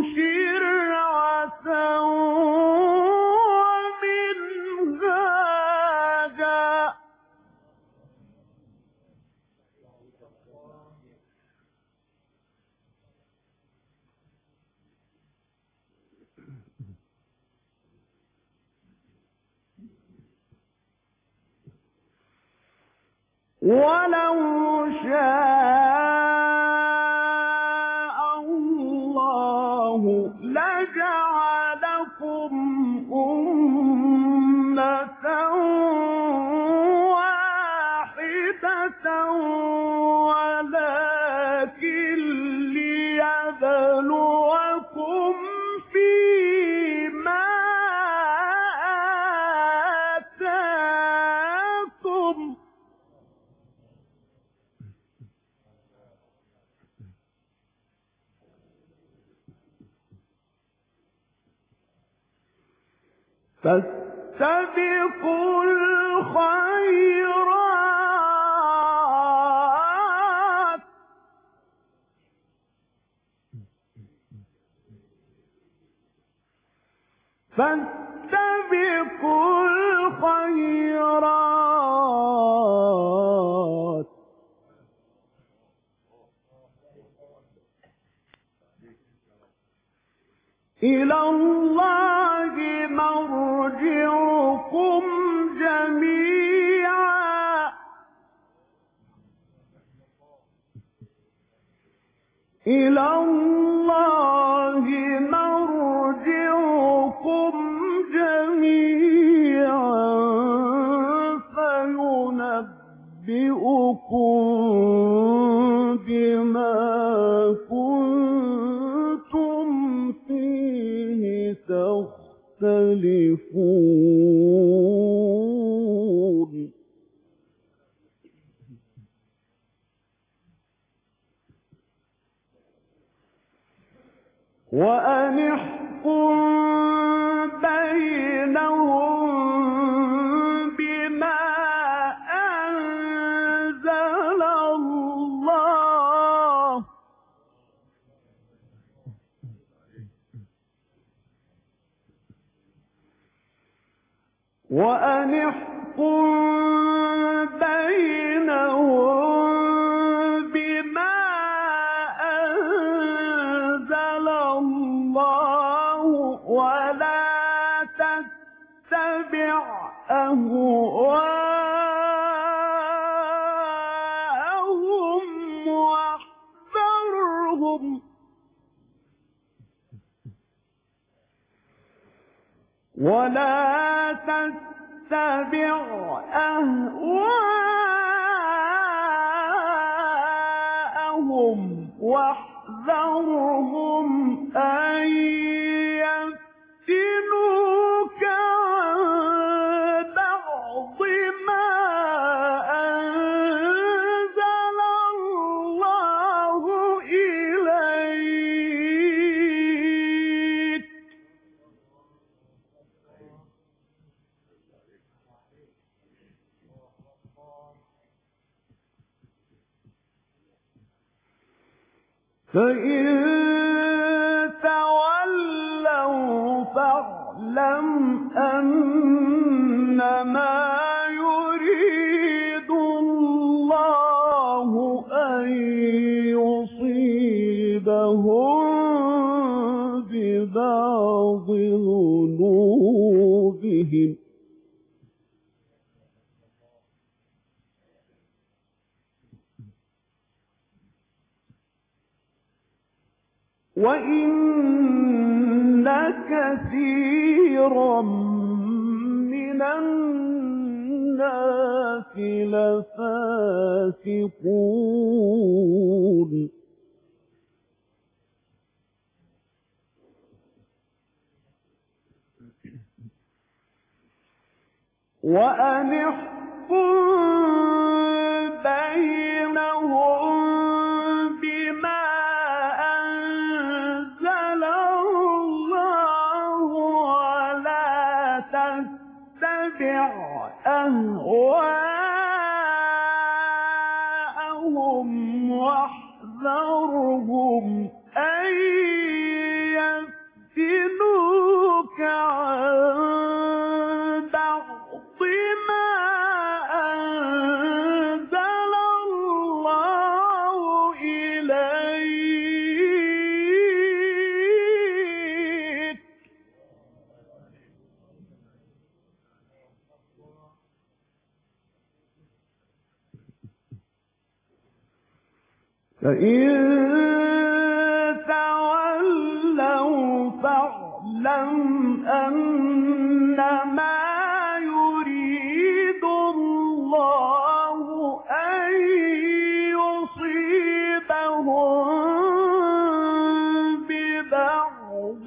شرعة ومنهاجا ولو شاء الله لجعلكم أمة واحدة ولكن ليبلوكم فيما آتاكم فاستبقوا الخيرات فاستبقوا الخيرات إلى الله مرجعكم جميعا إلى الله مرجعكم جميعا فينبئكم بما كنتم فيه تختلفون وأن احكم بينهم بما أنزل الله وأن احكم بينهم بما أنزل الله ولا تتبع أهواءهم واحذرهم ولا تتبع أهواءهم واحذرهم أن يفتنوك عن بعض ما أنزل الله إليك فإن تولوا فاعلم أنما يريد الله أن يصيبهم ببعض ذنوبهم وإن كثيرا من الناس لفاسقون وأن احكم بينهم بما أنزل الله ولا تتبع أهواءهم واحذرهم أن يفتنوك عن بعض ما فإن تولوا فاعلم أنما يريد الله أن يصيبهم ببعض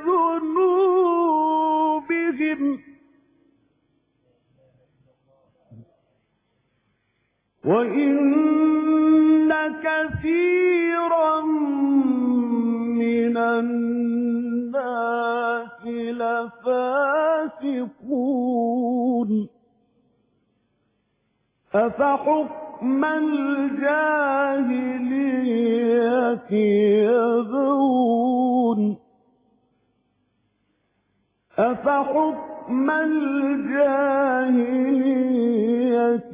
ذنوبهم وإن كثيرا من الناس لفاسقون أفحكم الجاهلية يبغون أفحكم الجاهلية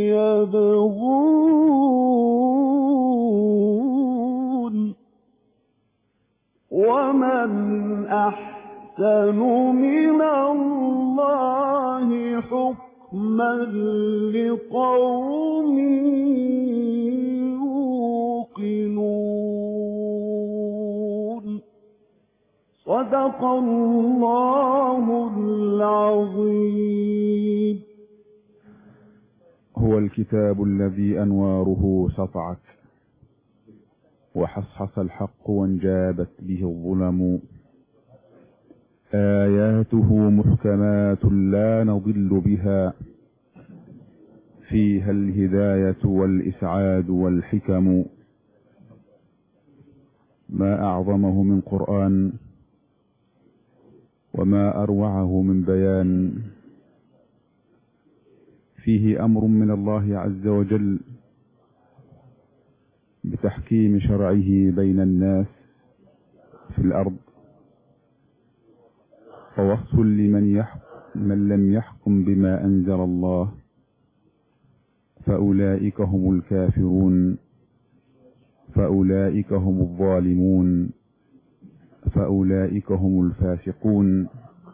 يبغون ومن أحسن من الله حكما لقوم يوقنون صدق الله العظيم هو الكتاب الذي أنواره سطعت وحصحص الحق وانجابت به الظلم آياته محكمات لا نضل بها فيها الهداية والإسعاد والحكم ما أعظمه من قرآن وما أروعه من بيان فيه أمر من الله عز وجل بتحكيم شرعه بين الناس في الأرض ووصف لمن يحكم من لم يحكم بما أنزل الله فأولئك هم الكافرون فأولئك هم الظالمون فأولئك هم الفاسقون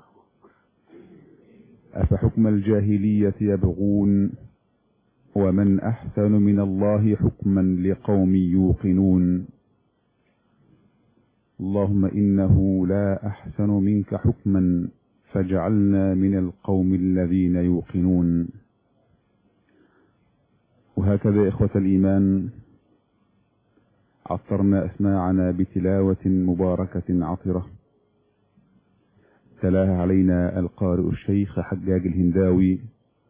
أفحكم الجاهلية يبغون ومن أحسن من الله حكما لقوم يوقنون اللهم إنه لا أحسن منك حكما فاجعلنا من القوم الذين يوقنون وهكذا إخوة الإيمان عطرنا أسماعنا بتلاوة مباركة عطرة تلاها علينا القارئ الشيخ حجاج الهنداوي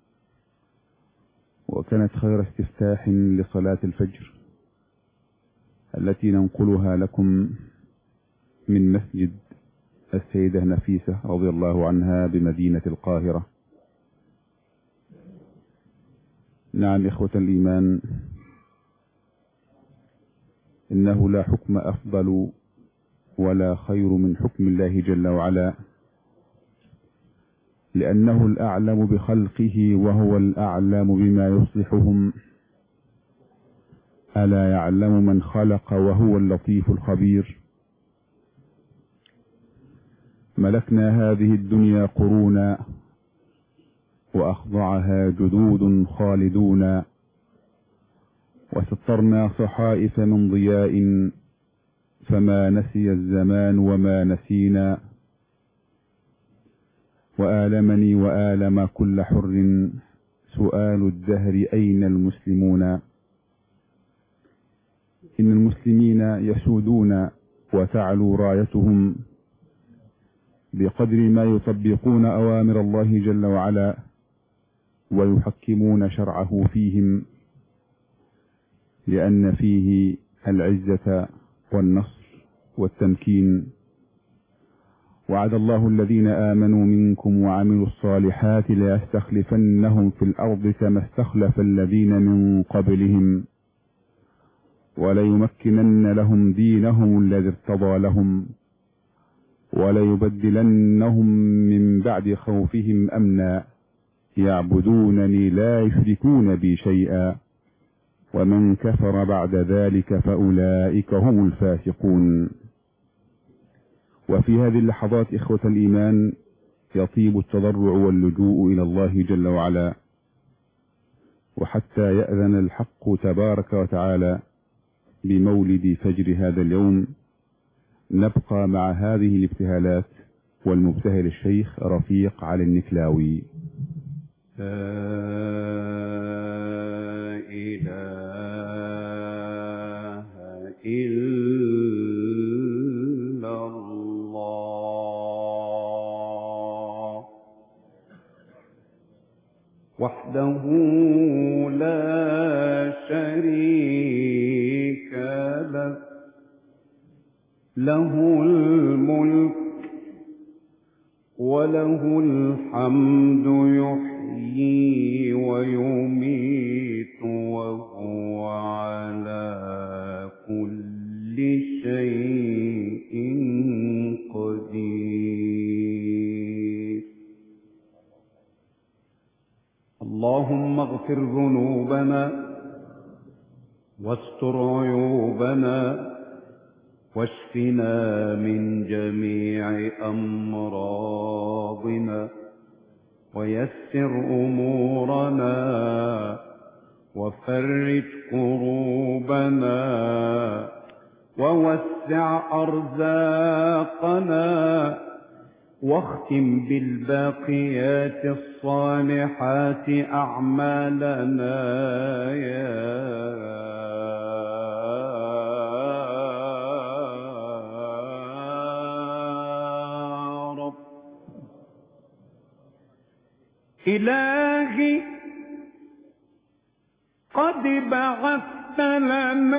وكانت خير استفتاح لصلاة الفجر التي ننقلها لكم من مسجد السيدة نفيسة رضي الله عنها بمدينة القاهرة نعم إخوة الإيمان إنه لا حكم أفضل ولا خير من حكم الله جل وعلا لأنه الأعلم بخلقه وهو الأعلم بما يصلحهم ألا يعلم من خلق وهو اللطيف الخبير ملكنا هذه الدنيا قرونا وأخضعها جدود خالدون وسطرنا صحائف من ضياء فما نسي الزمان وما نسينا وآلمني وآلم كل حر سؤال الدهر أين المسلمون إن المسلمين يسودون وتعلو رايتهم بقدر ما يطبقون أوامر الله جل وعلا ويحكمون شرعه فيهم لأن فيه العزة والنصر والتمكين وعد الله الذين آمنوا منكم وعملوا الصالحات ليستخلفنهم في الأرض كما استخلف الذين من قبلهم وليمكنن لهم دينهم الذي ارتضى لهم وليبدلنهم من بعد خوفهم أمنا يعبدونني لا يشركون بي شيئا ومن كفر بعد ذلك فأولئك هم الفاسقون وفي هذه اللحظات إخوة الإيمان يطيب التضرع واللجوء إلى الله جل وعلا وحتى يأذن الحق تبارك وتعالى بمولد فجر هذا اليوم نبقى مع هذه الابتهالات والمبتهل الشيخ رفيق علي النكلاوي لا إله إلا الله وحده لا شريك له له الملك وله الحمد يحيي ويميت وهو على كل شيء قدير اللهم اغفر ذنوبنا واستر عيوبنا واشفنا من جميع أمراضنا ويسر أمورنا وفرج كروبنا ووسع أرزاقنا واختم بالباقيات الصالحات أعمالنا يا رب إلهي قد بعثت لنا